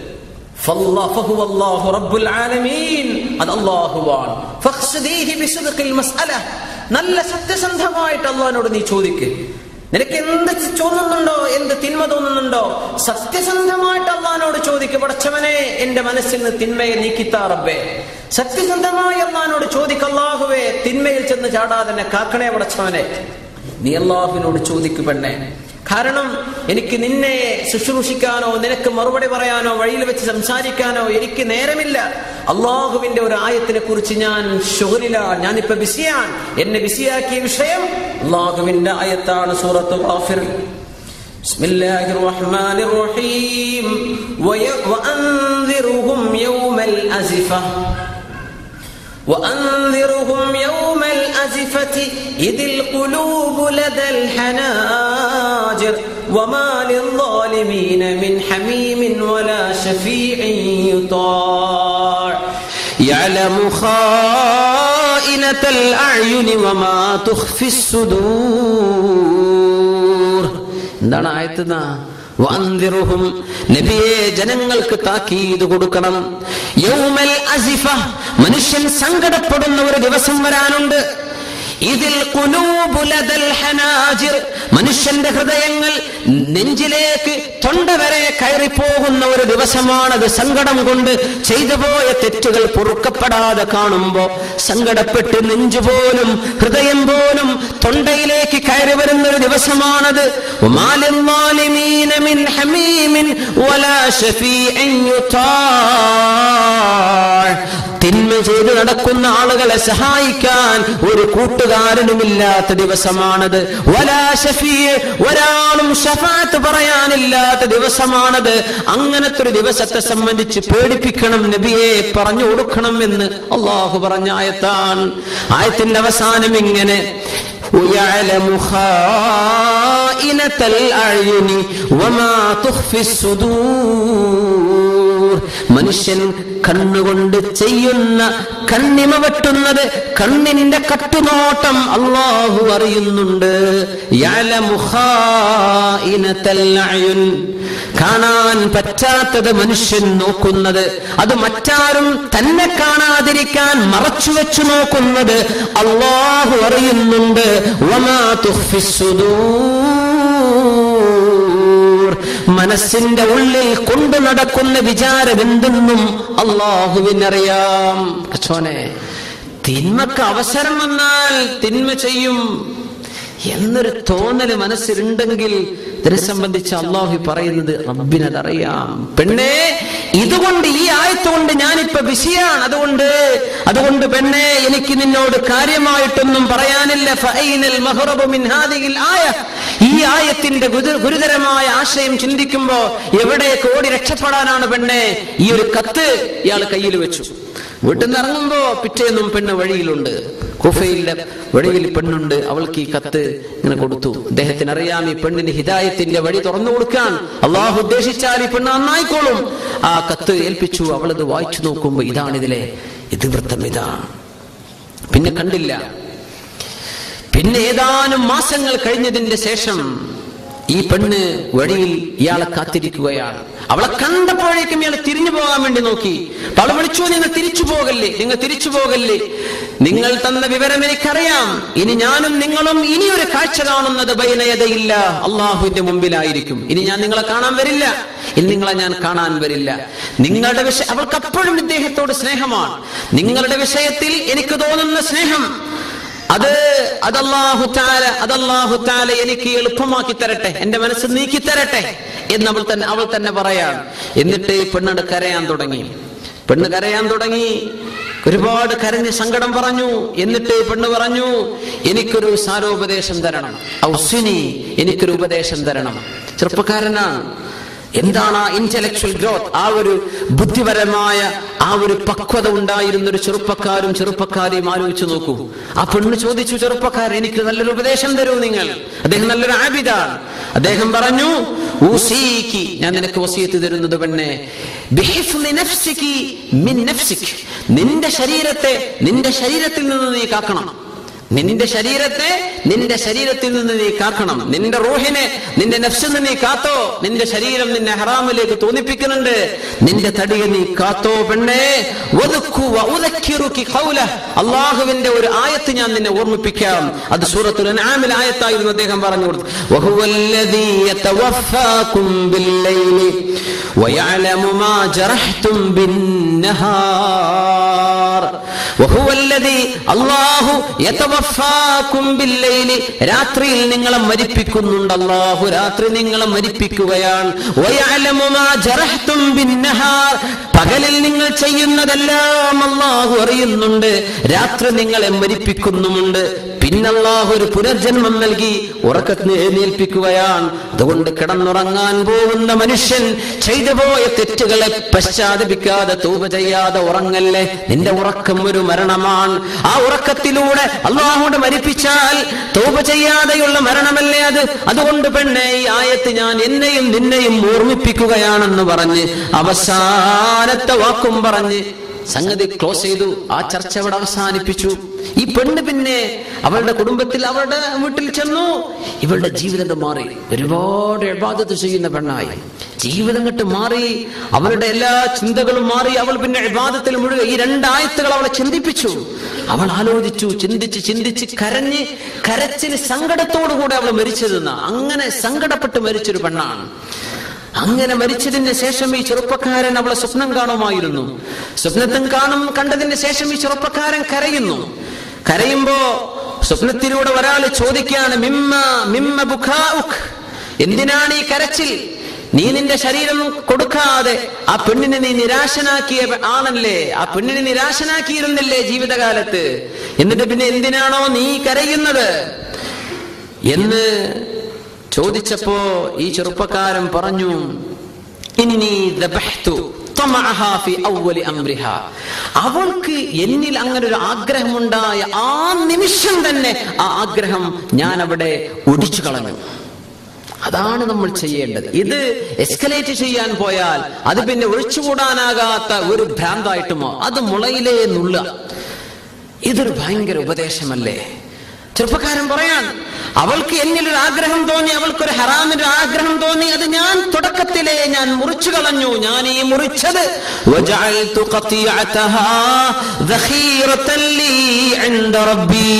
فالله فهو الله رب العالمين അത് അല്ലാഹുവാണ് فاقصديه بصدق المسألة നല്ല സത്യസന്ധമായിട്ട് അള്ളാഹിനോട് നീ ചോദിക്ക് നിനക്ക് എന്ത് തോന്നുന്നുണ്ടോ എന്ത് തിന്മ തോന്നുന്നുണ്ടോ സത്യസന്ധമായിട്ട് അള്ളഹാനോട് ചോദിക്ക് പടച്ചവനെ എന്റെ മനസ്സിൽ നിന്ന് തിന്മയെ നീക്കിത്താറബേ സത്യസന്ധമായി അള്ളഹാനോട് ചോദിക്ക് അള്ളാഹുവേ തിന്മയിൽ ചെന്ന് ചാടാതെ എന്നെ കാക്കണേ പടച്ചവനെ നീ അള്ളാഹുവിനോട് ചോദിക്ക് പെണ്ണെ കാരണം എനിക്ക് നിന്നെ ശുശ്രൂഷിക്കാനോ നിനക്ക് മറുപടി പറയാനോ വഴിയിൽ വെച്ച് സംസാരിക്കാനോ എനിക്ക് നേരമില്ല അള്ളാഹുവിന്റെ ഒരു ആയത്തിനെ കുറിച്ച് ഞാൻ ഷുഹരില ഞാനിപ്പോ ബിസിയാണ് എന്നെ ബിസിയാക്കിയ വിഷയം അള്ളാഹുവിന്റെ ആയത്താണ് സൂറത്ത് ഗാഫിർ بسم الله الرحمن الرحيم وي- وأنذرهم يوم الأزفة وأنذرهم يوم الأزفة إذ القلوب لدى الحناجر وما للظالمين من حميم ولا شفيع يطاع يعلم خائنة الأعين وما تخفي الصدور എന്താണ് ആയത്തുന്ന വന്തിറുഹും നബിയെ ജനങ്ങൾക്ക് താക്കീത് കൊടുക്കണം യൗമൽ അസിഫ മനുഷ്യൻ സങ്കടപ്പെടുന്ന ഒരു ദിവസം വരാനുണ്ട് ഇതിൽ കുലൂബുലദൽ ഹനാജിർ മനുഷ്യന്റെ ഹൃദയങ്ങൾ നെഞ്ചിലേക്ക് തൊണ്ട വരെ കയറിപ്പോകുന്ന ഒരു ദിവസമാണത് സങ്കടം കൊണ്ട് ചെയ്തു പോയ തെറ്റുകൾ പൊറുക്കപ്പെടാതെ കാണുമ്പോ സങ്കടപ്പെട്ട് നെഞ്ചു പോലും ഹൃദയം പോലും തൊണ്ടയിലേക്ക് കയറി വരുന്ന ഒരു ദിവസമാണത് وما للظالمين من حميم ولا شفيع يطاع തിന്മ ചെയ്ത് നടക്കുന്ന ആളുകളെ സഹായിക്കാൻ ഒരു കൂട്ടുകാരനുമില്ലാത്ത ദിവസമാണത് വലാ ഷഫീഅ്, ഒരാളും ഷഫാത്ത് പറയാനില്ലാത്ത ദിവസമാണത് അങ്ങനത്തെ ഒരു ദിവസത്തെ സംബന്ധിച്ച് പേടിപ്പിക്കണം നബിയെ പറഞ്ഞു കൊടുക്കണം എന്ന് അള്ളാഹു പറഞ്ഞ ആയത്താണ് ആയത്തിന്റെ അവസാനം ഇങ്ങനെ ويعلم خائنة الأعين وما تخفي الصدور മനുഷ്യൻ കണ്ണുകൊണ്ട് ചെയ്യുന്ന കണ്ണിമ വെട്ടുന്നത് കണ്ണിന്റെ കട്ടുനോട്ടം അള്ളാഹു അറിയുന്നുണ്ട് യഅലമു ഖായിനത്തൽ അയുൻ. കാണാൻ പറ്റാത്തത് മനുഷ്യൻ നോക്കുന്നത് അത് മറ്റാരും തന്നെ കാണാതിരിക്കാൻ മറച്ചു വെച്ചു നോക്കുന്നത് അള്ളാഹു അറിയുന്നുണ്ട് വമാ തുഖ്ഫി സുദൂർ. മനസ്സിന്റെ ഉള്ളിൽ കൊണ്ടു നടക്കുന്ന വിചാരം എന്തെന്നും അള്ളാഹുവിനറിയാം കച്ചോനെ തിന്മക്ക് അവസരം വന്നാൽ തിന്മ ചെയ്യും എന്നൊരു തോന്നല് മനസ്സിലുണ്ടെങ്കിൽ ഇതിനെ സംബന്ധിച്ച് അള്ളാഹു പറയുന്നത് റബ്ബിനതറിയാം പെണ്ണേ ഇതുകൊണ്ട് ഈ ആയത്തുകൊണ്ട് ഞാനിപ്പോ ബിസിയാണ് അതുകൊണ്ട് അതുകൊണ്ട് പെണ്ണേ എനിക്ക് നിന്നോട് കാര്യമായിട്ടൊന്നും പറയാനില്ല ഫഅൈനൽ മഹ്റബു മിൻ ഹാദിഹിൽ ആയ ഈ ആയത്തിന്റെ ഗുരു- ഗുരുതരമായ ആശയം ചിന്തിക്കുമ്പോ എവിടേക്ക് ഓടി രക്ഷപ്പെടാനാണ് പെണ്ണെ ഈ ഒരു കത്ത് ഇയാൾ കയ്യിൽ വെച്ചു വീട്ടിൽ നിന്ന് ഇറങ്ങുമ്പോ പിറ്റേന്നും പെണ്ണ് വഴിയിലുണ്ട് കുഫയിലെ വഴിയിൽ പെണ്ണുണ്ട് അവൾക്ക് ഈ കത്ത് ഇങ്ങനെ കൊടുത്തു അദ്ദേഹത്തിന് അറിയാം ഈ പെണ്ണിന് ഹിദായത്തിന്റെ വഴി തുറന്നു കൊടുക്കാൻ അള്ളാഹു ഉദ്ദേശിച്ചാൽ ഈ പെണ്ണ് നന്നായിക്കോളും ആ കത്ത് ഏൽപ്പിച്ചു അവളത് വായിച്ചു നോക്കുമ്പോ ഇതാണ് ഇതിലെ ഇതിവൃത്തം ഇതാണ് പിന്നെ കണ്ടില്ല പിന്നെ ഏതാനും മാസങ്ങൾ കഴിഞ്ഞതിന്റെ ശേഷം ഈ പെണ്ണ് വഴിയിൽ ഇയാളെ കാത്തിരിക്കുകയാണ് അവളെ കണ്ടപ്പോഴേക്കും ഇയാൾ തിരിഞ്ഞു പോകാൻ വേണ്ടി നോക്കി അപ്പൊ അവൾ വിളിച്ചു നിങ്ങൾ തിരിച്ചു പോകല്ലേ നിങ്ങൾ തിരിച്ചു പോകല്ലേ നിങ്ങൾ തന്ന വിവരം എനിക്കറിയാം ഇനി ഞാനും നിങ്ങളും ഇനി ഒരു കാഴ്ച കാണുന്നത് ബൈനയതയില്ല അള്ളാഹുവിന്റെ മുമ്പിലായിരിക്കും ഇനി ഞാൻ നിങ്ങളെ കാണാൻ വരില്ല ഇനി നിങ്ങളെ ഞാൻ കാണാൻ വരില്ല നിങ്ങളുടെ വിഷയം അവൾക്ക് അപ്പോഴും ഇദ്ദേഹത്തോട് സ്നേഹമാണ് നിങ്ങളുടെ വിഷയത്തിൽ എനിക്ക് തോന്നുന്ന സ്നേഹം അത് അതല്ലാഹു താല അതല്ലാഹു താല എനിക്ക് എളുപ്പമാക്കി തരട്ടെ എന്റെ മനസ്സ് നീക്കി തരട്ടെ എന്ന് അവൾ തന്നെ അവൾ തന്നെ പറയാൻ എന്നിട്ട് ഈ പെണ്ണട് കരയാൻ തുടങ്ങി പെണ്ണ് കരയാൻ തുടങ്ങി ഒരുപാട് കരഞ്ഞ് സങ്കടം പറഞ്ഞു എന്നിട്ട് ഈ പെണ്ണ് പറഞ്ഞു എനിക്കൊരു സാരോപദേശം തരണം ഔസിനി എനിക്കൊരു ഉപദേശം തരണം ചെറുപ്പക്കാരനാണ് എന്താണ് ആ ഇന്റലക്ച്വൽ ഗ്രോത്ത് ആ ഒരു ബുദ്ധിപരമായ ആ ഒരു പക്വത ഉണ്ടായിരുന്ന ഒരു ചെറുപ്പക്കാരും ചെറുപ്പക്കാരെയും ആലോചിച്ചു നോക്കൂ ആ പെണ്ണ് ചോദിച്ചു ചെറുപ്പക്കാരൻ എനിക്ക് നല്ലൊരു ഉപദേശം തരൂ നിങ്ങൾ അദ്ദേഹം നല്ലൊരു ആബിദാണ് അദ്ദേഹം പറഞ്ഞു ഊസീക്ക് ഞാൻ നിനക്ക് വസീയത്ത് തരുന്നത് പെണ്ണെ ബിഹിഫ്ളി നഫ്സികി മിൻ നഫ്സിക് നിന്റെ ശരീരത്തെ നിന്റെ ശരീരത്തിൽ നിന്ന് നീ കാക്കണം നിന്റെ ശരീരത്തെ നിന്റെ ശരീരത്തിൽ നിന്ന് നീ കാക്കണം നിന്റെ റൂഹിനെ നിന്റെ നഫ്സിൽ നീ കാത്തോ നിന്റെ ശരീരം നിന്നെ ഹറാമിലേക്ക് തോന്നിപ്പിക്കുന്നുണ്ട് നിന്റെ തടിയെ നീ കാത്തോ പെണ്ണേ വദുക്കു വഉദക്കിറുകി ഖൗല അല്ലാഹുവിന്റെ ഒരു ആയത്ത് ഞാൻ നിന്നെ ഓർമ്മിപ്പിക്കാം അത് സൂറത്തുൽ അൻആമിൽ ആയത്തായിരുന്നു അദ്ദേഹം പറഞ്ഞു കൊടുത്തു വഹുവല്ലദീ യതവഫാകും ബില്ലൈലി വയഅലമു മാ ജറഹ്തും ബിന്നഹാർ വഹുവല്ലദീ അല്ലാഹു യതവഫാകും ബില്ലൈലി രാത്രിയിൽ നിങ്ങളെ മരിപ്പിക്കുന്നുണ്ട് അല്ലാഹു രാത്രി നിങ്ങളെ മരിപ്പിക്കുകയാണ് വയഅലമു മാ ജറഹ്തും ബിന്നഹാർ പകലിൽ നിങ്ങൾ ചെയ്യുന്നതെല്ലാം അല്ലാഹു അറിയുന്നുണ്ട് രാത്രി നിങ്ങളെ മരിപ്പിക്കുന്നുമുണ്ട് പിന്നെ അല്ലാഹു ഒരു പുനർജന്മം നൽകി ഉറക്കത്തിന് എഴുന്നേൽപ്പിക്കുകയാണ് അതുകൊണ്ട് കിടന്നുറങ്ങാൻ പോകുന്ന മനുഷ്യൻ ചെയ്തു പോയ തെറ്റുകളെ പശ്ചാത്തപിക്കാതെ തൂപ ചെയ്യാതെ ഉറങ്ങല്ലേ നിന്റെ ഉറക്കം ഒരു മരണമാണ് ആ ഉറക്കത്തിലൂടെ അള്ളാഹുടെ മരിപ്പിച്ചാൽ തൗബ ചെയ്യാതെയുള്ള മരണമല്ലേ അത് അതുകൊണ്ട് പെണ്ണെ ഈ ആയത്ത് ഞാൻ എന്നെയും നിന്നെയും ഓർമ്മിപ്പിക്കുകയാണെന്ന് പറഞ്ഞ് അവസാനത്തെ വാക്കും പറഞ്ഞ് സംഗതി ക്ലോസ് ചെയ്തു ആ ചർച്ച അവിടെ അവസാനിപ്പിച്ചു ഈ പെണ്ണ് പിന്നെ അവളുടെ കുടുംബത്തിൽ അവളുടെ വീട്ടിൽ ചെന്നു ഇവളുടെ ജീവിതം മാറി ഒരുപാട് എബാദത്ത് ചെയ്യുന്ന പെണ്ണായി ജീവിതം കെട്ട് മാറി അവളുടെ എല്ലാ ചിന്തകളും മാറി അവൾ പിന്നെ എബാദത്തിൽ മുഴുവൻ ഈ രണ്ടായത്തുകൾ അവളെ ചിന്തിപ്പിച്ചു അവൾ ആലോചിച്ചു ചിന്തിച്ച് ചിന്തിച്ച് കരഞ്ഞ് കരച്ചിൽ സങ്കടത്തോടുകൂടെ അവൾ മരിച്ചതെന്ന അങ്ങനെ സങ്കടപ്പെട്ട് മരിച്ചൊരു പെണ്ണാണ് അങ്ങനെ മരിച്ചതിന് ശേഷം ഈ ചെറുപ്പക്കാരൻ അവളെ സ്വപ്നം കാണുമായിരുന്നു സ്വപ്നത്തും കാണും കണ്ടതിന് ശേഷം ഈ ചെറുപ്പക്കാരൻ കരയുന്നു കരയുമ്പോ സ്വപ്നത്തിലൂടെ ഒരാൾ ചോദിക്കാണ് മിമ്മ മിമ്മ ബുഖാഉഖ് എന്തിനാണ് ഈ കരച്ചിൽ നീ നിന്റെ ശരീരം കൊടുക്കാതെ ആ പെണ്ണിനെ നീ നിരാശനാക്കിയ ആണല്ലേ ആ പെണ്ണിനെ നിരാശനാക്കിയിരുന്നില്ലേ ജീവിതകാലത്ത് എന്നിട്ട് പിന്നെ എന്തിനാണോ നീ കരയുന്നത് എന്ന് ചോദിച്ചപ്പോ ഈ ചെറുപ്പക്കാരൻ പറഞ്ഞു ഇനി നീ ദബഹ്തു طمعها في أول أمرها. അവൾക്ക് എന്നിൽ അങ്ങനെ ഒരു ആഗ്രഹമുണ്ടായ ആ നിമിഷം തന്നെ ആ ആഗ്രഹം ഞാൻ അവിടെ ഒടിച്ചു കളഞ്ഞു അതാണ് നമ്മൾ ചെയ്യേണ്ടത് ഇത് എസ്കലേറ്റ് ചെയ്യാൻ പോയാൽ അത് പിന്നെ ഒഴിച്ചുകൂടാനാകാത്ത ഒരു ഭ്രാന്തായിട്ടുമോ അത് മുളയിലേ നുള്ള ഇതൊരു ഭയങ്കര ഉപദേശമല്ലേ ചെറുപ്പക്കാരൻ പറയാൻ അവൾക്ക് എന്നിലൊരു ആഗ്രഹം തോന്നി അവൾക്കൊരു ഹറാമിന്റെ ആഗ്രഹം തോന്നി അത് ഞാൻ തുടക്കത്തിലെ ഞാൻ മുറിച്ചു കളഞ്ഞു ഞാൻ ഈ മുറിച്ചത് وجعلت قطيعتها ذخيرة لي عند ربي.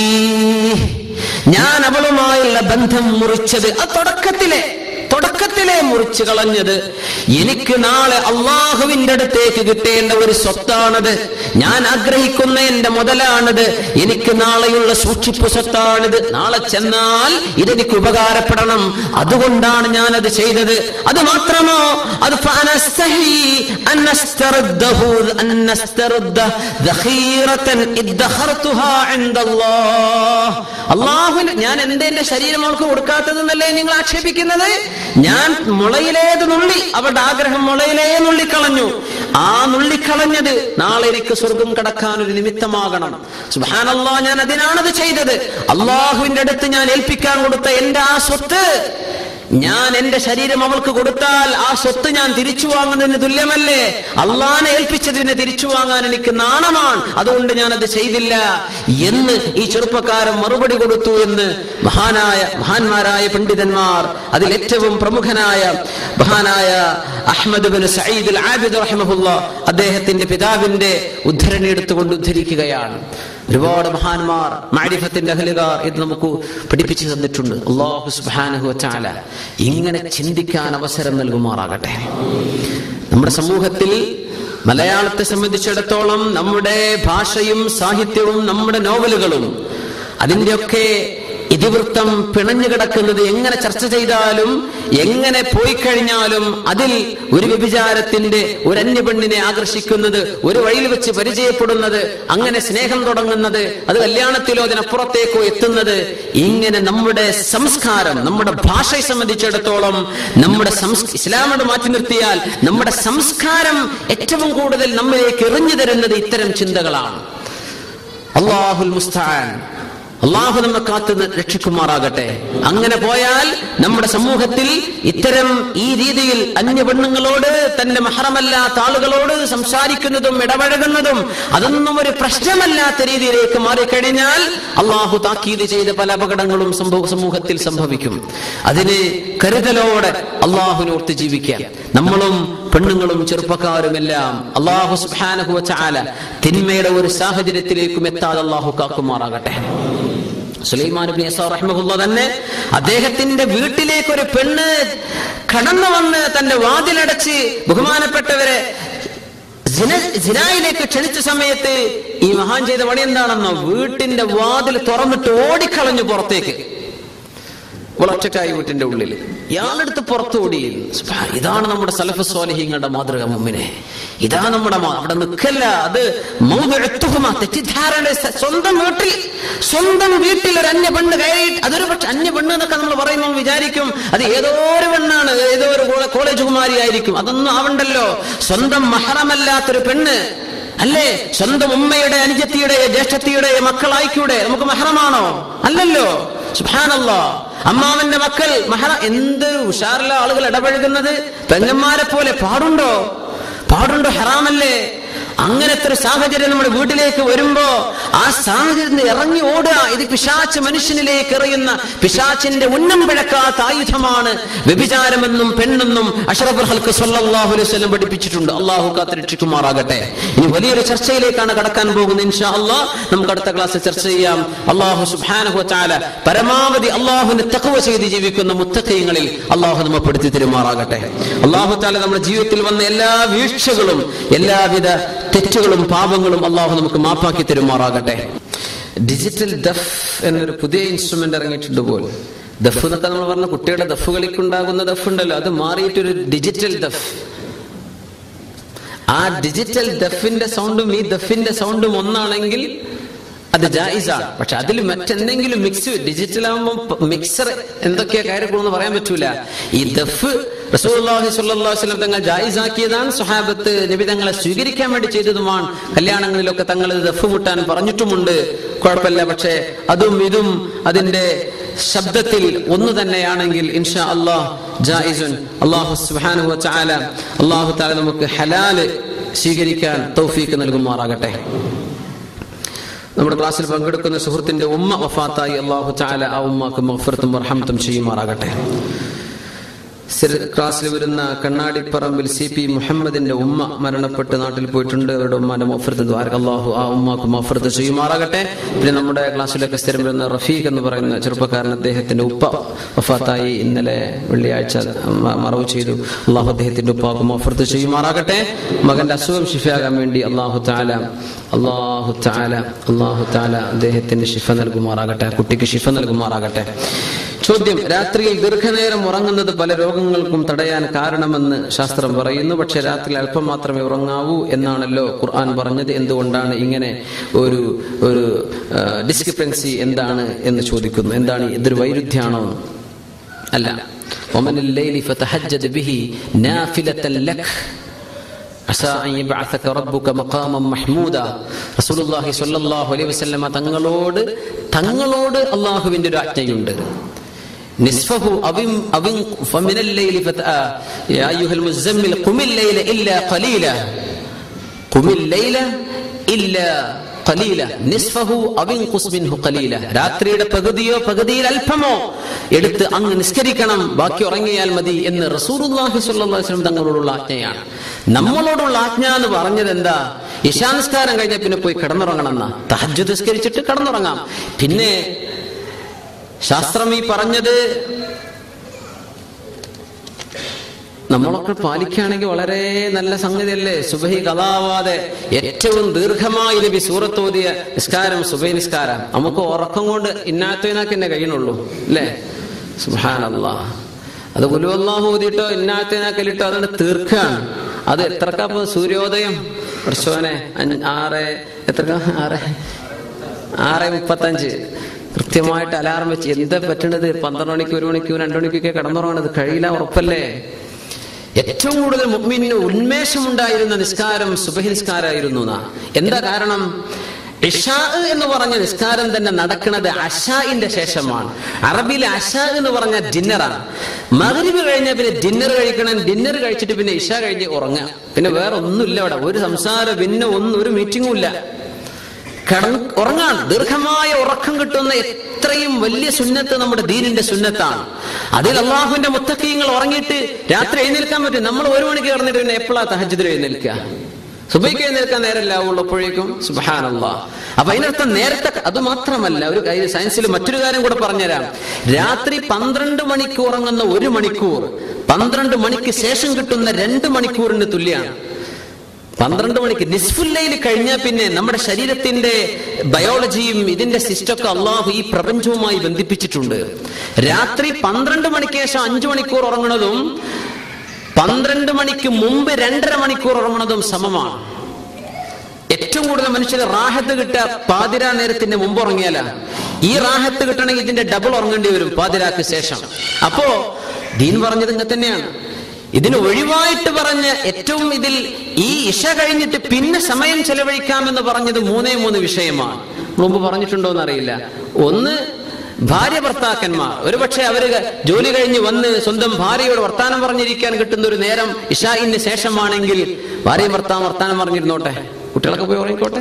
ഞാൻ അവളുമായുള്ള ബന്ധം മുറിച്ചത് ആ തുടക്കത്തിലെ തുടക്കത്തിലെ മുറിച്ചു കളഞ്ഞത് എനിക്ക് നാളെ അള്ളാഹുവിന്റെ അടുത്തേക്ക് കിട്ടേണ്ട ഒരു സ്വത്താണത് ഞാൻ ആഗ്രഹിക്കുന്ന എന്റെ മുതലാണത് എനിക്ക് നാളെയുള്ള സൂക്ഷിപ്പ് സ്വത്താണിത് നാളെ ചെന്നാൽ ഇതെനിക്ക് ഉപകാരപ്പെടണം അതുകൊണ്ടാണ് ഞാൻ അത് ചെയ്തത് അത് മാത്രമോ അത് فأنستحي أن نسترده أن نسترد ذخيرة ادخرتها عند الله അള്ളാഹുവിന് ഞാൻ എന്റെ എന്റെ ശരീരം അവൾക്ക് കൊടുക്കാത്തതെന്നല്ലേ നിങ്ങൾ ആക്ഷേപിക്കുന്നത് ഞാൻ മുളയിലേത് നുള്ളി അവരുടെ ആഗ്രഹം മുളയിലേ നുള്ളിക്കളഞ്ഞു ആ നുള്ളിക്കളഞ്ഞത് നാളെ എനിക്ക് സ്വർഗം കടക്കാൻ ഒരു നിമിത്തമാകണം സുഹാനല്ലാ ഞാൻ അതിനാണത് ചെയ്തത് അള്ളാഹുവിന്റെ അടുത്ത് ഞാൻ ഏൽപ്പിക്കാൻ കൊടുത്ത എന്റെ ആ സ്വത്ത് ഞാൻ എന്റെ ശരീരം അവൾക്ക് കൊടുത്താൽ ആ സ്വത്ത് ഞാൻ തിരിച്ചു വാങ്ങുന്നതിന് തുല്യമല്ലേ അള്ളാനെ ഏൽപ്പിച്ചതിനെ തിരിച്ചു വാങ്ങാൻ എനിക്ക് നാണമാണ് അതുകൊണ്ട് ഞാൻ അത് ചെയ്തില്ല എന്ന് ഈ ചെറുപ്പക്കാരൻ മറുപടി കൊടുത്തു എന്ന് മഹാനായ മഹാന്മാരായ പണ്ഡിതന്മാർ അതിൽ ഏറ്റവും പ്രമുഖനായ മഹാനായ Ahmad bin Sayyid al Abid റഹിമഹുല്ല അദ്ദേഹത്തിന്റെ പിതാവിന്റെ ഉദ്ധരണി എടുത്തുകൊണ്ട് ഉദ്ധരിക്കുകയാണ് ഒരുപാട് മഹാന്മാർ മാരിഫത്തിന്റെ അഹലുകാർ ഇത് നമുക്ക് പഠിപ്പിച്ചു തന്നിട്ടുണ്ട് അള്ളാഹു സുബ്ഹാനഹു വതആല ഇങ്ങനെ ചിന്തിക്കാൻ അവസരം നൽകുമാറാകട്ടെ നമ്മുടെ സമൂഹത്തിൽ മലയാളത്തെ സംബന്ധിച്ചിടത്തോളം നമ്മുടെ ഭാഷയും സാഹിത്യവും നമ്മുടെ നോവലുകളും അതിന്റെയൊക്കെ ഇതിവൃത്തം പിണഞ്ഞു കിടക്കുന്നത് എങ്ങനെ ചർച്ച ചെയ്താലും എങ്ങനെ പോയി കഴിഞ്ഞാലും അതിൽ ഒരു വ്യഭിചാരത്തിന്റെ ഒരു അന്യപെണ്ണിനെ ആകർഷിക്കുന്നത് ഒരു വഴിയിൽ വെച്ച് പരിചയപ്പെടുന്നത് അങ്ങനെ സ്നേഹം തുടങ്ങുന്നത് അത് കല്യാണത്തിലോ അതിനപ്പുറത്തേക്കോ എത്തുന്നത് ഇങ്ങനെ നമ്മുടെ സംസ്കാരം നമ്മുടെ ഭാഷയെ സംബന്ധിച്ചിടത്തോളം നമ്മുടെ സംസ് ഇസ്ലാമോട് മാറ്റി നിർത്തിയാൽ നമ്മുടെ സംസ്കാരം ഏറ്റവും കൂടുതൽ നമ്മിലേക്ക് എറിഞ്ഞു തരുന്നത് ഇത്തരം ചിന്തകളാണ് അള്ളാഹുൽ മുസ്താൻ അള്ളാഹു നമ്മെ കാത്ത് രക്ഷിക്കുമാറാകട്ടെ അങ്ങനെ പോയാൽ നമ്മുടെ സമൂഹത്തിൽ ഇത്തരം ഈ രീതിയിൽ അന്യ പെണ്ണുങ്ങളോട് തന്റെ മഹറമല്ലാത്ത ആളുകളോട് സംസാരിക്കുന്നതും ഇടപഴകുന്നതും അതൊന്നും ഒരു പ്രശ്നമല്ലാത്ത രീതിയിലേക്ക് മാറിക്കഴിഞ്ഞാൽ അള്ളാഹു താക്കീത് ചെയ്ത പല അപകടങ്ങളും സംഭവ സമൂഹത്തിൽ സംഭവിക്കും അതിന് കരുതലോടെ അള്ളാഹുനോർത്ത് ജീവിക്കാം നമ്മളും പെണ്ണുങ്ങളും ചെറുപ്പക്കാരും എല്ലാം അള്ളാഹു സുബ്ഹാനഹു വതആല തിന്മയുടെ ഒരു സാഹചര്യത്തിലേക്കും എത്താതെ അള്ളാഹു കാക്കുമാറാകട്ടെ സുലൈമാൻ ഇബ്നു യസാർ റഹ്മഹുല്ല തന്നെ അദ്ദേഹത്തിന്റെ വീട്ടിലേക്ക് ഒരു പെണ്ണ് കടന്നു വന്ന് തന്റെ വാതിലടച്ച് ബഹുമാനപ്പെട്ടവരെ സിന- സിനായിലേക്ക് ക്ഷണിച്ച സമയത്ത് ഈ മഹാൻ ചെയ്ത പണി എന്താണെന്നോ വീട്ടിന്റെ വാതിൽ തുറന്നിട്ട് ഓടിക്കളഞ്ഞു പുറത്തേക്ക് ഒറ്റക്കായി വീട്ടിന്റെ ഉള്ളിൽ ഇയാളെടുത്ത് പുറത്തു ഓടി സുബ്ഹാ- ഇതാണ് നമ്മുടെ സലഫ് സ്വാലിഹീങ്ങളുടെ മാതൃക മുമ്മിനെ ഇതാണ് നമ്മുടെ മാ- അവിടെ നിൽക്കല്ല അത് മൗതുഅത്തുഹുമ, തെറ്റിദ്ധാരണ സ- സ്വന്തം വീട്ടിൽ സ്വന്തം വീട്ടിൽ ഒരു അന്യ പെണ്ണ് കയറി അതൊരു പക്ഷെ അന്യ പെണ്ണ് എന്നൊക്കെ നമ്മൾ പറയുമ്പോൾ വിചാരിക്കും അത് ഏതോ ഒരു പെണ്ണാണ് ഏതോ ഒരു കോള- കോളേജ് കുമാരി ആയിരിക്കും അതൊന്നും ആവണ്ടല്ലോ സ്വന്തം മഹറമല്ലാത്തൊരു പെണ്ണ് അല്ലേ സ്വന്തം ഉമ്മയുടെ അനുജത്തിയുടെ ജ്യേഷ്ഠത്തിയുടെ മക്കളായിക്കൂടെ നമുക്ക് മഹറമാണോ അല്ലല്ലോ സുബ്ഹാനല്ലാ അമ്മാവന്റെ മക്കൾ മഹറ എന്ത് ഉഷാറില്ല ആളുകൾ ഇടപഴകുന്നത് പെങ്ങന്മാരെ പോലെ പാടുണ്ടോ പാടുണ്ടോ ഹറാമല്ലേ അങ്ങനത്തെ ഒരു സാഹചര്യം നമ്മുടെ വീട്ടിലേക്ക് വരുമ്പോ ആ സാഹചര്യത്തിൽ ഇറങ്ങി ഓടുക ഇത് പിശാച്ച് മനുഷ്യനിലേക്ക് എറിയുന്ന പിശാച്ചിന്റെ ഉന്നം പിഴക്കാത്ത ആയുധമാണ് വ്യഭിചാരമെന്നും പെണ്ണെന്നും അഷറഫുൽ ഹൽക്ക് സല്ലല്ലാഹു അലൈഹി വസല്ലം പഠിപ്പിച്ചിട്ടുണ്ട് അള്ളാഹു കാത്തിരക്ഷിക്കുമാറാകട്ടെ ഇനി വലിയൊരു ചർച്ചയിലേക്കാണ് കടക്കാൻ പോകുന്നത് ഇൻഷാ അള്ളാഹ് നമുക്ക് അടുത്ത ക്ലാസ്സിൽ ചർച്ച ചെയ്യാം അള്ളാഹു സുബ്ഹാനഹു വതആല പരമാവധി അള്ളാഹുവിന് തഖവ ചെയ്ത് ജീവിക്കുന്ന മുത്തഖീങ്ങളിൽ അള്ളാഹു നമ്മെ പെടുത്തി തരുമാറാകട്ടെ അള്ളാഹു താല നമ്മുടെ ജീവിതത്തിൽ വന്ന എല്ലാ വീഴ്ചകളും എല്ലാവിധ തെറ്റുകളും പാപങ്ങളും അള്ളാഹു നമുക്ക് മാപ്പാക്കി തരുമാറാകട്ടെ ഡിജിറ്റൽ ദഫ് എന്നൊരു പുതിയ ഇൻസ്ട്രുമെന്റ് ഇറങ്ങിയിട്ടുണ്ട് പോലും ദഫ് എന്നൊക്കെ നമ്മൾ പറഞ്ഞ കുട്ടിയുടെ ദഫ് കളിക്കുണ്ടാകുന്ന ദഫ് ഉണ്ടല്ലോ അത് മാറിയിട്ടൊരു ഡിജിറ്റൽ ദഫ് ആ ഡിജിറ്റൽ ദഫിന്റെ സൗണ്ടും ഈ ദഫിന്റെ സൗണ്ടും ഒന്നാണെങ്കിൽ അത് ജായിസാണ് പക്ഷെ അതിൽ മറ്റെന്തെങ്കിലും മിക്സ് ഡിജിറ്റൽ ആകുമ്പോൾ മിക്സർ എന്തൊക്കെയാ കാര്യങ്ങളെന്ന് പറയാൻ പറ്റൂല ഈ ദഫ് റസൂലുള്ളാഹി സ്വല്ലല്ലാഹു അലൈഹി വസല്ലം തങ്ങൾ ജായിസാക്കിയതാണ് സ്വഹാബത്ത് നബി തങ്ങളെ സ്വീകരിക്കാൻ വേണ്ടി ചെയ്തതുമാണ് കല്യാണങ്ങളിലൊക്കെ തങ്ങൾ ദഫ് മുട്ടാൻ പറഞ്ഞിട്ടുമുണ്ട് കുഴപ്പമില്ല പക്ഷേ അതും ഇതും അതിന്റെ ശബ്ദത്തിൽ ഒന്ന് തന്നെയാണെങ്കിൽ ഇൻഷാ അള്ളാഹ് ജായിസുൻ അള്ളാഹു സുബ്ഹാനഹു വതആല അള്ളാഹു തആല നമുക്ക് ഹലാല് സ്വീകരിക്കാൻ തൗഫീക്ക് നൽകുമാറാകട്ടെ നമ്മുടെ ക്ലാസ്സിൽ പങ്കെടുക്കുന്ന സുഹൃത്തിന്റെ ഉമ്മ വഫാത്തായി അള്ളാഹു ചാല ആ ഉമ്മക്ക് മഫറത്തും റഹമത്തും ചെയ്യുമാറാകട്ടെ സ്ഥിര ക്ലാസ്സിൽ വരുന്ന കണ്ണാടിപ്പറമ്പിൽ സി പി മുഹമ്മദിന്റെ ഉമ്മ മരണപ്പെട്ട് നാട്ടിൽ പോയിട്ടുണ്ട് അവരുടെ ഉമ്മാന്റെ മഫറത്ത് ദ്വാരക അള്ളാഹു ആ ഉമ്മാക്ക് മഫറത്ത് ചെയ്യുമാറാകട്ടെ പിന്നെ നമ്മുടെ ക്ലാസ്സിലൊക്കെ സ്ഥിരം വരുന്ന റഫീഖ് എന്ന് പറയുന്ന ചെറുപ്പക്കാരൻ അദ്ദേഹത്തിന്റെ ഉപ്പ വഫാത്തായി ഇന്നലെ വെള്ളിയാഴ്ച മ- മറവ് ചെയ്തു അള്ളാഹു അദ്ദേഹത്തിന്റെ ഉപ്പാക്ക് മഫറത്ത് ചെയ്യുമാറാകട്ടെ മകന്റെ അസുഖം ശിഫയാകാൻ വേണ്ടി അള്ളാഹു താല അള്ളാഹു താല അള്ളാഹു താല അദ്ദേഹത്തിന് ശിഫ നൽകുമാറാകട്ടെ ആ കുട്ടിക്ക് ശിഫ നൽകുമാറാകട്ടെ ചോദ്യം രാത്രിയിൽ ദീർഘനേരം ഉറങ്ങുന്നത് പല രോഗങ്ങൾക്കും തടയാൻ കാരണമെന്ന് ശാസ്ത്രം പറയുന്നു പക്ഷെ രാത്രി അല്പം മാത്രമേ ഉറങ്ങാവൂ എന്നാണല്ലോ ഖുർആൻ പറഞ്ഞത് എന്തുകൊണ്ടാണ് ഇങ്ങനെ ഒരു ഒരു ഡിസ്ക്രിപ്പൻസി എന്താണ് എന്ന് ചോദിക്കുന്നു എന്താണ് ഇതൊരു വൈരുദ്ധ്യാണോ അല്ല ومن الليل فتهجد به نافلة لك عسى أن يبعثك ربك مقاما محمودا رسول الله صلى الله عليه وسلم തങ്ങളോട് തങ്ങളോട് അള്ളാഹുവിന്റെ ഒരു ആജ്ഞയുണ്ട് نصفه أو أو فمن الليل فت... آه، يا أيها المزمل قم الليل إلا قليلا قم الليل إلا قليല നിസ്ഫഹു അവിൻഖുസ് മിൻഹു ഖലീല രാത്രിയുടെ പകുതിയോ പകുതിയിൽ അല്പമോ എടുത്ത് അങ്ങ് നിസ്കരിക്കണം ബാക്കി ഉറങ്ങിയാൽ മതി എന്ന് റസൂലുള്ളാഹി സ്വല്ലല്ലാഹു അലൈഹി വസല്ലം തങ്ങളോടുള്ള ആജ്ഞയാണ് നമ്മളോടുള്ള ആജ്ഞ എന്ന് പറഞ്ഞത് എന്താ ഇശാനിസ്കാരം കഴിഞ്ഞ പിന്നെ പോയി കിടന്നുറങ്ങണം എന്നാ തഹജ്ജുദ് നിസ്കരിച്ചിട്ട് കിടന്നുറങ്ങാം പിന്നെ ശാസ്ത്രം ഈ പറഞ്ഞത് നമ്മളൊക്കെ പാലിക്കുകയാണെങ്കിൽ വളരെ നല്ല സംഗതിയല്ലേ സുബഹി കഥാവാതെ ഏറ്റവും ദീർഘമായി നബി സൂറത്തോതിയ നിസ്കാരം സുബഹി നിസ്കാരം നമുക്ക് ഉറക്കം കൊണ്ട് ഇന്നാത്തതിനാക്ക് തന്നെ കഴിയണുള്ളൂ അല്ലേ സുഹാനല്ലാ അത് കുലുവല്ലാഹ് ഓതിയിട്ടോ ഇന്നാത്തതിനാക്കലിട്ടോ അതുകൊണ്ട് തീർക്കാണ് അത് എത്രക്കാ സൂര്യോദയം പ്രശോനെ ആറ് എത്ര ആറ് ആറ് മുപ്പത്തഞ്ച് കൃത്യമായിട്ട് അലാറം വെച്ച് എന്താ പറ്റണത് പന്ത്രണ്ട് മണിക്ക് ഒരു മണിക്ക് രണ്ടു മണിക്കൊക്കെ കിടന്നുറങ്ങണത് കഴിയില്ല ഉറപ്പല്ലേ ഏറ്റവും കൂടുതൽ മുഅ്മിനിന് ഉന്മേഷമുണ്ടായിരുന്ന നിസ്കാരം സുബഹി നിസ്കാരമായിരുന്നു എന്നാ. എന്താ കാരണം ഇഷാ എന്ന് പറഞ്ഞ നിസ്കാരം തന്നെ നടക്കുന്നത് അഷാഇന്റെ ശേഷമാണ് അറബിയിലെ അഷാ എന്ന് പറഞ്ഞ ഡിന്നറാണ് മകരിബ് കഴിഞ്ഞാൽ പിന്നെ ഡിന്നർ കഴിക്കണം ഡിന്നർ കഴിച്ചിട്ട് പിന്നെ ഇഷ കഴിഞ്ഞ് ഉറങ്ങുക പിന്നെ വേറെ ഒന്നുമില്ല അവിടെ ഒരു സംസാരം പിന്നെ ഒന്നും ഒരു മീറ്റിംഗും ഇല്ല കിടന്ന് ഉറങ്ങാൻ ദീർഘമായ ഉറക്കം കിട്ടുന്ന എത്രയും വലിയ സുന്നത്ത് നമ്മുടെ ദീനിന്റെ സുന്നത്താണ് അതിൽ അള്ളാഹുവിന്റെ മുത്തക്കീങ്ങൾ ഉറങ്ങിയിട്ട് രാത്രി എഴുന്നേൽക്കാൻ പറ്റും നമ്മൾ ഒരു മണിക്ക് കിടന്നിട്ട് പിന്നെ എപ്പോഴാ തഹജിദിൽ എഴുന്നേൽക്കുക സുബൈക്ക് എഴുന്നേൽക്കാൻ നേരല്ല ഉള്ളപ്പോഴേക്കും സുബാനല്ല അപ്പൊ അതിനർത്ഥം നേരത്തെ അത് മാത്രമല്ല ഒരു കാര്യം സയൻസിൽ മറ്റൊരു കാര്യം കൂടെ പറഞ്ഞുതരാം രാത്രി പന്ത്രണ്ട് മണിക്ക് ഉറങ്ങുന്ന ഒരു മണിക്കൂർ പന്ത്രണ്ട് മണിക്ക് ശേഷം കിട്ടുന്ന രണ്ട് മണിക്കൂറിന് തുല്യമാണ് പന്ത്രണ്ട് മണിക്ക് നിസ്ഫുല്ലയിൽ കഴിഞ്ഞാൽ പിന്നെ നമ്മുടെ ശരീരത്തിന്റെ ബയോളജിയും ഇതിന്റെ സിസ്റ്റമൊക്കെ അള്ളാഹു ഈ പ്രപഞ്ചവുമായി ബന്ധിപ്പിച്ചിട്ടുണ്ട് രാത്രി പന്ത്രണ്ട് മണിക്ക് ശേഷം അഞ്ചു മണിക്കൂർ ഉറങ്ങുന്നതും പന്ത്രണ്ട് മണിക്ക് മുമ്പ് രണ്ടര മണിക്കൂർ ഉറങ്ങുന്നതും സമമാണ് ഏറ്റവും കൂടുതൽ മനുഷ്യന് റാഹത്ത് കിട്ടുക പാതിരാ നേരത്തിന്റെ മുമ്പ് ഉറങ്ങിയാല ഈ റാഹത്ത് കിട്ടണമെങ്കിൽ ഇതിന്റെ ഡബിൾ ഉറങ്ങേണ്ടി വരും പാതിരാക്ക് ശേഷം അപ്പോ ദീൻ പറഞ്ഞത് ഇങ്ങനെ തന്നെയാണ് ഇതിന് ഒഴിവായിട്ട് പറഞ്ഞ ഏറ്റവും ഇതിൽ ഈ ഇഷ കഴിഞ്ഞിട്ട് പിന്നെ സമയം ചെലവഴിക്കാമെന്ന് പറഞ്ഞത് മൂന്നേ മൂന്ന് വിഷയമാണ് മുമ്പ് പറഞ്ഞിട്ടുണ്ടോ എന്നറിയില്ല ഒന്ന് ഭാര്യ ഭർത്താക്കന്മാർ ഒരുപക്ഷെ അവര് ജോലി കഴിഞ്ഞ് വന്ന് സ്വന്തം ഭാര്യയോട് വർത്താനം പറഞ്ഞിരിക്കാൻ കിട്ടുന്ന ഒരു നേരം ഇഷായിന് ശേഷമാണെങ്കിൽ ഭാര്യയും ഭർത്താവും വർത്താനം പറഞ്ഞിരുന്നോട്ടെ കുട്ടികളൊക്കെ പോയി ഉറങ്ങിക്കോട്ടെ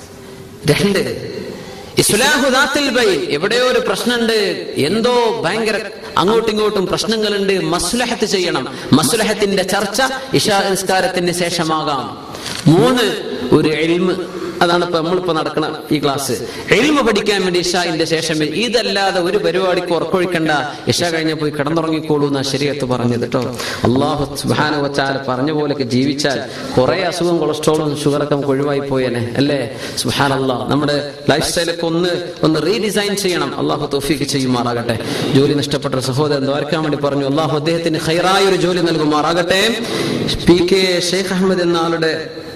രണ്ട് ഇസ്ലാഹുദാത്തിൽ ബൈ എവിടെയോ ഒരു പ്രശ്നമുണ്ട് എന്തോ ഭയങ്കര അങ്ങോട്ടും ഇങ്ങോട്ടും പ്രശ്നങ്ങളുണ്ട് മസ്ലഹത്ത് ചെയ്യണം മസ്ലഹത്തിന്റെ ചർച്ച ഇഷാ നിസ്കാരത്തിന് ശേഷമാകാം മൂന്ന് ഒരു എൽമ് അതാണ് ഇപ്പൊ നമ്മളിപ്പോ നടക്കുന്ന ഈ ക്ലാസ് എൽമ പഠിക്കാൻ വേണ്ടി ഇഷാന്റെ ശേഷം ഇതല്ലാതെ ഒരു പരിപാടിക്ക് ഉറക്കൊഴിക്കണ്ട ഇഷ കഴിഞ്ഞ പോയി കിടന്നുറങ്ങിക്കോളൂ എന്നാ ശരിയത്ത് പറഞ്ഞത് കേട്ടോ അള്ളാഹു സുബാന വച്ചാൽ പറഞ്ഞ പോലെയൊക്കെ ജീവിച്ചാൽ കുറെ അസുഖം കൊളസ്ട്രോളും ഷുഗറൊക്കെ നമുക്ക് ഒഴിവായി പോയേനെ അല്ലേ സുബാൻ അള്ളാഹ് നമ്മുടെ ലൈഫ് സ്റ്റൈലൊക്കെ ഒന്ന് ഒന്ന് റീഡിസൈൻ ചെയ്യണം അള്ളാഹു തോഫീക്ക് ചെയ്യുമാറാകട്ടെ ജോലി നഷ്ടപ്പെട്ട ഒരു സഹോദരൻ ദ്വാരക്കാൻ വേണ്ടി പറഞ്ഞു അള്ളാഹു അദ്ദേഹത്തിന് ഹൈറായ ഒരു ജോലി നൽകുമാറാകട്ടെ പി കെ ഷെയ്ഖ് അഹമ്മദ് എന്ന ആളുടെ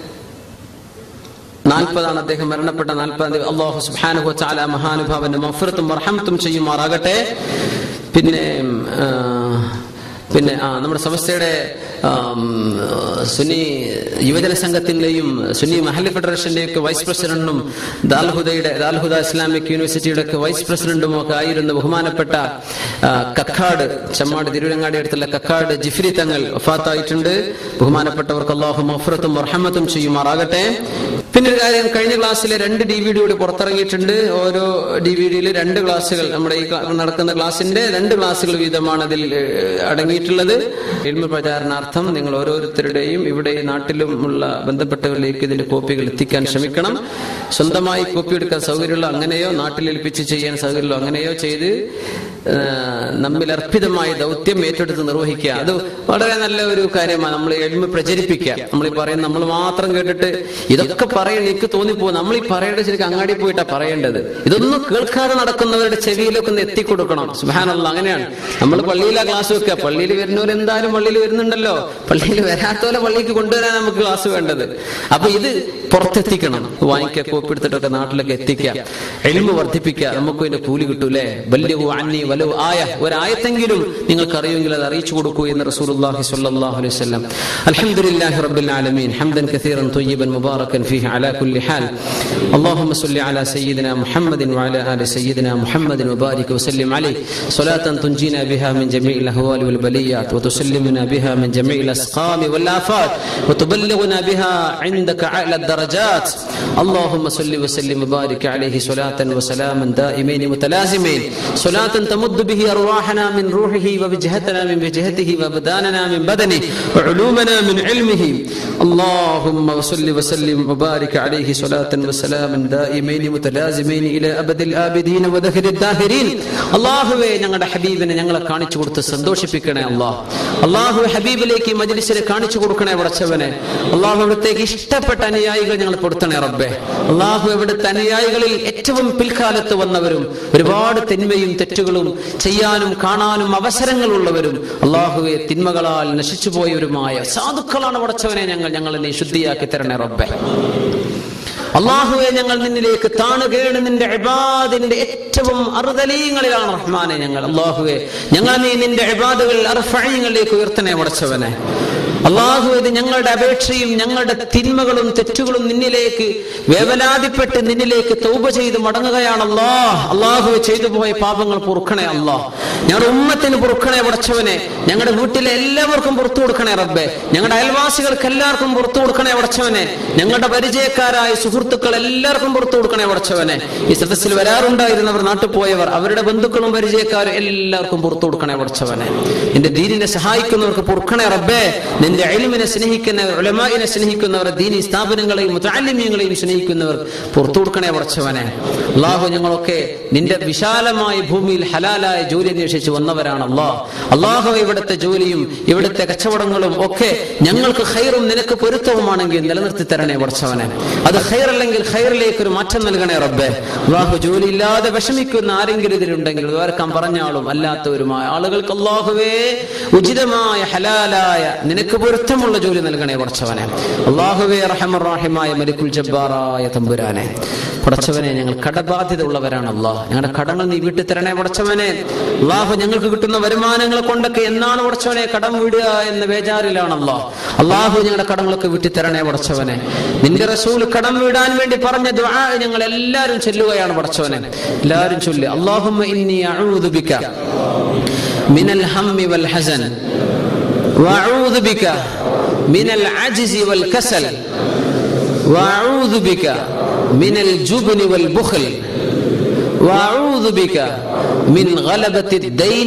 നാൽപ്പതാണ് അദ്ദേഹം മരണപ്പെട്ട നാൽപ്പതാം തീയതി അള്ളാഹു സുബ്ഹാനഹു വതആല മഹാനുഭാവന്റെ മഫ്റത്തും മർഹമത്തും ചെയ്യുമാറാകട്ടെ പിന്നെ ആ, പിന്നെ ആ നമ്മുടെ സമസ്തയുടെ ആം, സുന്നി യുവജന സംഘത്തിന്റെയും സുന്നി മഹല്ലി ഫെഡറേഷന്റെയും ഒക്കെ വൈസ് പ്രസിഡന്റും ദാൽഹുദയുടെ ദാൽഹുദ ഇസ്ലാമിക് യൂണിവേഴ്സിറ്റിയുടെ ഒക്കെ വൈസ് പ്രസിഡന്റും ഒക്കെ ആയിരുന്ന ബഹുമാനപ്പെട്ട ആ, കക്കാട് ചമ്മാട് തിരുവരങ്ങാടി അടുത്തുള്ള കക്കാട് ജിഫ്രി തങ്ങൾ വഫാത്തായിട്ടുണ്ട് ബഹുമാനപ്പെട്ടവർക്ക് അള്ളാഹു മഫ്രത്തും റഹമത്തും ചെയ്യുമാറാകട്ടെ പിന്നെ ഒരു കാര്യം കഴിഞ്ഞ ക്ലാസ്സിലെ രണ്ട് ഡി വി ഡി കൂടി പുറത്തിറങ്ങിയിട്ടുണ്ട് ഓരോ ഡി വി ഡിയിൽ രണ്ട് ക്ലാസ്സുകൾ നമ്മുടെ ഈ ക്ലാ- നടക്കുന്ന ക്ലാസ്സിന്റെ രണ്ട് ക്ലാസ്സുകൾ വീതമാണ് അതിൽ ഏഹ്, അടങ്ങിയിട്ടുള്ളത് എൽമ പ്രചാരണാർത്ഥം നിങ്ങൾ ഓരോരുത്തരുടെയും ഇവിടെ ഈ നാട്ടിലും ഉള്ള ബന്ധപ്പെട്ടവരിലേക്ക് ഇതിന്റെ കോപ്പികൾ എത്തിക്കാൻ ശ്രമിക്കണം സ്വന്തമായി കോപ്പി എടുക്കാൻ സൗകര്യമുള്ള അങ്ങനെയോ നാട്ടിൽ ഏൽപ്പിച്ച് ചെയ്യാൻ സൗകര്യമുള്ള അങ്ങനെയോ ചെയ്ത് ഏഹ്, നമ്മിൽ അർപ്പിതമായ ദൗത്യം ഏറ്റെടുത്ത് നിർവഹിക്കുക അത് വളരെ നല്ല ഒരു കാര്യമാണ് നമ്മൾ എൽമ പ്രചരിപ്പിക്കുക നമ്മൾ ഈ പറയുന്ന നമ്മൾ മാത്രം കേട്ടിട്ട് ഇതൊക്കെ പറയണ എനിക്ക് തോന്നിപ്പോ നമ്മൾ ഈ പറയേണ്ടത് ശരിക്കും അങ്ങാടി പോയിട്ടാ പറയേണ്ടത് ഇതൊന്നും കേൾക്കാതെ നടക്കുന്നവരുടെ ചെവിയിലൊക്കെ ഒന്ന് എത്തിക്കൊടുക്കണം സുഹാനുള്ള അങ്ങനെയാണ് നമ്മൾ പള്ളിയിലാ ക്ലാസ് വെക്കുക പള്ളിയിൽ വരുന്നവർ എന്തായാലും പള്ളിയിൽ വരുന്നുണ്ടല്ലോ പള്ളിയിൽ വരാത്തവരെ പള്ളിക്ക് കൊണ്ടുവരാൻ നമുക്ക് ക്ലാസ് വേണ്ടത് അപ്പൊ ഇത് പുറത്തെത്തിക്കണം വാങ്ങിക്കുക കോപ്പി എടുത്തിട്ടൊക്കെ നാട്ടിലൊക്കെ എത്തിക്കുക എളിമ വർദ്ധിപ്പിക്കുക നമുക്ക് ഇതിന്റെ കൂലി കിട്ടൂലേ വലിയ അന്നി വലു ആയ ഒരായത്തെങ്കിലും നിങ്ങൾക്ക് അറിയുമെങ്കിൽ അത് അറിയിച്ചു കൊടുക്കൂ എന്ന് റസൂലുള്ളാഹി സ്വല്ലല്ലാഹു അലൈഹി വസല്ലം അൽഹംദുലില്ലാഹി റബ്ബിൽ ആലമീൻ ഹംദൻ കസീറൻ طيبا مباركا فيه على كل حال اللهم صل على سيدنا محمد وعلى ال سيدنا محمد وبارك وسلم عليه صلاة تنجينا بها من جميع الاهوال والبليات وتسلمنا بها من جميع الاسقام والافات وتبلغنا بها عندك اعلى الدرجات اللهم صل وسلم وبارك عليه صلاة وسلاما دائمين متلازمين صلاة تمد به ارواحنا من روحه ووجهتنا من وجهته وبداننا من بدنه وعلومنا من علمه اللهم صل وسلم وبارك عليه صلاة وسلاما دائمين متلازمين الى ابد الابدين ودهر الداهرين അള്ളാഹുവെ ഞങ്ങളുടെ ഹബീബിനെ ഞങ്ങളെ കാണിച്ചു കൊടുത്ത് സന്തോഷിപ്പിക്കണേ അള്ളാഹ് അള്ളാഹു ഹബീബിലേക്ക് ഈ മജ്ലിസിനെ കാണിച്ചു കൊടുക്കണേ ഉടച്ചവനെ അള്ളാഹു അവിടുത്തേക്ക് ഇഷ്ടപ്പെട്ട അനുയായികൾ ഞങ്ങൾ കൊടുത്തണേ റബ്ബെ അള്ളാഹു അവിടുത്തെ അനുയായികളിൽ ഏറ്റവും പിൽക്കാലത്ത് വന്നവരും ഒരുപാട് തിന്മയും തെറ്റുകളും ചെയ്യാനും കാണാനും അവസരങ്ങളുള്ളവരും അള്ളാഹുവെ തിന്മകളാൽ നശിച്ചുപോയവരുമായ സാധുക്കളാണ് ഉടച്ചവനെ ഞങ്ങൾ ഞങ്ങളെ നീ ശുദ്ധിയാക്കി തരണേ റബ്ബെ അള്ളാഹുവെ ഞങ്ങൾ നിന്നിലേക്ക് താണുകേണ് നിന്റെ ഇബാദിന്റെ ഏറ്റവും അറുതലീയങ്ങളിലാണ് റഹ്മാനെ ഞങ്ങൾ അള്ളാഹുവെ ഞങ്ങൾ നീ നിന്റെ ഇബാദുകൾ അർഫഴയങ്ങളിലേക്ക് ഉയർത്തനെ ഉടച്ചവനെ അള്ളാഹു ഇത് ഞങ്ങളുടെ അപേക്ഷയും ഞങ്ങളുടെ തിന്മകളും തെറ്റുകളും നിന്നിലേക്ക് വേവലാതിപ്പെട്ട് നിന്നിലേക്ക് തൗബ ചെയ്ത് മടങ്ങുകയാണ് അള്ളാഹ് അള്ളാഹു ചെയ്തു പോയ പാപങ്ങൾ പൊറുക്കണേ അള്ളാഹ് ഞങ്ങളുടെ ഉമ്മത്തിന് പൊറുക്കണേ ഉടച്ചവനെ ഞങ്ങളുടെ വീട്ടിലെ എല്ലാവർക്കും പുറത്തു കൊടുക്കണേ റബ്ബെ ഞങ്ങളുടെ അയൽവാസികൾക്ക് എല്ലാവർക്കും പുറത്തു കൊടുക്കണേ ഉടച്ചവനെ ഞങ്ങളുടെ പരിചയക്കാരായ സുഹൃത്തുക്കൾ എല്ലാവർക്കും പുറത്തു കൊടുക്കണേ ഉടച്ചവനെ ഈ സദസ്സിൽ വരാറുണ്ടായിരുന്നവർ നാട്ടിൽ പോയവർ അവരുടെ ബന്ധുക്കളും പരിചയക്കാരും എല്ലാവർക്കും പുറത്തു കൊടുക്കണേ ഉടച്ചവനെ നിന്റെ ദീനിനെ സഹായിക്കുന്നവർക്ക് പൊറുക്കണേ റബ്ബേ നിന്റെ അയലുമിനെ സ്നേഹിക്കുന്നവർ ഉലമായിനെ സ്നേഹിക്കുന്നവർ ദീനി സ്ഥാപനങ്ങളെയും മുത്താലിമ്യങ്ങളെയും സ്നേഹിക്കുന്നവർ പുറത്തു കൊടുക്കണേ ഉടച്ചവനെ അള്ളാഹു ഞങ്ങളൊക്കെ നിന്റെ വിശാലമായ ഭൂമിയിൽ ഹലാലായ ജോലി അന്വേഷിച്ച് വന്നവരാണ് അള്ളാഹ് അള്ളാഹു ഇവിടുത്തെ ജോലിയും ഇവിടുത്തെ കച്ചവടങ്ങളും ഒക്കെ ഞങ്ങൾക്ക് ഹൈറും നിനക്ക് പൊരുത്തവുമാണെങ്കിൽ നിലനിർത്തി തരണേ ഉടച്ചവനെ അത് ഹൈറല്ലെങ്കിൽ ഹൈറിലേക്ക് ഒരു മാറ്റം നൽകണേ റബ്ബെ അള്ളാഹു ജോലി ഇല്ലാതെ വിഷമിക്കുന്ന ആരെങ്കിലും ഇതിലുണ്ടെങ്കിൽ വേർക്കാൻ പറഞ്ഞാളും അല്ലാത്തവരുമായ ആളുകൾക്ക് അള്ളാഹുവേ ഉചിതമായ ഹലാലായ നിനക്ക് പൊരുത്തമുള്ള ജോലി നൽകണേ പടച്ചവനെ അള്ളാഹുവേ റഹമറാഹിമായ മലിക്കുൽ ജബ്ബാറായ തമ്പുരാനെ പടച്ചവനെ ഞങ്ങൾ കടബാധ്യത ഉള്ളവരാണ് അള്ളാഹ് ഞങ്ങളുടെ കടങ്ങൾ നീ വീട്ടിൽ തരണേ പടച്ചവനെ അള്ളാഹു ഞങ്ങൾക്ക് കിട്ടുന്ന വരുമാനങ്ങൾ കൊണ്ടൊക്കെ എന്നാണ് പടച്ചവനെ കടം വിടുക എന്ന ബേജാറിലാണ് അള്ളാഹ് അള്ളാഹു ഞങ്ങളുടെ കടങ്ങളൊക്കെ വീട്ടിൽ തരണേ പടച്ചവനെ നിന്റെ റസൂൽ കടം വിടാൻ വേണ്ടി പറഞ്ഞ ദുആ ഞങ്ങൾ എല്ലാവരും ചൊല്ലുകയാണ് പടച്ചവനെ എല്ലാവരും ചൊല്ല് അള്ളാഹുമ്മ ഇന്നി അഊദു ബിക മിനൽ ഹമ്മി വൽ ഹസൻ وأعوذ بك من العجز والكسل وأعوذ بك من الجبن والبخل وأعوذ بك من غلبة الدين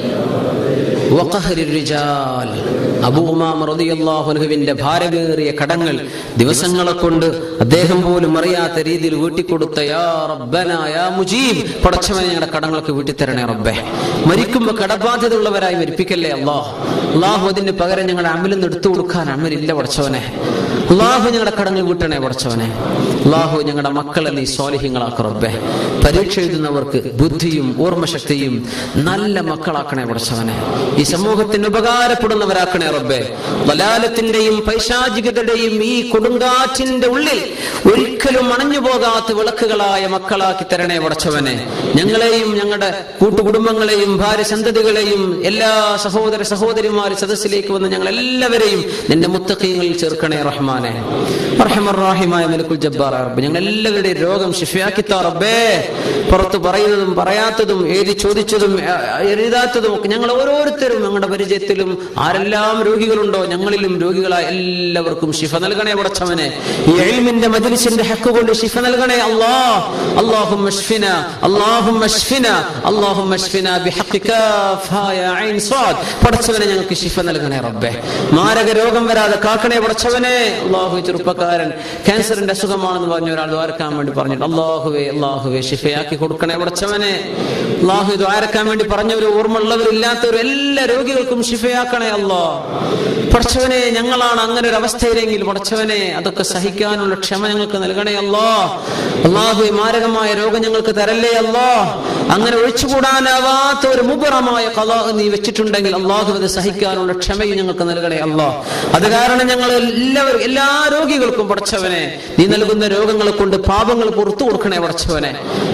وقهر الرجال അബൂമാറിയാഹുനുവിന്റെ ഭാരമേറിയ കടങ്ങൾ ദിവസങ്ങളെ കൊണ്ട് അദ്ദേഹം പോലും അറിയാത്ത രീതിയിൽ വീട്ടിക്കൊടുത്ത യാ റബ്ബന യാ മുജീബ് പടച്ചവനെ ഞങ്ങളുടെ കടങ്ങളൊക്കെ വീട്ടിൽ തരണേ റബ്ബെ മരിക്കുമ്പോ കടബാധ്യത ഉള്ളവരായി മരിപ്പിക്കല്ലേ അള്ളാഹ് അള്ളാഹു അതിന് പകരം ഞങ്ങളുടെ അമലിൽ നിന്ന് എടുത്തു കൊടുക്കാൻ അമലില്ല പടച്ചവനെ അള്ളാഹു ഞങ്ങളുടെ കടങ്ങൾ വീട്ടണേ പടച്ചവനെ അള്ളാഹു ഞങ്ങളുടെ മക്കളെ നീ സ്വാലിഹ്യങ്ങളാക്ക റബ്ബെ പരീക്ഷ എഴുതുന്നവർക്ക് ബുദ്ധിയും ഓർമ്മശക്തിയും നല്ല മക്കളാക്കണേ പടച്ചവനെ ഈ സമൂഹത്തിന് ഉപകാരപ്പെടുന്നവരാക്കണേ റബ്ബെ വലാലത്തിന്റെയും പൈശാചികതയുടെയും ഈ കൊടുങ്കാറ്റിന്റെ ഉള്ളിൽ ഒരിക്കലും അണഞ്ഞു പോകാത്ത വിളക്കുകളായ മക്കളാക്കി തരണേ പടച്ചവനെ ഞങ്ങളെയും ഞങ്ങളുടെ കൂട്ടുകുടുംബങ്ങളെയും ഭാര്യ സന്തതികളെയും എല്ലാ സഹോദര സഹോദരിമാര് സദസ്സിലേക്ക് വന്ന് ഞങ്ങൾ എല്ലാവരെയും നിന്റെ മുത്തക്കീങ്ങളിൽ ചേർക്കണേ റഹ്മാനെ റഹ്മറാഹിമായ മലക്കുൽ ജബ്ബാർ റബ്ബ് ഞങ്ങൾ എല്ലാവരുടെയും രോഗം ഷിഫിയാക്കിത്താ റബ്ബേ പുറത്ത് പറയുന്നതും പറയാത്തതും എഴുതി ചോദിച്ചതും ആ, എഴുതാത്തതും ഒക്കെ ഞങ്ങൾ ഓരോരുത്തരും ഞങ്ങളുടെ പരിചയത്തിലും ആരെല്ലാം രോഗികളുണ്ടോ ഞങ്ങളിലും രോഗികളായ എല്ലാവർക്കും ശിഫ നൽകണേ പടച്ചവനെ ഈ എൽമിന്റെ മജ്ലിസിന്റെ ഹക്ക് കൊണ്ട് ശിഫ നൽകണേ അല്ലാ അല്ലാഹും മഷ്ഫിന അല്ലാഹും മഷ്ഫിന അല്ലാഹും മഷ്ഫിന ബിഹഖി കാഫായ ഐൻ സ്വാദ് പടച്ചവനെ ഞങ്ങൾക്ക് ശിഫ നൽകണേ റബ്ബേ മാരക രോഗം വരാതെ കാക്കണേ പടച്ചവനെ അള്ളാഹു ചെറുപ്പക്കാരൻ ക്യാൻസറിന്റെ അസുഖമാണെന്ന് പറഞ്ഞ ഒരാൾ ദ്വാരക്കാൻ വേണ്ടി പറഞ്ഞിട്ട് അള്ളാഹുവേ അള്ളാഹുവേ ശിഫയാക്കി കൊടുക്കണേ പടച്ചവനെ അള്ളാഹു ദ്വാരക്കാൻ വേണ്ടി പറഞ്ഞവരും ഓർമ്മയുള്ളവരില്ലാത്തവരും എല്ലാ രോഗികൾക്കും ശിഫയാക്കണേ അല്ലാ പടച്ചവനെ ഞങ്ങളാണ് അങ്ങനെ ഒരു അവസ്ഥയിലെങ്കിൽ പടച്ചവനെ അതൊക്കെ സഹിക്കാനുള്ള ക്ഷമ ഞങ്ങൾക്ക് നൽകണേ അല്ലാ അള്ളാഹു മാരകമായ രോഗം ഞങ്ങൾക്ക് തരല്ലേ അല്ലാ അങ്ങനെ ഒഴിച്ചുകൂടാനാവാത്ത ഒരു മുബറമായ കഥ നീ വെച്ചിട്ടുണ്ടെങ്കിൽ അള്ളാഹു അത് സഹിക്കാനുള്ള ക്ഷമയും ഞങ്ങൾക്ക് നൽകണേ അല്ലാ അത് കാരണം ഞങ്ങൾ എല്ലാവരും എല്ലാ രോഗികൾക്കും പടച്ചവനെ നീ നൽകുന്ന രോഗങ്ങളെ കൊണ്ട് പാപങ്ങൾ പുറത്തു കൊടുക്കണേ പടച്ചവനെ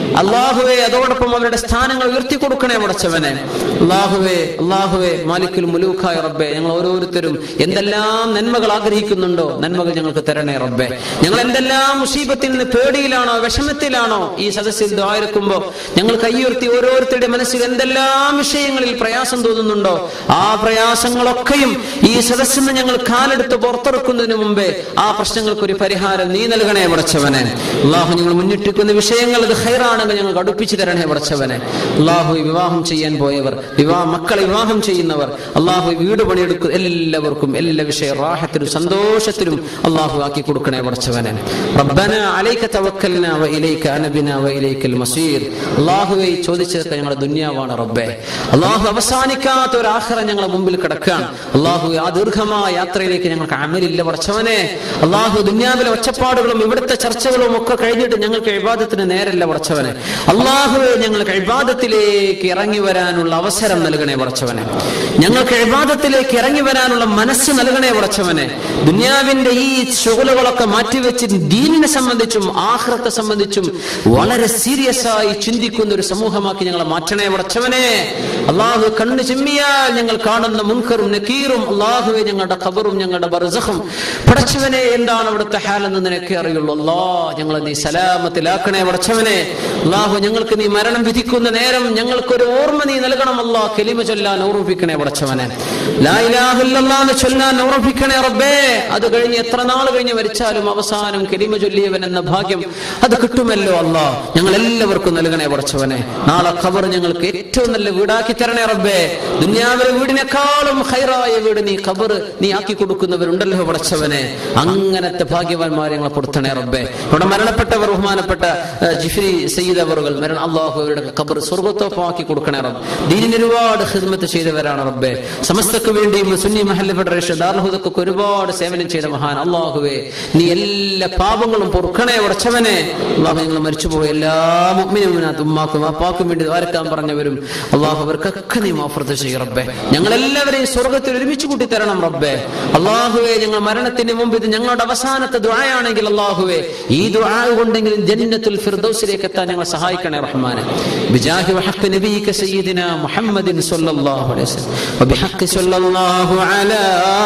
അള്ളാഹുവെ അതോടൊപ്പം അവരുടെ സ്ഥാനങ്ങൾ ഉയർത്തി കൊടുക്കണേ പടച്ചവനെ അള്ളാഹുവെ അള്ളാഹുവെ മാലിക്കുൽ മുലൂഖായ റബ്ബെ ഞങ്ങൾ ഓരോരുത്തരും എന്തെല്ലാം നന്മകൾ ആഗ്രഹിക്കുന്നുണ്ടോ നന്മകൾ ഞങ്ങൾക്ക് തരണേ റബ്ബെ ഞങ്ങൾ എന്തെല്ലാം മുസീബത്തിൽ നിന്ന് പേടിയിലാണോ വിഷമത്തിലാണോ ഈ സദസ്സിൽ ദ്വാരക്കുമ്പോ ഞങ്ങൾ കൈയുയർത്തി ഓരോരുത്തരുടെ മനസ്സിൽ എന്തെല്ലാം വിഷയങ്ങളിൽ പ്രയാസം തോന്നുന്നുണ്ടോ ആ പ്രയാസങ്ങളൊക്കെയും ഈ സദസ്സിൽ നിന്ന് ഞങ്ങൾ കാലെടുത്ത് പുറത്തിറക്കുന്നതിന് മുമ്പേ ആ പ്രശ്നങ്ങൾക്ക് ഒരു പരിഹാരം നീ നൽകണേ പടച്ചവനെ അള്ളാഹു ഞങ്ങൾ മുന്നിട്ടിരിക്കുന്ന വിഷയങ്ങൾ അത് ഹൈറാണെങ്കിൽ ഞങ്ങൾക്ക് അടുപ്പിച്ചു തരണേ പടച്ചവനെ അള്ളാഹു വിവാഹം ചെയ്യാൻ പോയവർ വിവാഹ മക്കളെ വിവാഹം ചെയ്യുന്നവർ അള്ളാഹു വീട് പണിയെടുക്കുന്ന എല്ലാവർക്കും എല്ലാ വിഷയ റാഹത്തിലും സന്തോഷത്തിലും അള്ളാഹു ആക്കി കൊടുക്കണേ പടച്ചവനെ റബ്ബന അലൈക തവക്കൽന വ ഇലൈക അനബിന വ ഇലൈക്കൽ മസീർ അള്ളാഹുവെ ചോദിച്ചതൊക്കെ ഞങ്ങളുടെ ദുന്യാവാണ് റബ്ബെ അള്ളാഹു അവസാനിക്കാത്ത ഒരു ആഹ്റം ഞങ്ങളുടെ മുമ്പിൽ കിടക്കാൻ അള്ളാഹു ആ ദീർഘമായ യാത്രയിലേക്ക് ഞങ്ങൾക്ക് അമലില്ല പടച്ചവനെ അള്ളാഹു ദുന്യാവിലെ ഒച്ചപ്പാടുകളും ഇവിടുത്തെ ചർച്ചകളും ഒക്കെ കഴിഞ്ഞിട്ട് ഞങ്ങൾക്ക് വിവാദത്തിന് നേരല്ല പടച്ചവനെ അള്ളാഹുവെ ഞങ്ങൾക്ക് വിവാദത്തിലേക്ക് ഇറങ്ങി വരാനുള്ള അവസരം നൽകണേ പടച്ചവനെ ഞങ്ങൾക്ക് വിവാദത്തിലേക്ക് ഇറങ്ങി വരാനുള്ള മനസ്സ് നൽകണേ പടച്ചവനെ ദുന്യാവിന്റെ ഈ ശുഗലുകളൊക്കെ മാറ്റിവെച്ച് ദീനിനെ സംബന്ധിച്ചും ആഹ്റത്തെ സംബന്ധിച്ചും വളരെ സീരിയസ് ആയി ചിന്തിക്കുന്ന ഒരു സമൂഹമാക്കി ഞങ്ങളെ മാറ്റണേ പടച്ചവനെ അള്ളാഹു കണ്ണു ചിമ്മിയാൽ ഞങ്ങൾ കാണുന്ന മുൻകറും നക്കീറും അള്ളാഹുവെ ഞങ്ങളുടെ ഖബറും ഞങ്ങളുടെ ബർസഖും പടച്ചവനെ എന്താണ് അവിടുത്തെ ഹാലെന്ന് നിനക്ക് അറിയുള്ളൂ അല്ലാ ഞങ്ങളെ നീ സലാമത്തിലാക്കണേ പടച്ചവനെ അള്ളാഹു ഞങ്ങൾക്ക് നീ മരണം വിധിക്കുന്ന നേരം ഞങ്ങൾക്കൊരു ഓർമ്മ നീ നൽകണം അല്ലാ കെലിമ ചൊല്ലാൻ ഓർമ്മിപ്പിക്കണേ പടച്ചവനെ ലാ ഇലാഹ ഇല്ലല്ലാഹ് എന്ന് ചൊല്ലാൻ ഓർമ്മിപ്പിക്കണേ റബ്ബേ അത് കഴിഞ്ഞ് എത്ര നാൾ കഴിഞ്ഞ് മരിച്ചാലും അവസാനം കെലിമ ചൊല്ലിയവൻ എന്ന ഭാഗ്യം അത് കിട്ടുമല്ലോ അല്ലാ ഞങ്ങൾ എല്ലാവർക്കും നൽകണേ പടച്ചവനെ നാളെ ഖബർ ഞങ്ങൾക്ക് ഏറ്റവും നല്ല വീടാക്കി തരണേ റബ്ബേ ദുനിയാവിലെ വീടിനേക്കാളും ഹൈറായ വീട് നീ ഖബർ നീ ആക്കി കൊടുക്കുന്നവരുണ്ടല്ലോ പടച്ചവനെ അങ്ങനത്തെ ഭാഗ്യവാന്മാരെ ഞങ്ങളെ കൊടുത്തണേ റബ്ബേ ഇവിടെ മരണപ്പെട്ടവർ ബഹുമാനപ്പെട്ട ഏഹ്, ജിഫ്രി സയ്യിദ് അവറുകൾ മരണം അള്ളാഹു അവരുടെ ഖബർ സ്വർഗത്തോപ്പമാക്കി കൊടുക്കണേ റബ്ബ് ദീനിന് ഒരുപാട് ഹിദ്മത്ത് ചെയ്തവരാണ് റബ്ബേ സമസ്തക്ക് വേണ്ടിയും സുന്നി മഹല്ല ഫെഡറേഷൻ ദാർഹുദക്കൊക്കെ ഒരുപാട് സേവനം ചെയ്ത മഹാൻ അള്ളാഹുവേ നീ എല്ലാ പാപങ്ങളും പൊറുക്കണേ ഉടച്ചവനെ അള്ളാഹു നിങ്ങൾ മരിച്ചുപോയ എല്ലാ മുഗ്മിനുമിനകത്ത് ഉമ്മാക്കും അപ്പാക്കും വേണ്ടി ദ്വാരക്കാൻ പറഞ്ഞവരും അള്ളാഹു അവർക്കൊക്കെ നീ മാഫർത്ത് ചെയ്യും റബ്ബേ ഞങ്ങൾ എല്ലാവരെയും സ്വർഗത്തിൽ ഒരുമിച്ച് കൂട്ടി തരണം റബ്ബേ അള്ളാഹുവെ ഞങ്ങൾ മരണത്തിന് മുമ്പ് ഇത് ഞങ്ങളുടെ അവസാനത്തെ ദുആയാണെങ്കിൽ അള്ളാഹുവെ ഈ ദുആ കൊണ്ടെങ്കിലും ജന്നത്തുൽ ഫിർദൗസിലേക്ക് എത്താൻ ഞങ്ങൾ സഹായിക്കണേ റഹ്മാനെ ബിജാഹി വഹഖ് നബിയിക സയ്യിദിന മുഹമ്മദിൻ സ്വല്ലല്ലാഹു അലൈഹി വസല്ലം وبحق صلى الله على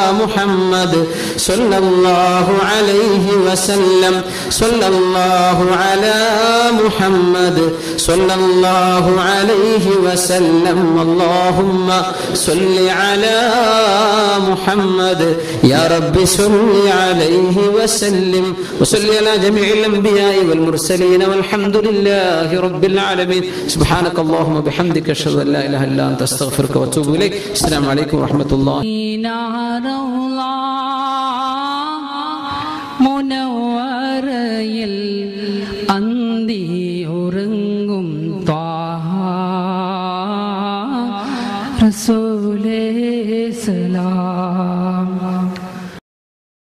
محمد صلى الله عليه وسلم صلى الله على محمد صلى الله عليه وسلم اللهم صل على محمد يا رب صل عليه وسلم وصل على جميع الأنبياء والمرسلين والحمد لله رب العالمين سبحانك اللهم وبحمدك أشهد أن لا إله إلا أنت أستغفرك وأتوب إليك السلام عليكم ورحمة الله മുനവറയിൽ അന്തിയുറങ്ങും ത്വാ റസൂ